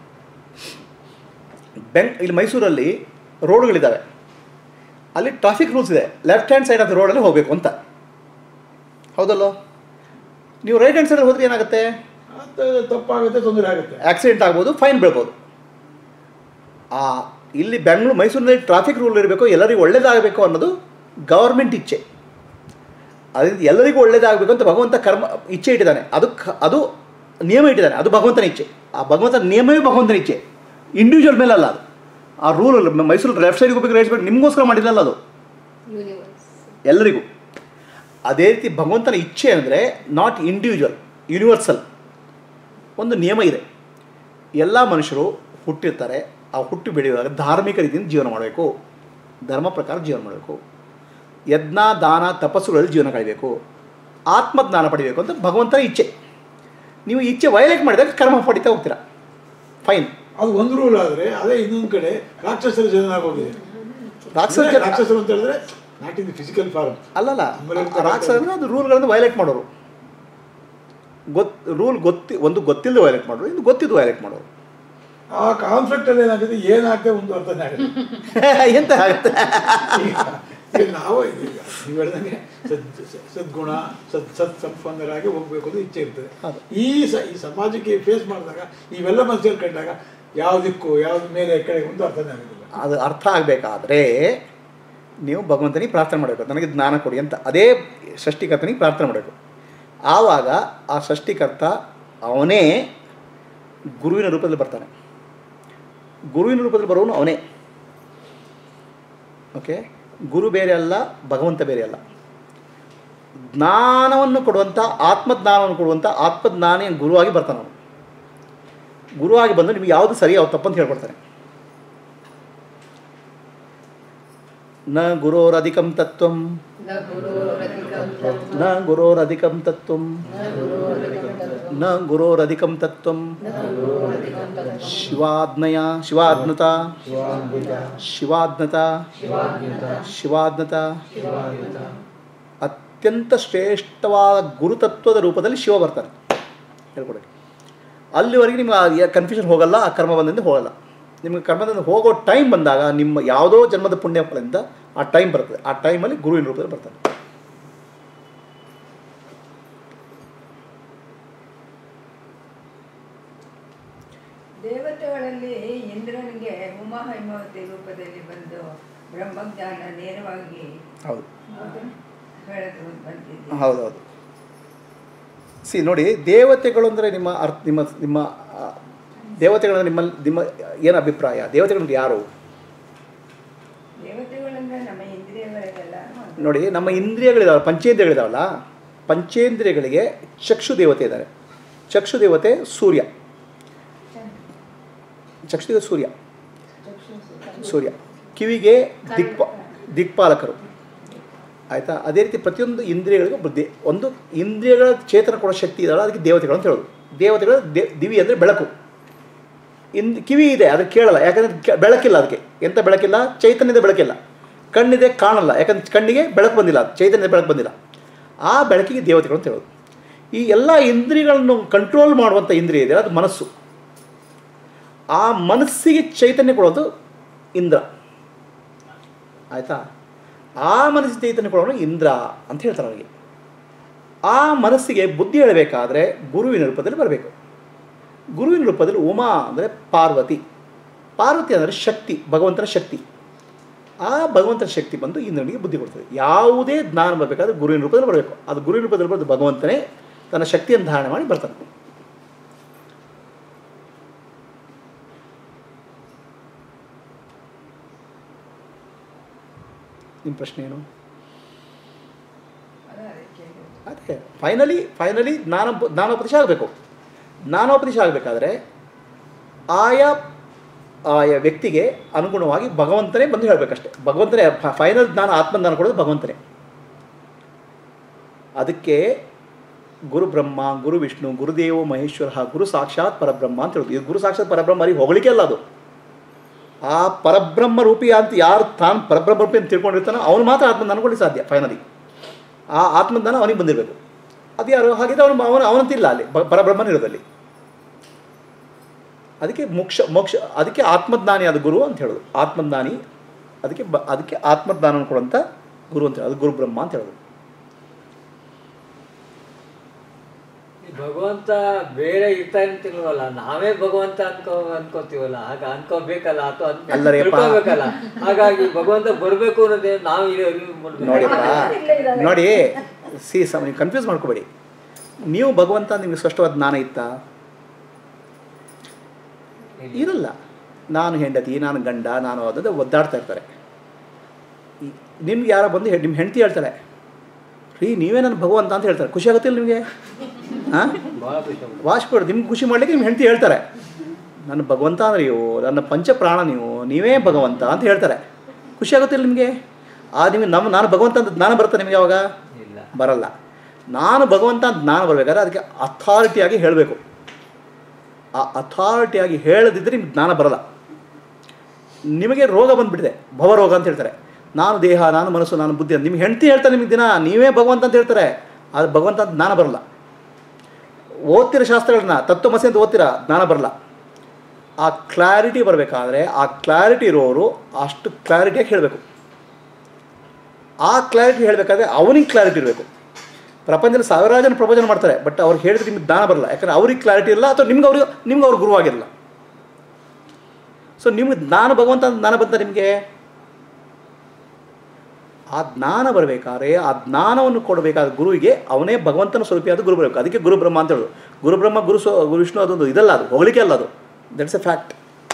ಬೆಂಗ್ ಇಲ್ಲಿ ಮೈಸೂರಲ್ಲಿ ರೋಡ್ಗಳಿದ್ದಾವೆ ಅಲ್ಲಿ ಟ್ರಾಫಿಕ್ ರೂಲ್ಸ್ ಇದೆ ಲೆಫ್ಟ್ ಹ್ಯಾಂಡ್ ಸೈಡ್ ಆಫ್ ರೋಡಲ್ಲಿ ಹೋಗಬೇಕು ಅಂತ ಹೌದಲ್ಲೋ ನೀವು ರೈಟ್ ಹ್ಯಾಂಡ್ ಸೈಡಲ್ಲಿ ಹೋದ್ರೆ ಏನಾಗುತ್ತೆ ಅದು ತಪ್ಪಾಗುತ್ತೆ ತೊಂದರೆ ಆಗುತ್ತೆ ಆಕ್ಸಿಡೆಂಟ್ ಆಗ್ಬೋದು ಫೈನ್ ಬೀಳ್ಬೋದು ಆ ಇಲ್ಲಿ ಬೆಂಗಳೂರು ಮೈಸೂರಿನಲ್ಲಿ ಟ್ರಾಫಿಕ್ ರೂಲ್ ಇರಬೇಕು ಎಲ್ಲರಿಗೂ ಒಳ್ಳೇದಾಗಬೇಕು ಅನ್ನೋದು ಗವರ್ಮೆಂಟ್ ಇಚ್ಛೆ ಅದರಿಂದ ಎಲ್ಲರಿಗೂ ಒಳ್ಳೇದಾಗಬೇಕು ಅಂತ ಭಗವಂತ ಕರ್ಮ ಇಚ್ಛೆ ಇಟ್ಟಿದ್ದಾನೆ ಅದು ಕ- ಅದು ನಿಯಮ ಇಟ್ಟಿದ್ದಾನೆ ಅದು ಭಗವಂತನ ಇಚ್ಛೆ ಆ ಭಗವಂತನ ನಿಯಮವೇ ಭಗವಂತನ ಇಚ್ಛೆ ಇಂಡಿವಿಜುವಲ್ ಮೇಲಲ್ಲ ಅದು ಆ ರೂಲ್ ಮೈಸೂರು ಲೆಫ್ಟ್ ಸೈಡ್ಗೆ ಹೋಗ್ಬೇಕು ರೈಟ್ ಸೈಡ್ ನಿಮಗೋಸ್ಕರ ಮಾಡಿದ್ರಲ್ಲ ಅದು ಯೂನಿವರ್ಸ್ ಎಲ್ಲರಿಗೂ ಅದೇ ರೀತಿ ಭಗವಂತನ ಇಚ್ಛೆ ಅಂದರೆ ನಾಟ್ ಇಂಡಿವಿಜುವಲ್ ಯೂನಿವರ್ಸಲ್ ಒಂದು ನಿಯಮ ಇದೆ ಎಲ್ಲ ಮನುಷ್ಯರು ಹುಟ್ಟಿರ್ತಾರೆ ಆ ಹುಟ್ಟು ಬೆಳೆಯುವಾಗ ಧಾರ್ಮಿಕ ರೀತಿಯಿಂದ ಜೀವನ ಮಾಡಬೇಕು ಧರ್ಮ ಪ್ರಕಾರ ಜೀವನ ಮಾಡಬೇಕು ಯಜ್ಞ ದಾನ ತಪಸ್ಸುಗಳಲ್ಲಿ ಜೀವನ ಕಳಿಬೇಕು ಆತ್ಮಜ್ಞಾನ ಪಡಿಬೇಕು ಅಂತ ಭಗವಂತನ ಇಚ್ಛೆ ನೀವು ಇಚ್ಛೆ ವೈಲೇಟ್ ಮಾಡಿದಾಗ ಕರ್ಮ ಪಡಿತಾ ಹೋಗ್ತೀರಾ ಫೈನ್ ಅದು ಒಂದು ರೂಲ್ ಆದರೆ ಅದೇ ಇನ್ನೊಂದು ಕಡೆ ರಾಕ್ಷಸರ ಜನ ಆಗೋಗಿದೆ ರಾಕ್ಷಸ ಅಂದ್ರೆ ರಾಕ್ಷಸರು ಅಂತ ಹೇಳಿದ್ರೆ ನಾಟ್ ಇನ್ ಫಿಸಿಕಲ್ ಫಾರ್ಮ್ ಅಲ್ಲಲ್ಲ ನಮ್ಮಲ್ಲಿ ರಾಕ್ಷಸ ಅಂದ್ರೆ ಅದು ರೂಲ್ಗಳನ್ನು ವೈಲೇಟ್ ಮಾಡೋರು ಗೊತ್ ರೂಲ್ ಗೊತ್ತಿ ಒಂದು ಗೊತ್ತಿಲ್ಲದೆ ವೈಲೇಟ್ ಮಾಡೋರು ಇನ್ನು ಗೊತ್ತಿದ್ದು ವೈಲೇಟ್ ಮಾಡೋರು ಆ ಕಾನ್ಫ್ಲಿಕ್ಟ್ ಅಲ್ಲಿ ಏನಾಗುತ್ತೆ ಏನಾಗ್ತದೆ ಒಂದು ಅರ್ಥನೇ ಆಗುತ್ತೆ ಎಂತ ಆಗುತ್ತೆ ಈಗ ಈಗ ನಾವು ಈಗ ನೀವು ಹೇಳ್ದಂಗೆ ಸದ್ ಸದ್ಗುಣ ಸತ್ ಸತ್ ಸಂಪನ್ನರಾಗಿ ಹೋಗ್ಬೇಕು ಅಂತ ಇಚ್ಛೆ ಇರ್ತದೆ ಹೌದು. ಈ ಸ ಈ ಸಮಾಜಕ್ಕೆ ಫೇಸ್ ಮಾಡಿದಾಗ ಇವೆಲ್ಲ ಮನಸ್ಸಲ್ಲಿ ಕಂಡಾಗ ಯಾವುದಕ್ಕೂ ಯಾವ್ದು ಮೇಲೆ ಕೆಳಗೆ ಒಂದು ಅರ್ಥನೇ ಆಗೋದಿಲ್ಲ ಅದು ಅರ್ಥ ಆಗಬೇಕಾದ್ರೆ ನೀವು ಭಗವಂತನಿಗೆ ಪ್ರಾರ್ಥನೆ ಮಾಡಬೇಕು ನನಗೆ ಜ್ಞಾನ ಕೊಡಿ ಅಂತ ಅದೇ ಸೃಷ್ಟಿಕರ್ತನಿಗೆ ಪ್ರಾರ್ಥನೆ ಮಾಡಬೇಕು ಆವಾಗ ಆ ಸೃಷ್ಟಿಕರ್ತ ಅವನೇ ಗುರುವಿನ ರೂಪದಲ್ಲಿ ಬರ್ತಾನೆ ಗುರುವಿನ ರೂಪದಲ್ಲಿ ಬರೋನು ಅವನೇ ಓಕೆ ಗುರು ಬೇರೆ ಅಲ್ಲ ಭಗವಂತ ಬೇರೆ ಅಲ್ಲ ಜ್ಞಾನವನ್ನು ಕೊಡುವಂಥ ಆತ್ಮಜ್ಞಾನವನ್ನು ಕೊಡುವಂಥ ಆತ್ಮಜ್ಞಾನಿ ಗುರುವಾಗಿ ಬರ್ತಾನೆ ಅವನು ಗುರುವಾಗಿ ಬಂದು ನಿಮ್ಗೆ ಯಾವುದು ಸರಿ ಯಾವ್ದು ತಪ್ಪಂತ ಹೇಳ್ಕೊಡ್ತಾನೆ ನ ಗುರೋರಧಿಕಂ ತತ್ವಂ ನ ಗುರೋರಧಿಕಂ ತತ್ವಂ ನ ಗುರೋರಧಿಕಂ ತತ್ವಂ ನ ಗುರೋರಧಿಕಂ ತತ್ವಂ ನ ಗುರೋರಧಿಕಂ ತತ್ವಂ ನ ಗುರೋರಧಿಕಂ ತತ್ವಂ ಶಿವಾಜ್ಞಯ ಶಿವಾಜ್ಞತ ಶಿವಾಜ್ಞತ ಶಿವಾಜ್ಞತ ಅತ್ಯಂತ ಶ್ರೇಷ್ಠವಾದ ಗುರುತತ್ವದ ರೂಪದಲ್ಲಿ ಶಿವ ಬರ್ತಾನೆ ಹೇಳ್ಕೊಡಿ ಅಲ್ಲಿವರೆಗೆ ನಿಮ್ಗೆ ಕನ್ಫ್ಯೂಷನ್ ಹೋಗಲ್ಲ ಆ ಕರ್ಮ ಬಂದಿಂದ ಹೋಗಲ್ಲ ನಿಮಗೆ ಕರ್ಮದಿಂದ ಹೋಗೋ ಟೈಮ್ ಬಂದಾಗ ನಿಮ್ಮ ಯಾವುದೋ ಜನ್ಮದ ಪುಣ್ಯ ಫಲದಿಂದ ಆ ಟೈಮ್ ಬರ್ತದೆ ಆ ಟೈಮಲ್ಲಿ ಗುರುವಿನ ರೂಪದಲ್ಲಿ ಬರ್ತಾನೆ ದೇವತೆಗಳಲ್ಲಿ ಇಂದ್ರನಿಗೆ ಉಮಾ ಹೈಮಾವತಿ ರೂಪದಲ್ಲಿ ಬಂದು ಬ್ರಹ್ಮಜ್ಞಾನ ನೇರವಾಗಿ ಹೌದು ಹೇಳಿದ್ರು ಅಂತ ಬಂದಿದೆ ಹೌದೌದು ಸಿ ನೋಡಿ ದೇವತೆಗಳು ಅಂದರೆ ನಿಮ್ಮ ಅರ್ಥ ನಿಮ್ಮ ನಿಮ್ಮ ಆ, ದೇವತೆಗಳ ನಿಮ್ಮಲ್ಲಿ ನಿಮ್ಮ ಏನು ಅಭಿಪ್ರಾಯ ದೇವತೆಗಳು ಯಾರು ದೇವತೆಗಳಂದ್ರೆ ನಮ್ಮ ಇಂದ್ರಿಯಗಳಿಗೆಲ್ಲ ನೋಡಿ ನಮ್ಮ ಇಂದ್ರಿಯಗಳಿದಾವಲ್ಲ ಪಂಚೇಂದ್ರಿಯಗಳಿದಾವಲ್ಲ ಪಂಚೇಂದ್ರಿಯಗಳಿಗೆ ಚಕ್ಷು ದೇವತೆ ಇದ್ದಾರೆ ಚಕ್ಷು ದೇವತೆ ಸೂರ್ಯ ಚಕ್ಷು ದೇವತೆ ಸೂರ್ಯ ಸೂರ್ಯ ಕಿವಿಗೆ ದಿಕ್ಪ ದಿಕ್ಪಾಲಕರು ಆಯಿತಾ ಅದೇ ರೀತಿ ಪ್ರತಿಯೊಂದು ಇಂದ್ರಿಯಗಳಿಗೂ ಒಬ್ಬ ದೇ ಒಂದು ಇಂದ್ರಿಯಗಳ ಚೇತನ ಕೊಡೋ ಶಕ್ತಿ ಇದಲ್ಲ ಅದಕ್ಕೆ ದೇವತೆಗಳು ಅಂತ ಹೇಳೋದು ದೇವತೆಗಳು ದೇ ದಿವಿ ಅಂದರೆ ಬೆಳಕು ಇಂದ್ ಕಿವಿ ಇದೆ ಅದು ಕೇಳಲ್ಲ ಯಾಕಂದರೆ ಕೆ- ಬೆಳಕಿಲ್ಲ ಅದಕ್ಕೆ ಎಂಥ ಬೆಳಕಿಲ್ಲ ಚೈತನ್ಯದ ಬೆಳಕಿಲ್ಲ ಕಣ್ಣಿದೆ ಕಾಣಲ್ಲ ಯಾಕಂದ್ರೆ ಕಣ್ಣಿಗೆ ಬೆಳಕು ಬಂದಿಲ್ಲ ಚೈತನ್ಯದ ಬೆಳಕು ಬಂದಿಲ್ಲ ಆ ಬೆಳಕಿಗೆ ದೇವತೆಗಳು ಅಂತ ಹೇಳೋದು ಈ ಎಲ್ಲ ಇಂದ್ರಿಯಗಳನ್ನು ಕಂಟ್ರೋಲ್ ಮಾಡುವಂಥ ಇಂದ್ರಿಯ ಇದೆ ಅದು ಮನಸ್ಸು ಆ ಮನಸ್ಸಿಗೆ ಚೈತನ್ಯ ಕೊಡೋದು ಇಂದ್ರ ಆಯಿತಾ ಆ ಮನಸ್ಸಿಗೆ ಚೈತನ್ಯ ಕೊಡೋನು ಇಂದ್ರ ಅಂತ ಹೇಳ್ತಾರೆ ಅವನಿಗೆ ಆ ಮನಸ್ಸಿಗೆ ಬುದ್ಧಿ ಹೇಳಬೇಕಾದ್ರೆ ಗುರುವಿನ ರೂಪದಲ್ಲಿ ಬರಬೇಕು ಗುರುವಿನ ರೂಪದಲ್ಲಿ ಉಮಾ ಅಂದರೆ ಪಾರ್ವತಿ ಪಾರ್ವತಿ ಅಂದರೆ ಶಕ್ತಿ ಭಗವಂತನ ಶಕ್ತಿ ಆ ಭಗವಂತನ ಶಕ್ತಿ ಬಂದು ಇಂದ್ರನಿಗೆ ಬುದ್ಧಿ ಕೊಡ್ತದೆ ಯಾವುದೇ ಜ್ಞಾನ ಬರಬೇಕಾದ್ರೆ ಗುರುವಿನ ರೂಪದಲ್ಲಿ ಬರಬೇಕು ಅದು ಗುರುವಿನ ರೂಪದಲ್ಲಿ ಬರೆದು ಭಗವಂತನೇ ತನ್ನ ಶಕ್ತಿಯನ್ನು ಧಾರಣೆ ಮಾಡಿ ಬರ್ತಾನೆ ನಿಮ್ಮ ಪ್ರಶ್ನೆ ಏನು ಅದ ಅದಕ್ಕೆ ಹೇಳಿದ್ದು. ಅದೇ ಫೈನಲಿ ಫೈನಲಿ ಜ್ಞಾನ ಜ್ಞಾನೋಪದೇಶ ಆಗಬೇಕು ಜ್ಞಾನೋಪದೇಶ ಆಗಬೇಕಾದ್ರೆ ಆಯಾ ಆಯಾ ವ್ಯಕ್ತಿಗೆ ಅನುಗುಣವಾಗಿ ಭಗವಂತನೇ ಬಂದು ಹೇಳಬೇಕಷ್ಟೆ ಭಗವಂತನೇ ಫೈನಲ್ ಜ್ಞಾನ ಆತ್ಮಜ್ಞಾನ ಕೊಡೋದು ಭಗವಂತನೇ ಅದಕ್ಕೆ ಗುರು ಬ್ರಹ್ಮ ಗುರು ವಿಷ್ಣು ಗುರುದೇವೋ ಮಹೇಶ್ವರ ಗುರು ಸಾಕ್ಷಾತ್ ಪರಬ್ರಹ್ಮ ಅಂತ ಹೇಳೋದು ಇದು ಗುರು ಸಾಕ್ಷಾತ್ ಪರಬ್ರಹ್ಮ ಅವ್ರಿಗೆ ಹೊಗಳಿಕೆ ಅಲ್ಲ ಅದು ಆ ಪರಬ್ರಹ್ಮ ರೂಪಿ ಅಂತ ಯಾರು ತಾನು ಪರಬ್ರಹ್ಮ ರೂಪಿ ಅಂತ ತಿಳ್ಕೊಂಡಿರ್ತಾನೋ ಅವನು ಮಾತ್ರ ಆತ್ಮಜ್ಞಾನ ಅನ್ಕೊಳ್ಳಿ ಸಾಧ್ಯ ಫೈನಲಿ ಆ ಆತ್ಮಜ್ಞಾನ ಅವನಿಗೆ ಬಂದಿರಬೇಕು ಅದು ಯಾರು ಹಾಗಿದ್ರೆ ಅವನು ಅವನು ಅವನಂತಿಲ್ಲ ಅಲ್ಲಿ ಬ- ಪರಬ್ರಹ್ಮನ ಇರೋದಲ್ಲಿ ಅದಕ್ಕೆ ಮೋಕ್ಷ ಮೋಕ್ಷ ಅದಕ್ಕೆ ಆತ್ಮಜ್ಞಾನಿ ಅದು ಗುರು ಅಂತ ಹೇಳೋದು ಆತ್ಮಜ್ಞಾನಿ ಅದಕ್ಕೆ ಬ ಅದಕ್ಕೆ ಆತ್ಮಜ್ಞಾನ ಕೊಡುವಂಥ ಗುರು ಅಂತ ಹೇಳೋದು ಅದು ಗುರು ಬ್ರಹ್ಮ ಅಂತ ಹೇಳೋದು ಈ ಭಗವಂತ ಬೇರೆ ಇರ್ತಾ ಅಂತಿಲ್ವಲ್ಲ ನಾವೇ ಭಗವಂತ ಅನ್ಕೋ ಅನ್ಕೋತೀವಲ್ಲ ಹಾಗ ಅನ್ಕೋಬೇಕಲ್ಲ ಅಥವಾ ಅನ್- ಅಲ್ಲರಿ ಅಪ್ಪ. ತಿಳ್ಕೊಬೇಕಲ್ಲ ಹಾಗಾಗಿ ಭಗವಂತ ಬರ್ಬೇಕು ಅನ್ನೋದೇ ನಾವು ಇಲ್ಲಿ ಅರಿವು ಮಾಡ್ಬೇಕು. ನೋಡಿಪ್ಪ ನೋಡಿ ಸಿ ಸಮ ನೀವು ಕನ್ಫ್ಯೂಸ್ ಮಾಡ್ಕೋಬೇಡಿ ನೀವು ಭಗವಂತ ನಿಮಗೆ ಸ್ಪಷ್ಟವಾದ ಜ್ಞಾನ ಇತ್ತಾ ಇರಲ್ಲ ನಾನು ಹೆಂಡತಿ ನಾನು ಗಂಡ ನಾನು ಅದು ಒದ್ದಾಡ್ತಾ ಇರ್ತಾರೆ ಈ- ನಿಮ್ಗೆ ಯಾರೋ ಬಂದು ಹೆ- ನಿಮ್ಮ ಹೆಂಡತಿ ಹೇಳ್ತಾಳೆ ರೀ ನೀವೇ ನನ್ನ ಭಗವಂತ ಅಂತ ಹೇಳ್ತಾರೆ ಖುಷಿ ಆಗುತ್ತಿಲ್ಲ ನಿಮಗೆ ಹಾಂ ಬಹಳ ಖುಷಿ ಆಗುತ್ತೆ. ವಾಶ್ಕೊಡು ನಿಮ್ಗೆ ಖುಷಿ ಮಾಡ್ಲಿಕ್ಕೆ ನಿಮ್ಮ ಹೆಂಡತಿ ಹೇಳ್ತಾರೆ ನನ್ನ ಭಗವಂತ ಅಂದ್ರೆ ನೀವು ನನ್ನ ಪಂಚಪ್ರಾಣ ನೀವು ನೀವೇ ಭಗವಂತ ಅಂತ ಹೇಳ್ತಾರೆ ಖುಷಿ ಆಗುತ್ತಿಲ್ಲ ನಿಮಗೆ ಆ ನಿಮಗೆ ನಮ್ಮ ನಾನು ಭಗವಂತ ಅಂತ ಜ್ಞಾನ ಬರುತ್ತೆ ನಿಮಗೆ ಅವಾಗ ಇಲ್ಲ ಬರಲ್ಲ ನಾನು ಭಗವಂತ ಅಂತ ಜ್ಞಾನ ಬರಬೇಕಾದ್ರೆ ಅದಕ್ಕೆ ಅಥಾರಿಟಿಯಾಗಿ ಹೇಳಬೇಕು ಆ ಅಥಾರಿಟಿಯಾಗಿ ಹೇಳದಿದ್ದರೆ ನಿಮ್ಗೆ ಜ್ಞಾನ ಬರಲ್ಲ ನಿಮಗೆ ರೋಗ ಬಂದುಬಿಟ್ಟಿದೆ ಭವರೋಗ ಅಂತ ಹೇಳ್ತಾರೆ ನಾನು ದೇಹ ನಾನು ಮನಸ್ಸು ನಾನು ಬುದ್ಧಿ ಅಂತ ನಿಮ್ಗೆ ಹೆಂಡತಿ ಹೇಳ್ತಾರೆ ನಿಮಗೆ ದಿನ ನೀವೇ ಭಗವಂತ ಅಂತ ಹೇಳ್ತಾರೆ ಅದು ಭಗವಂತ ಅಂತ ಜ್ಞಾನ ಬರಲ್ಲ ಓದ್ತಿರೋ ಶಾಸ್ತ್ರಗಳನ್ನ ತತ್ವಮಸಿ ಅಂತ ಓದ್ತೀರಾ ಜ್ಞಾನ ಬರಲ್ಲ ಆ ಕ್ಲಾರಿಟಿ ಬರಬೇಕಾದ್ರೆ ಆ ಕ್ಲಾರಿಟಿ ಇರೋರು ಅಷ್ಟು ಕ್ಲಾರಿಟಿಯಾಗಿ ಹೇಳಬೇಕು ಆ ಕ್ಲಾರಿಟಿ ಹೇಳಬೇಕಾದ್ರೆ ಅವನಿಗೆ ಕ್ಲಾರಿಟಿ ಇರಬೇಕು ಪ್ರಪಂಚದಲ್ಲಿ ಸಾವಿರಾರು ಜನ ಪ್ರವಚನ ಮಾಡ್ತಾರೆ ಬಟ್ ಅವ್ರು ಹೇಳಿದ್ರೆ ನಿಮ್ಗೆ ಜ್ಞಾನ ಬರಲ್ಲ ಯಾಕಂದ್ರೆ ಅವ್ರಿಗೆ ಕ್ಲಾರಿಟಿ ಇಲ್ಲ ಅಥವಾ ನಿಮ್ಗೆ ಅವ್ರಿಗೆ ನಿಮ್ಗೆ ಅವ್ರು ಗುರುವಾಗಿರಲ್ಲ ಸೊ ನಿಮ್ಗೆ ಜ್ಞಾನ ಭಗವಂತ ಅಂತ ಜ್ಞಾನ ಬಂತ ನಿಮಗೆ ಆ ಜ್ಞಾನ ಬರಬೇಕಾದ್ರೆ ಆ ಜ್ಞಾನವನ್ನು ಕೊಡಬೇಕಾದ ಗುರುವಿಗೆ ಅವನೇ ಭಗವಂತನ ಸ್ವರೂಪಿಯಾದ ಗುರು ಬರಬೇಕು ಅದಕ್ಕೆ ಗುರು ಬ್ರಹ್ಮ ಅಂತ ಹೇಳೋದು ಗುರು ಬ್ರಹ್ಮ ಗುರು ಸ್ವ ಗುರು ವಿಷ್ಣು ಅದೊಂದು ಇದಲ್ಲ ಅದು ಹೊಗಳಿಕೆ ಅಲ್ಲ ಅದು ದಟ್ಸ್ ಎ ಫ್ಯಾಕ್ಟ್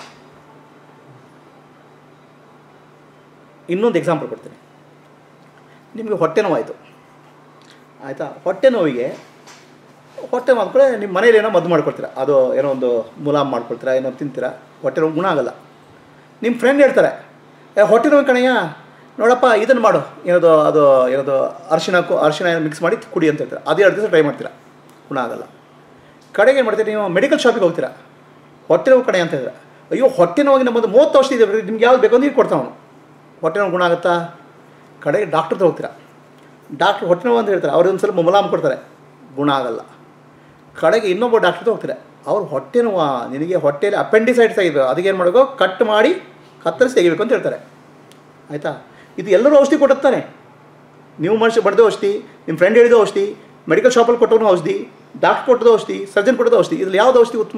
ಇನ್ನೊಂದು ಎಕ್ಸಾಂಪಲ್ ಕೊಡ್ತೀನಿ ನಿಮಗೆ ಹೊಟ್ಟೆ ನೋವಾಯಿತು ಆಯಿತಾ ಹೊಟ್ಟೆ ನೋವಿಗೆ ಹೊಟ್ಟೆ ಮಾಡ್ಕೊಳ್ಳೆ ನಿಮ್ಮ ಮನೇಲಿ ಏನೋ ಮದ್ದು ಮಾಡ್ಕೊಳ್ತೀರಾ ಅದು ಏನೋ ಒಂದು ಮುಲಾಮ್ ಮಾಡ್ಕೊಳ್ತೀರಾ ಏನೋ ತಿಂತೀರಾ ಹೊಟ್ಟೆ ನೋವು ಗುಣ ಆಗಲ್ಲ ನಿಮ್ಮ ಫ್ರೆಂಡ್ ಹೇಳ್ತಾರೆ ಏ ಹೊಟ್ಟೆ ನೋವು ಕಣಯ್ಯ ನೋಡಪ್ಪ ಇದನ್ನು ಮಾಡು ಏನದು ಅದು ಏನದು ಅರಿಶಿನ ಕೊ- ಅರಿಶಿನ ಮಿಕ್ಸ್ ಮಾಡಿ ಕುಡಿ ಅಂತ ಹೇಳ್ತಾರೆ ಅದು ಎರಡು ದಿವಸ ಟ್ರೈ ಮಾಡ್ತೀರಾ ಗುಣ ಆಗಲ್ಲ ಕಡೆಗೆ ಏನು ಮಾಡ್ತೀರಿ ನೀವು ಮೆಡಿಕಲ್ ಶಾಪಿಗೆ ಹೋಗ್ತೀರಾ ಹೊಟ್ಟೆ ನೋವು ಕಡೆ ಅಂತ ಹೇಳಿದ್ರೆ ಅಯ್ಯೋ ಹೊಟ್ಟೆ ನೋವಿಗೆ ನಮ್ಮದು ಮೂವತ್ತು ಔಷಧಿ ಇದೆ ನಿಮ್ಗೆ ಯಾವ್ದು ಬೇಕೋ ನೀರು ಕೊಡ್ತಾವನು ಹೊಟ್ಟೆ ನೋವು ಗುಣ ಆಗುತ್ತಾ ಕಡೆಗೆ ಡಾಕ್ಟ್ರ್ ಹತ್ರ ಹೋಗ್ತೀರಾ ಡಾಕ್ಟ್ರ್ ಹೊಟ್ಟೆ ನೋವು ಅಂತ ಹೇಳ್ತಾರೆ ಅವ್ರು ಒಂದು ಸ್ವಲ್ಪ ಮುಲಾಮ್ ಕೊಡ್ತಾರೆ ಗುಣ ಆಗಲ್ಲ ಕಡೆಗೆ ಇನ್ನೊಬ್ಬ ಡಾಕ್ಟ್ರ್ ಹತ್ರ ಹೋಗ್ತಾರೆ ಅವ್ರು ಹೊಟ್ಟೆ ನೋವು ನಿನಗೆ ಹೊಟ್ಟೆಯಲ್ಲಿ ಅಪೆಂಡಿಸೈಡ್ಸ್ ಆಗಿದೆ ಅದಕ್ಕೆ ಏನು ಮಾಡಬೇಕು ಕಟ್ ಮಾಡಿ ಕತ್ತರಿಸಿ ತೆಗಿಬೇಕು ಅಂತ ಹೇಳ್ತಾರೆ ಆಯಿತಾ ಇದು ಎಲ್ಲರೂ ಔಷಧಿ ಕೊಡುತ್ತಾನೆ ನೀವು ಮನುಷ್ಯ ಬಡ್ದ ಔಷಧಿ ನಿಮ್ಮ ಫ್ರೆಂಡ್ ಹೇಳಿದ ಔಷಧಿ ಮೆಡಿಕಲ್ ಶಾಪಲ್ಲಿ ಕೊಟ್ಟವನು ಔಷಧಿ ಡಾಕ್ಟರ್ ಕೊಟ್ಟದ ಔಷಧಿ ಸರ್ಜನ್ ಕೊಟ್ಟದ ಔಷಧಿ ಇದ್ರಲ್ಲಿ ಯಾವ್ದು ಔಷಧಿ ಉತ್ತಮ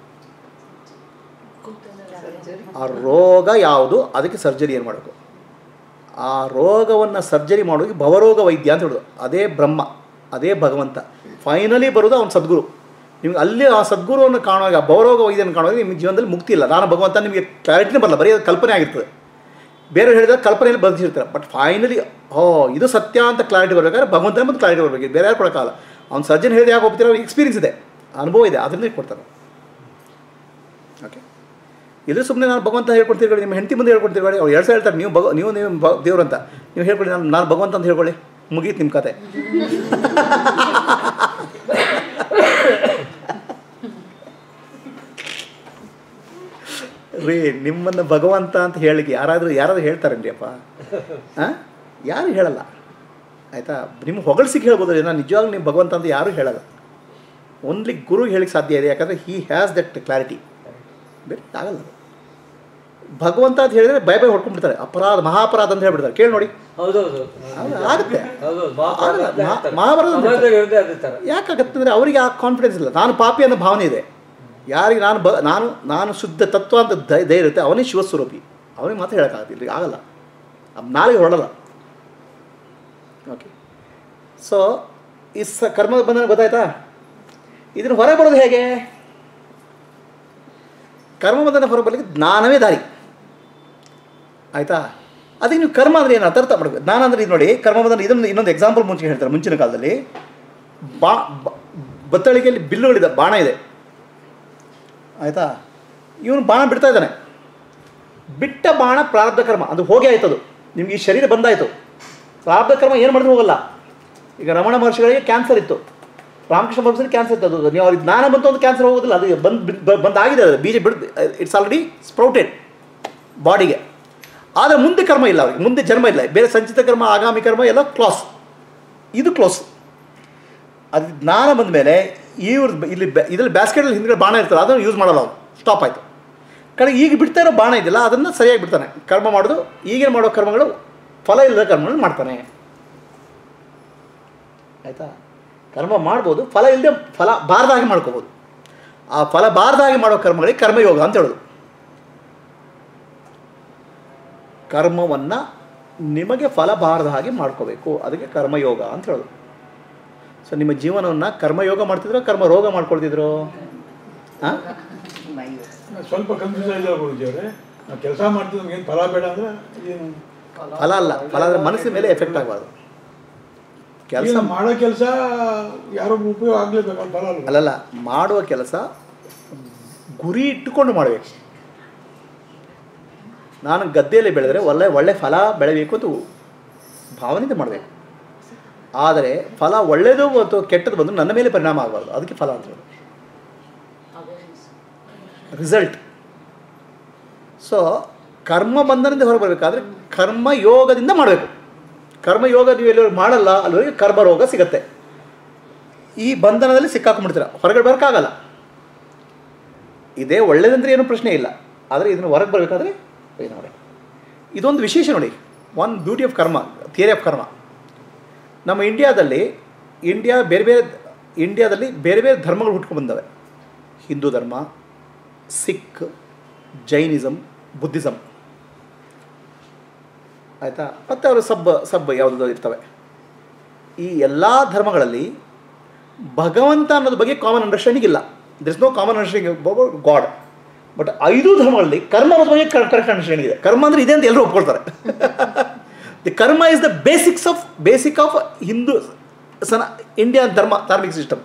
ಆ ರೋಗ ಯಾವುದು ಅದಕ್ಕೆ ಸರ್ಜರಿ ಏನು ಮಾಡಬೇಕು ಆ ರೋಗವನ್ನು ಸರ್ಜರಿ ಮಾಡೋದಕ್ಕೆ ಭವರೋಗ ವೈದ್ಯ ಅಂತ ಹೇಳೋದು ಅದೇ ಬ್ರಹ್ಮ ಅದೇ ಭಗವಂತ ಫೈನಲಿ ಬರೋದು ಅವನ ಸದ್ಗುರು ನಿಮ್ಗೆ ಅಲ್ಲಿ ಆ ಸದ್ಗುರುವನ್ನು ಕಾಣುವಾಗ ಆ ಭವರೋಗ ವೈದ್ಯನ ಕಾಣುವಾಗ ನಿಮ್ಮ ಜೀವನದಲ್ಲಿ ಮುಕ್ತಿ ಇಲ್ಲ ನಾನು ಭಗವಂತ ನಿಮಗೆ ಕ್ಲಾರಿಟಿನೇ ಬರಲ್ಲ ಬರೀ ಅದು ಕಲ್ಪನೆ ಆಗಿರ್ತದೆ ಬೇರೆ ಹೇಳಿದ್ರೆ ಕಲ್ಪನೆಯಲ್ಲಿ ಬದುಕಿರ್ತಾರೆ ಬಟ್ ಫೈನಲಿ ಓ ಇದು ಸತ್ಯ ಅಂತ ಕ್ಲಾರಿಟಿ ಬರಬೇಕಾದ್ರೆ ಭಗವಂತನ ಬಂದು ಕ್ಲಾರಿಟಿ ಬರಬೇಕು ಬೇರೆ ಯಾರು ಕೊಡೋಕ್ಕಲ್ಲ ಅವ್ನು ಸರ್ಜನ್ ಹೇಳಿದ ಯಾಕೆ ಹೋಗ್ತೀರ ಅವ್ರಿಗೆ ಎಕ್ಸ್ಪೀರಿಯನ್ಸ್ ಇದೆ ಅನುಭವ ಇದೆ ಅದನ್ನೇ ಕೊಡ್ತಾರೆ ಓಕೆ ಇದು ಸುಮ್ಮನೆ ನಾನು ಭಗವಂತ ಹೇಳ್ಕೊಡ್ತೀವಿ ನಿಮ್ಮ ಹೆಂಡತಿ ಮುಂದೆ ಹೇಳ್ಕೊಡ್ತೀವಿ ಅವ್ರು ಎರಡು ಸಾವಿರ ಹೇಳ್ತಾರೆ ನೀವು ಭಗ ನೀವು ನೀವು ಭ- ದೇವ್ರು ಅಂತ ನೀವು ಹೇಳ್ಕೊಳ್ಳಿ ನಾನು ನಾನು ಭಗವಂತ ಅಂತ ಹೇಳ್ಕೊಳ್ಳಿ ಮುಗೀತು ನಿಮ್ಮ ಕತೆ ರೀ ನಿಮ್ಮನ್ನು ಭಗವಂತ ಅಂತ ಹೇಳಿಕೆ ಯಾರಾದರೂ ಯಾರಾದರೂ ಹೇಳ್ತಾರೇನ್ರಿ ಅಪ್ಪ ಹಾಂ ಯಾರು ಹೇಳಲ್ಲ ಆಯಿತಾ ನಿಮ್ಗೆ ಹೊಗಳಿಸಿಗೆ ಹೇಳ್ಬೋದು ನಾನು ನಿಜವಾಗ್ಲೂ ನೀವು ಭಗವಂತ ಅಂತ ಯಾರೂ ಹೇಳಲ್ಲ ಓನ್ಲಿ ಗುರು ಹೇಳಿಕ್ಕೆ ಸಾಧ್ಯ ಇದೆ ಯಾಕಂದರೆ ಹಿ ಹ್ಯಾಸ್ ದಟ್ ಕ್ಲಾರಿಟಿ ಬೇರೆ ಆಗಲ್ಲ ಅದು. ಭಗವಂತ ಅಂತ ಹೇಳಿದ್ರೆ ಭಯ ಭಯ ಹೊಡ್ಕೊಂಡ್ಬಿಡ್ತಾರೆ ಅಪರಾಧ ಮಹಾಪರಾಧ ಅಂತ ಹೇಳ್ಬಿಡ್ತಾರೆ ಕೇಳಿ ನೋಡಿ ಹೌದೌದು ಹೌದು, ಆಗುತ್ತೆ ಹೌದೌದು ಆಗಲ್ಲ. ಮಹಾ- ಮಹಾಭಾರತ ಅಂತ ಸಮಾಜದಲ್ಲಿ ಇರೋದೇ ಅದೇ ಥರ ಯಾಕಾಗತ್ತೆ ಅಂದರೆ ಅವರಿಗೆ ಆ ಕಾನ್ಫಿಡೆನ್ಸ್ ಇಲ್ಲ ನಾನು ಪಾಪಿ ಅನ್ನೋ ಭಾವನೆ ಇದೆ ಯಾರಿಗೆ ನಾನು ಬ ನಾನು ನಾನು ಶುದ್ಧ ತತ್ವ ಅಂತ ಧೈ- ಧೈರ್ಯ ಇರುತ್ತೆ ಅವನೇ ಶಿವಸ್ವರೂಪಿ ಅವನಿಗೆ ಮಾತ್ರ ಹೇಳೋಕ್ಕಾಗತ್ತಿಲ್ಲ ಆಗಲ್ಲ ಅದ್ ನಾಳೆಗೆ ಹೊರಡಲ್ಲ ಓಕೆ ಸೊ ಈ ಸ ಕರ್ಮದ ಬಂಧನ ಗೊತ್ತಾಯ್ತಾ ಇದನ್ನು ಹೊರಗೆ ಬರೋದು ಹೇಗೆ ಕರ್ಮಬಂಧನ ಹೊರಬರಲಿಕ್ಕೆ ಜ್ಞಾನವೇ ದಾರಿ ಆಯಿತಾ ಅದಕ್ಕೆ ನೀವು ಕರ್ಮ ಅಂದರೆ ಏನು ಅರ್ಥ ಅರ್ಥ ಮಾಡಬೇಕು ಜ್ಞಾನ ಅಂದರೆ ಇದು ನೋಡಿ ಕರ್ಮಬಂಧನ ಇದನ್ನು ಇನ್ನೊಂದು ಎಕ್ಸಾಂಪಲ್ ಮುಂಚೆ ಹೇಳ್ತಾರೆ ಮುಂಚಿನ ಕಾಲದಲ್ಲಿ ಬಾ ಬ- ಬತ್ತಳಿಕೆಯಲ್ಲಿ ಬಿಲ್ಲುಗಳಿದೆ ಬಾಣ ಇದೆ ಆಯಿತಾ ಇವನು ಬಾಣ ಬಿಡ್ತಾ ಇದ್ದಾನೆ ಬಿಟ್ಟ ಬಾಣ ಪ್ರಾರಬ್ಧ ಕರ್ಮ ಅದು ಹೋಗೇ ಆಯ್ತು ಅದು ನಿಮ್ಗೆ ಈ ಶರೀರ ಬಂದಾಯಿತು ಪ್ರಾರಬ್ಧ ಕರ್ಮ ಏನು ಮಾಡಿದ್ರು ಹೋಗಲ್ಲ ಈಗ ರಮಣ ಮಹರ್ಷಿಗಳಿಗೆ ಕ್ಯಾನ್ಸರ್ ಇತ್ತು ರಾಮಕೃಷ್ಣ ಪರಮಸರಿಗೆ ಕ್ಯಾನ್ಸರ್ ಇತ್ತು ನೀವು ಅವ್ರಿಗೆ ಜ್ಞಾನ ಬಂತು ಅಂತ ಕ್ಯಾನ್ಸರ್ ಹೋಗೋದಿಲ್ಲ ಅದು ಬಂದು ಬಂದಾಗಿದೆ ಅದು ಬೀಜ ಬಿಡ್ ಇಟ್ಸ್ ಆಲ್ರೆಡಿ ಸ್ಪ್ರೌಟೆಡ್ ಬಾಡಿಗೆ ಆದರೆ ಮುಂದೆ ಕರ್ಮ ಇಲ್ಲ ಅವ್ರಿಗೆ ಮುಂದೆ ಜನ್ಮ ಇಲ್ಲ ಬೇರೆ ಸಂಚಿತ ಕರ್ಮ ಆಗಾಮಿ ಕರ್ಮ ಎಲ್ಲ ಕ್ಲಾಸ್ ಇದು ಕ್ಲೋಸ್ ಅದು ಜ್ಞಾನ ಬಂದ ಮೇಲೆ ಇವ್ರ ಇಲ್ಲಿ ಬ್ಯಾ- ಇದರಲ್ಲಿ ಬ್ಯಾಸ್ಕೆಟಲ್ಲಿ ಹಿಂದ್ಗಡೆ ಬಾಣ ಇರ್ತದೆ ಅದನ್ನು ಯೂಸ್ ಮಾಡಲ್ಲ ಅವ್ರು ಸ್ಟಾಪ್ ಆಯಿತು ಕಡೆ ಈಗ ಬಿಡ್ತಾ ಇರೋ ಬಾಣ ಇದೆಯಲ್ಲ ಅದನ್ನು ಸರಿಯಾಗಿ ಬಿಡ್ತಾನೆ ಕರ್ಮ ಮಾಡೋದು ಈಗೇನು ಮಾಡೋ ಕರ್ಮಗಳು ಫಲ ಇಲ್ಲದ ಕರ್ಮಗಳು ಮಾಡ್ತಾನೆ ಆಯಿತಾ ಕರ್ಮ ಮಾಡ್ಬೋದು ಫಲ ಇಲ್ಲದೆ ಫಲ ಬಾರದ ಹಾಗೆ ಮಾಡ್ಕೋಬೋದು ಆ ಫಲ ಬಾರದ ಹಾಗೆ ಮಾಡೋ ಕರ್ಮಗಳಿಗೆ ಕರ್ಮಯೋಗ ಅಂತ ಹೇಳೋದು ಕರ್ಮವನ್ನು ನಿಮಗೆ ಫಲ ಬಾರದ ಹಾಗೆ ಮಾಡ್ಕೋಬೇಕು ಅದಕ್ಕೆ ಕರ್ಮಯೋಗ ಅಂತ ಹೇಳೋದು ಸೊ ನಿಮ್ಮ ಜೀವನವನ್ನು ಕರ್ಮಯೋಗ ಮಾಡ್ತಿದ್ರೋ ಕರ್ಮ ರೋಗ ಮಾಡ್ಕೊಳ್ತಿದ್ರು ಹಾಂ ಸ್ವಲ್ಪ ಕನ್ಫ್ಯೂಸ್ ಆಗಿದ್ದಾರೆ ಗುರುಜಿ ಅವರೇ ನಾವು ಕೆಲಸ ಮಾಡ್ತಿದ್ದು ನಮ್ಗೆ ಏನು ಫಲ ಬೇಡ ಅಂದ್ರೆ ಏನು ಫಲ ಅಲ್ಲ ಫಲ ಅಂದರೆ ಮನಸ್ಸಿನ ಮೇಲೆ ಎಫೆಕ್ಟ್ ಆಗಬಾರ್ದು ಕೆಲಸ ಈಗ ಮಾಡೋ ಕೆಲಸ ಯಾರೋ ಉಪಯೋಗ ಆಗ್ಲೇಬೇಕು ಅದು ಫಲ ಅಲ್ವಾ ಅಲ್ಲಲ್ಲ ಮಾಡುವ ಕೆಲಸ ಗುರಿ ಇಟ್ಟುಕೊಂಡು ಮಾಡಬೇಕು ನಾನು ಗದ್ದೆಯಲ್ಲಿ ಬೆಳೆದರೆ ಒಳ್ಳೆ ಒಳ್ಳೆ ಫಲ ಬೆಳೆಯಬೇಕು ಅಂತ ಭಾವನೆಯಿಂದ ಮಾಡಬೇಕು ಆದರೆ ಫಲ ಒಳ್ಳೆಯದು ಮತ್ತು ಕೆಟ್ಟದ್ದು ಬಂದು ನನ್ನ ಮೇಲೆ ಪರಿಣಾಮ ಆಗಬಾರ್ದು ಅದಕ್ಕೆ ಫಲ ಅಂತ ಹೇಳೋದು ರಿಸಲ್ಟ್ ಸೊ ಕರ್ಮ ಬಂಧನದಿಂದ ಹೊರಬರಬೇಕಾದ್ರೆ ಕರ್ಮ ಯೋಗದಿಂದ ಮಾಡಬೇಕು ಕರ್ಮ ಯೋಗ ನೀವು ಎಲ್ಲರೂ ಮಾಡಲ್ಲ ಅಲ್ಲಿವರೆಗೆ ಕರ್ಮ ರೋಗ ಸಿಗತ್ತೆ ಈ ಬಂಧನದಲ್ಲಿ ಸಿಕ್ಕಾಕೊಂಡ್ಬಿಡ್ತೀರ ಹೊರಗಡೆ ಬರೋಕ್ಕಾಗಲ್ಲ ಇದೇ ಒಳ್ಳೇದಂದ್ರೆ ಏನೂ ಪ್ರಶ್ನೆ ಇಲ್ಲ ಆದರೆ ಇದನ್ನು ಹೊರಗೆ ಬರಬೇಕಾದ್ರೆ ಏನು ನೋಡಿ ಇದೊಂದು ವಿಶೇಷ ನೋಡಿ one beauty of karma theory of karma ನಮ್ಮ ಇಂಡಿಯಾದಲ್ಲಿ ಇಂಡಿಯಾ ಬೇರೆ ಬೇರೆ ಇಂಡಿಯಾದಲ್ಲಿ ಬೇರೆ ಬೇರೆ ಧರ್ಮಗಳು ಹುಟ್ಕೊಂಡು ಬಂದವೆ ಹಿಂದೂ ಧರ್ಮ ಸಿಖ್ ಜೈನಿಸಮ್ ಬುದ್ಧಿಸಮ್ ಆಯಿತಾ ಮತ್ತು ಅವರು ಸಬ್ ಸಬ್ ಯಾವುದಾದ್ರು ಇರ್ತವೆ ಈ ಎಲ್ಲ ಧರ್ಮಗಳಲ್ಲಿ ಭಗವಂತ ಅನ್ನೋದ್ರ ಬಗ್ಗೆ ಕಾಮನ್ ಅಂಡರ್ಸ್ಟ್ಯಾಂಡಿಂಗ್ ಇಲ್ಲ this no common understanding god but ಐದು ಧರ್ಮಗಳಲ್ಲಿ ಕರ್ಮ ಅನ್ನೋದ್ರ ಬಗ್ಗೆ ಕರೆಕ್ಟ್ ಅಂಡರ್ಸ್ಟ್ಯಾಂಡಿಂಗ್ ಇದೆ ಕರ್ಮ ಅಂದರೆ ಇದೆ ಅಂತ ಎಲ್ಲರೂ ಒಪ್ಕೊಳ್ತಾರೆ the karma is the basics of basic of Hindu ಸನ ಇಂಡಿಯನ್ ಧರ್ಮ ಧಾರ್ಮಿಕ ಸಿಸ್ಟಮ್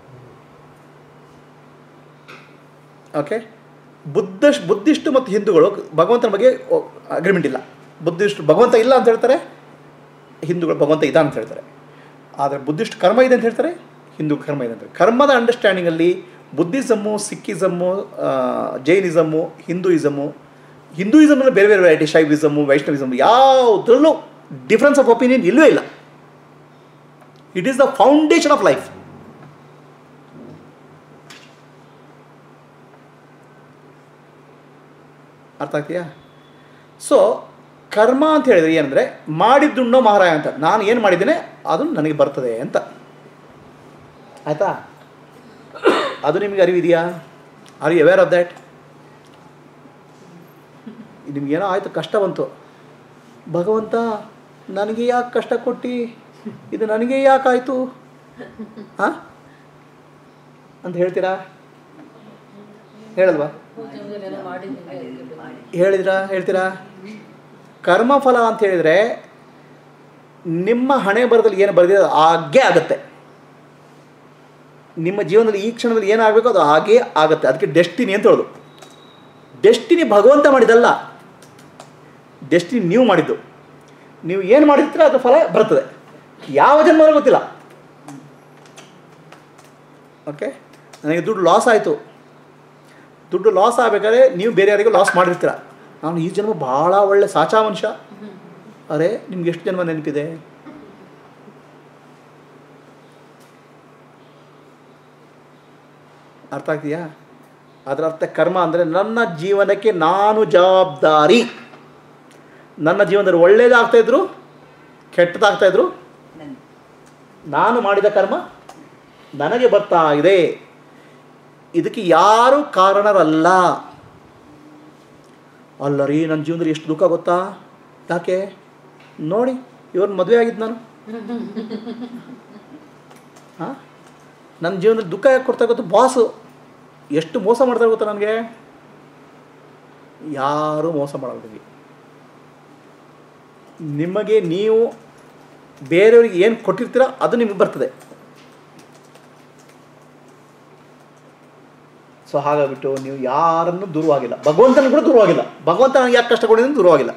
ಓಕೆ ಬುದ್ಧ ಬುದ್ಧಿಸ್ಟ್ ಮತ್ತು ಹಿಂದೂಗಳು ಭಗವಂತನ ಬಗ್ಗೆ ಅಗ್ರಿಮೆಂಟ್ ಇಲ್ಲ ಬುದ್ಧಿಸ್ಟ್ ಭಗವಂತ ಇಲ್ಲ ಅಂತ ಹೇಳ್ತಾರೆ ಹಿಂದೂಗಳು ಭಗವಂತ ಇಲ್ಲ ಅಂತ ಹೇಳ್ತಾರೆ ಆದರೆ ಬುದ್ಧಿಸ್ಟ್ ಕರ್ಮ ಇದೆ ಅಂತ ಹೇಳ್ತಾರೆ ಹಿಂದೂ ಕರ್ಮ ಇದೆ ಅಂತ ಹೇಳ್ತಾರೆ. ಕರ್ಮದ ಅಂಡರ್ಸ್ಟ್ಯಾಂಡಿಂಗಲ್ಲಿ ಬುದ್ಧಿಸಮ್ಮು ಸಿಕ್ಕಿಸಮ್ಮು ಆ, ಜೈನಿಸಮ್ಮು ಹಿಂದೂಯಿಸಮ್ಮು ಹಿಂದೂಯಿಸಮ್ನಲ್ಲಿ ಬೇರೆ ಬೇರೆ ವೆರೈಟಿ ಶೈವಿಸಮ್ಮು ವೈಷ್ಣವಿಸಮ್ ಯಾವುದ್ರಲ್ಲೂ ಡಿಫ್ರೆನ್ಸ್ ಆಫ್ ಒಪಿನಿಯನ್ ಇಲ್ಲವೇ ಇಲ್ಲ it is the foundation of life ಅರ್ಥ ಆಗ್ತೀಯಾ ಸೊ ಕರ್ಮ ಅಂತ ಹೇಳಿದ್ರೆ ಏನಂದರೆ ಮಾಡಿದ್ದುಣ್ಣೋ ಮಹಾರಾಯ ಅಂತ ನಾನು ಏನು ಮಾಡಿದ್ದೇನೆ ಅದು ನನಗೆ ಬರ್ತದೆ ಅಂತ ಆಯಿತಾ ಅದು ನಿಮಗೆ ಅರಿವಿದೆಯಾ are you aware of that ನಿಮಗೇನೋ ಆಯಿತು ಕಷ್ಟ ಬಂತು ಭಗವಂತ ನನಗೆ ಯಾಕೆ ಕಷ್ಟ ಕೊಟ್ಟು ಇದು ನನಗೆ ಯಾಕಾಯಿತು ಹಾಂ ಅಂತ ಹೇಳ್ತೀರಾ ಹೇಳಲ್ವಾ ಜೀವನದಲ್ಲಿ ಮಾಡಿದ್ದೀನಿ ಅದಕ್ಕೆ ಬೇಕು. ಹೇಳಿದ್ರಾ ಹೇಳ್ತೀರಾ ಕರ್ಮಫಲ ಅಂತ ಹೇಳಿದರೆ ನಿಮ್ಮ ಹಣೆ ಬರದಲ್ಲಿ ಏನು ಬರೆದಿದೆ ಅದು ಹಾಗೇ ಆಗುತ್ತೆ ನಿಮ್ಮ ಜೀವನದಲ್ಲಿ ಈ ಕ್ಷಣದಲ್ಲಿ ಏನಾಗಬೇಕು ಅದು ಹಾಗೇ ಆಗುತ್ತೆ ಅದಕ್ಕೆ ಡೆಸ್ಟಿನಿ ಅಂತ ಹೇಳೋದು ಡೆಸ್ಟಿನಿ ಭಗವಂತ ಮಾಡಿದಲ್ಲ ಡೆಸ್ಟಿನಿ ನೀವು ಮಾಡಿದ್ದು ನೀವು ಏನು ಮಾಡಿರ್ತೀರ ಅದ್ರ ಫಲ ಬರ್ತದೆ ಯಾವ ಜನ್ಮ ಗೊತ್ತಿಲ್ಲ ಓಕೆ ನನಗೆ ದುಡ್ಡು ಲಾಸ್ ಆಯಿತು ದುಡ್ಡು ಲಾಸ್ ಆಗಬೇಕಾದ್ರೆ ನೀವು ಬೇರೆಯವರಿಗೆ ಲಾಸ್ ಮಾಡಿರ್ತೀರ ನಾನು ಈ ಜನ್ಮ ಭಾಳ ಒಳ್ಳೆ ಸಾಚಾ ಮನುಷ್ಯ ಅರೆ ನಿಮ್ಗೆ ಎಷ್ಟು ಜನ್ಮ ನೆನಪಿದೆ ಅರ್ಥ ಆಗ್ತೀಯಾ ಅದರ ಅರ್ಥ ಕರ್ಮ ಅಂದರೆ ನನ್ನ ಜೀವನಕ್ಕೆ ನಾನು ಜವಾಬ್ದಾರಿ ನನ್ನ ಜೀವನದಲ್ಲಿ ಒಳ್ಳೇದಾಗ್ತಾ ಇದ್ರು ಕೆಟ್ಟದಾಗ್ತಾ ಇದ್ರು ನಾನು ಮಾಡಿದ ಕರ್ಮ ನನಗೆ ಬರ್ತಾ ಇದೆ ಇದಕ್ಕೆ ಯಾರು ಕಾರಣರಲ್ಲ ಅಲ್ಲ ರೀ ನನ್ನ ಜೀವನದಲ್ಲಿ ಎಷ್ಟು ದುಃಖ ಗೊತ್ತಾ ಯಾಕೆ ನೋಡಿ ಇವ್ರನ್ನ ಮದುವೆ ಆಗಿದ್ದು ನಾನು ಹಾಂ ನನ್ನ ಜೀವನದಲ್ಲಿ ದುಃಖ ಯಾಕೆ ಕೊಡ್ತಾ ಗೊತ್ತು ಬಾಸು ಎಷ್ಟು ಮೋಸ ಮಾಡ್ತಾರೆ ಗೊತ್ತಾ ನನಗೆ ಯಾರೂ ಮೋಸ ಮಾಡೋದಿಲ್ಲ ನಿಮಗೆ ನೀವು ಬೇರೆಯವ್ರಿಗೆ ಏನು ಕೊಟ್ಟಿರ್ತೀರ ಅದು ನಿಮಗೆ ಬರ್ತದೆ ಸೊ ಹಾಗಾಗ್ಬಿಟ್ಟು ನೀವು ಯಾರನ್ನು ದೂರವಾಗಿಲ್ಲ ಭಗವಂತನ ಕೂಡ ದೂರವಾಗಿಲ್ಲ ಭಗವಂತ ನನಗೆ ಯಾಕೆ ಕಷ್ಟ ಕೊಡಿದ್ರೆ ದೂರವಾಗಿಲ್ಲ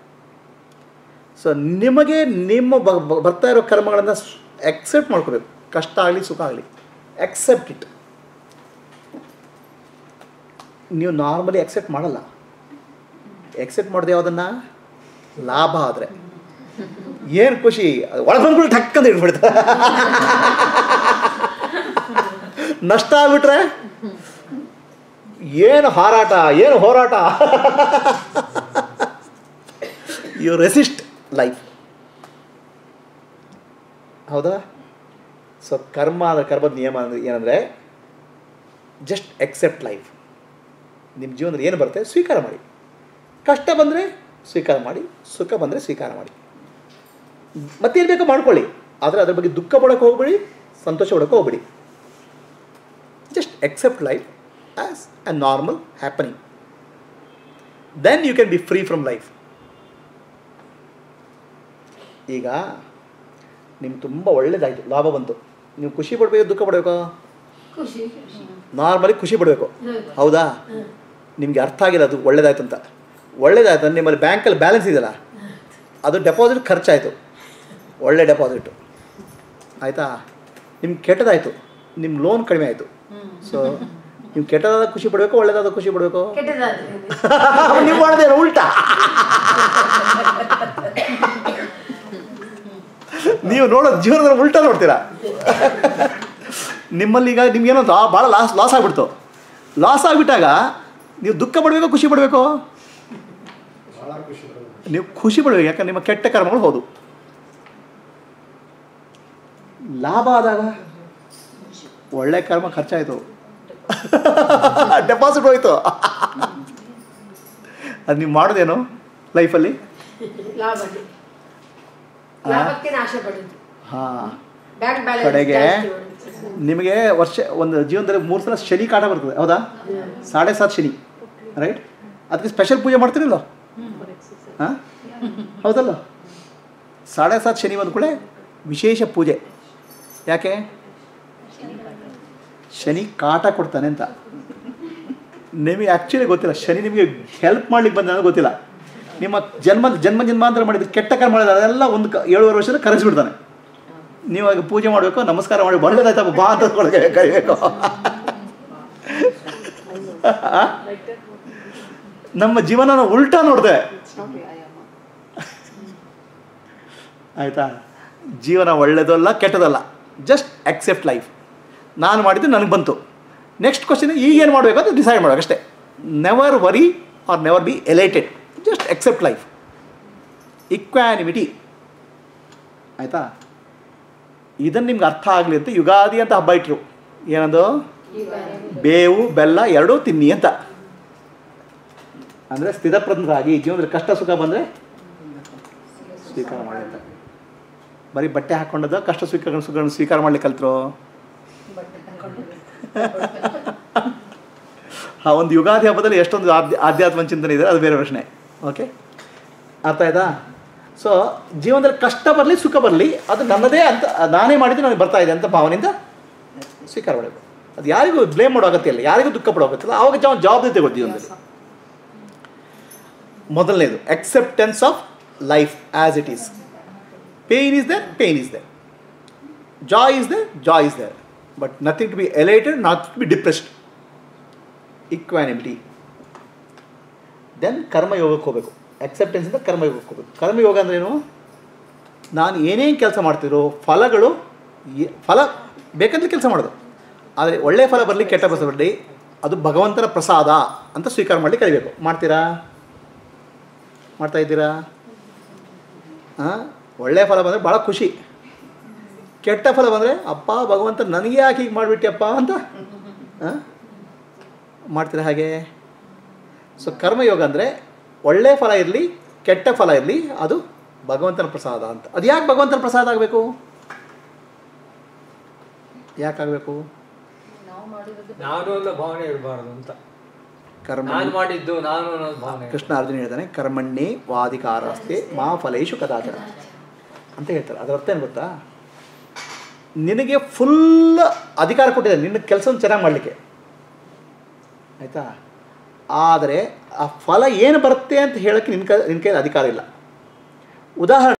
ಸೊ ನಿಮಗೆ ನಿಮ್ಮ ಬ- ಬ- ಬರ್ತಾ ಇರೋ ಕರ್ಮಗಳನ್ನು ಅಕ್ಸೆಪ್ಟ್ ಮಾಡ್ಕೋಬೇಕು ಕಷ್ಟ ಆಗಲಿ ಸುಖ ಆಗಲಿ ಎಕ್ಸೆಪ್ಟ್ ಇಟ್ ನೀವು ನಾರ್ಮಲಿ ಎಕ್ಸೆಪ್ಟ್ ಮಾಡಲ್ಲ ಎಕ್ಸೆಪ್ಟ್ ಮಾಡಿದೆ ಯಾವುದನ್ನು ಲಾಭ ಆದರೆ ಏನು ಖುಷಿ ಒಳಗೆ ಬಂದ್ಬಿಟ್ಟು ಟಕ್ಕಂತ ಇಟ್ಬಿಡ್ತಾರೆ ನಷ್ಟ ಆಗ್ಬಿಟ್ರೆ ಏನು ಹಾರಾಟ ಏನು ಹೋರಾಟ ಯು ರೆಸಿಸ್ಟ್ ಲೈಫ್ ಹೌದಾ ಸೊ ಕರ್ಮ ಅಂದರೆ ಕರ್ಮದ ನಿಯಮ ಅಂದರೆ ಏನಂದರೆ ಜಸ್ಟ್ ಎಕ್ಸೆಪ್ಟ್ ಲೈಫ್ ನಿಮ್ಮ ಜೀವನದಲ್ಲಿ ಏನು ಬರುತ್ತೆ ಸ್ವೀಕಾರ ಮಾಡಿ ಕಷ್ಟ ಬಂದರೆ ಸ್ವೀಕಾರ ಮಾಡಿ ಸುಖ ಬಂದರೆ ಸ್ವೀಕಾರ ಮಾಡಿ ಮತ್ತೇನು ಬೇಕೋ ಮಾಡ್ಕೊಳ್ಳಿ ಆದರೆ ಅದ್ರ ಬಗ್ಗೆ ದುಃಖ ಪಡೋಕೆ ಹೋಗ್ಬೇಡಿ ಸಂತೋಷ ಪಡೋಕೆ ಹೋಗ್ಬೇಡಿ just accept life as a normal happening then you can be free from life ಈಗ ನಿಮ್ಗೆ ತುಂಬ ಒಳ್ಳೇದಾಯಿತು ಲಾಭ ಬಂತು ನೀವು ಖುಷಿ ಪಡಬೇಕು ದುಃಖ ಪಡಬೇಕು ಖುಷಿ ನಾರ್ಮಲಿ ಖುಷಿ ಪಡಬೇಕು ಹೌದಾ ನಿಮಗೆ ಅರ್ಥ ಆಗಿಲ್ಲ ಅದು ಒಳ್ಳೇದಾಯ್ತು ಅಂತ ಒಳ್ಳೇದಾಯ್ತು ಅಂದ್ರೆ ನಿಮ್ಮಲ್ಲಿ ಬ್ಯಾಂಕಲ್ಲಿ ಬ್ಯಾಲೆನ್ಸ್ ಇದೆಯಲ್ಲ ಅದು ಡೆಪಾಸಿಟ್ ಖರ್ಚಾಯಿತು ಒಳ್ಳೆ ಡೆಪಾಸಿಟು ಆಯಿತಾ ನಿಮ್ಗೆ ಕೆಟ್ಟದಾಯಿತು ನಿಮ್ಮ ಲೋನ್ ಕಡಿಮೆ ಆಯಿತು ಸೊ ನೀವು ಕೆಟ್ಟದಾದ ಖುಷಿ ಪಡಬೇಕು ಒಳ್ಳೇದಾದ ಖುಷಿ ಪಡಬೇಕು ಕೆಟ್ಟದಾದ್ರೆ ನೀವು ಮಾಡೋದೇನು ಉಲ್ಟಾ ನೀವು ನೋಡೋದು ಜೀವನದಲ್ಲಿ ಉಲ್ಟಾ ನೋಡ್ತೀರಾ ನಿಮ್ಮಲ್ಲಿ ಈಗ ನಿಮ್ಗೇನೋ ಭಾಳ ಲಾಸ್ ಲಾಸ್ ಆಗಿಬಿಡ್ತು ಲಾಸ್ ಆಗಿಬಿಟ್ಟಾಗ ನೀವು ದುಃಖ ಪಡಬೇಕು ಖುಷಿ ಪಡಬೇಕು ಭಾಳ ಖುಷಿ ಪಡೋದು ನೀವು ಖುಷಿ ಪಡಬೇಕು ಯಾಕಂದ್ರೆ ನಿಮ್ಮ ಕೆಟ್ಟ ಕರ್ಮಗಳು ಹೋದು ಲಾಭ ಆದಾಗ ಒಳ್ಳೆ ಕರ್ಮ ಖರ್ಚಾಯಿತು ಡೆಪಾಸಿಟ್ ಹೋಯ್ತು ಅದು ನೀವು ಮಾಡೋದೇನು ಲೈಫಲ್ಲಿ ಲಾಭ ಲಾಭಕ್ಕೆ ಆಶೆ ಪಡೋದು ಹಾಂ ಬ್ಯಾಂಕ್ ಬ್ಯಾಲೆನ್ಸ್ ಕಡೆಗೆ ಜಾಸ್ತಿ ಮಾಡೋದು. ನಿಮಗೆ ವರ್ಷ ಒಂದು ಜೀವನದಲ್ಲಿ ಮೂರು ಸಲ ಶನಿ ಕಾಟ ಬರ್ತದೆ ಹೌದಾ ಸಾಡೆ ಸಾತ್ ಶನಿ ರೈಟ್ ಅದಕ್ಕೆ ಸ್ಪೆಷಲ್ ಪೂಜೆ ಮಾಡ್ತೀರಲ್ಲ ಹಾಂ ಹೌದಲ್ಲ ಸಾಡೆ ಸಾತ್ ಶನಿ ಬಂದ ಕೂಡ ವಿಶೇಷ ಪೂಜೆ ಯಾಕೆ ಶನಿ ಕಾಟ ಕೊಡ್ತಾನೆ ಅಂತ ನಿಮಗೆ ಆ್ಯಕ್ಚುಲಿ ಗೊತ್ತಿಲ್ಲ ಶನಿ ನಿಮಗೆ ಹೆಲ್ಪ್ ಮಾಡ್ಲಿಕ್ಕೆ ಬಂದ ಅನ್ನೋದು ಗೊತ್ತಿಲ್ಲ ನಿಮ್ಮ ಜನ್ಮ ಜನ್ಮ ಜನ್ಮಾಂತರ ಮಾಡಿದ ಕೆಟ್ಟ ಕರ್ಮ ಮಾಡಿದ ಅದೆಲ್ಲ ಒಂದು ಕ ಏಳುವರೆ ವರ್ಷದ ಕರೆಸಿಬಿಡ್ತಾನೆ ನೀವು ಆಗ ಪೂಜೆ ಮಾಡಬೇಕು ನಮಸ್ಕಾರ ಮಾಡಿ ಒಳ್ಳೇದಾಯ್ತಪ್ಪ ಬಾ ಅಂತ ಕೊಡಗೆ ಕರಿಬೇಕು ನಮ್ಮ ಜೀವನನ ಉಲ್ಟಾ ನೋಡಿದೆ ಆಯಿತಾ ಜೀವನ ಒಳ್ಳೆಯದಲ್ಲ ಕೆಟ್ಟದಲ್ಲ ಜಸ್ಟ್ ಅಕ್ಸೆಪ್ಟ್ ಲೈಫ್ ನಾನು ಮಾಡಿದ್ದು ನನಗೆ ಬಂತು ನೆಕ್ಸ್ಟ್ ಕ್ವಶನ್ ಈಗೇನು ಮಾಡಬೇಕು ಅಂತ ಡಿಸೈಡ್ ಮಾಡಬೇಕು ಅಷ್ಟೇ never worry or never be elated just accept life equanimity ಆಯಿತಾ ಇದನ್ನು ನಿಮ್ಗೆ ಅರ್ಥ ಆಗಲಿ ಅಂತ ಯುಗಾದಿ ಅಂತ ಹಬ್ಬ ಇಟ್ಟರು ಏನದು ಬೇವು ಬೆಲ್ಲ ಎರಡೂ ತಿನ್ನಿ ಅಂತ ಅಂದರೆ ಸ್ಥಿರಪ್ರಜ್ಞರಾಗಿ ಜೀವನದಲ್ಲಿ ಕಷ್ಟ ಸುಖ ಬಂದರೆ ಸ್ವೀಕಾರ ಮಾಡಿ ಅಂತ ಬರೀ ಬಟ್ಟೆ ಹಾಕ್ಕೊಂಡದ ಕಷ್ಟ ಸ್ವೀಕಾರ ಸುಖ ಸ್ವೀಕಾರ ಮಾಡ್ಲಿಕ್ಕೆ ಕಲ್ತರು ಆ ಒಂದು ಯುಗಾದಿ ಹಬ್ಬದಲ್ಲಿ ಎಷ್ಟೊಂದು ಆಧ್ಯ ಆಧ್ಯಾತ್ಮ ಚಿಂತನೆ ಇದೆ ಅದು ಬೇರೆ ಪ್ರಶ್ನೆ ಓಕೆ ಅರ್ಥ ಆಯ್ತಾ ಸೊ ಜೀವನದಲ್ಲಿ ಕಷ್ಟ ಬರಲಿ ಸುಖ ಬರಲಿ ಅದು ನನ್ನದೇ ಅಂತ ನಾನೇ ಮಾಡಿದ್ದು ನನಗೆ ಬರ್ತಾ ಇದೆ ಅಂತ ಭಾವನೆಯಿಂದ ಸ್ವೀಕಾರ ಮಾಡಬೇಕು ಅದು ಯಾರಿಗೂ ಬ್ಲೇಮ್ ಮಾಡೋ ಅಗತ್ಯ ಇಲ್ಲ ಯಾರಿಗೂ ದುಃಖ ಪಡೋ ಅಗತ್ಯ ಇಲ್ಲ ಆವಾಗ ಜವ ಜವಾಬ್ದಾರಿ ತಗೊಳ್ತೀವಿ ಜೀವನದಲ್ಲಿ ಮೊದಲನೇದು acceptance of life as it is pain is there pain is there joy is there joy is there but nothing to be elated not to be depressed equanimity then ಕರ್ಮಯೋಗಕ್ಕೆ ಹೋಗಬೇಕು ಅಕ್ಸೆಪ್ಟೆನ್ಸಿಂದ ಕರ್ಮಯೋಗಕ್ಕೆ ಹೋಗಬೇಕು ಕರ್ಮಯೋಗ ಅಂದ್ರೇನು ನಾನು ಏನೇನು ಕೆಲಸ ಮಾಡ್ತಿರೋ ಫಲಗಳು ಏ- ಫಲ ಬೇಕಂದ್ರೆ ಕೆಲಸ ಮಾಡೋದು ಆದರೆ ಒಳ್ಳೆಯ ಫಲ ಬರಲಿ ಕೆಟ್ಟ ಫಲ ಬರಲಿ ಅದು ಭಗವಂತನ ಪ್ರಸಾದ ಅಂತ ಸ್ವೀಕಾರ ಮಾಡಲಿ ಕಲಿಬೇಕು ಮಾಡ್ತೀರಾ ಮಾಡ್ತಾ ಇದ್ದೀರಾ ಹಾಂ ಒಳ್ಳೆಯ ಫಲ ಬಂದರೆ ಭಾಳ ಖುಷಿ ಕೆಟ್ಟ ಫಲ ಬಂದರೆ ಅಪ್ಪ ಭಗವಂತ ನನಗೆ ಯಾಕೆ ಹೀಗೆ ಮಾಡಿಬಿಟ್ಟಿಯಪ್ಪ ಅಂತ ಹಾಂ ಮಾಡ್ತೀರಾ ಹಾಗೆ ಸೊ ಕರ್ಮಯೋಗ ಅಂದರೆ ಒಳ್ಳೆಯ ಫಲ ಇರಲಿ ಕೆಟ್ಟ ಫಲ ಇರಲಿ ಅದು ಭಗವಂತನ ಪ್ರಸಾದ ಅಂತ ಅದು ಯಾಕೆ ಭಗವಂತನ ಪ್ರಸಾದ ಆಗಬೇಕು ಯಾಕಾಗಬೇಕು ನಾವು ಮಾಡಿರೋದು ನಾನು ಅನ್ನೋ ಭಾವನೆ ಇರಬಾರ್ದು ಅಂತ ಕರ್ಮ ನಾನು ಮಾಡಿದ್ದು ನಾನು ಅನ್ನೋದು ಭಾವನೆ ಕೃಷ್ಣ ಅರ್ಜುನ ಹೇಳ್ತಾನೆ ಕರ್ಮಣ್ಣೆ ವಾದಿಕಾರಸ್ತೆ ಮಾ ಫಲೇಶು ಕದಾಚರ ಅಂತ ಹೇಳ್ತಾರೆ ಅದರ ಅರ್ಥ ಏನು ಗೊತ್ತಾ ನಿನಗೆ ಫುಲ್ ಅಧಿಕಾರ ಕೊಟ್ಟಿದೆ ನಿನ್ನ ಕೆಲಸ ಚೆನ್ನಾಗಿ ಮಾಡಲಿಕ್ಕೆ ಆಯಿತಾ ಆದರೆ ಆ ಫಲ ಏನು ಬರುತ್ತೆ ಅಂತ ಹೇಳೋಕ್ಕೆ ನಿನ್ನ ಕೈ ನಿನ್ನ ಕೈಯಲ್ಲಿ ಅಧಿಕಾರ ಇಲ್ಲ ಉದಾಹರಣೆ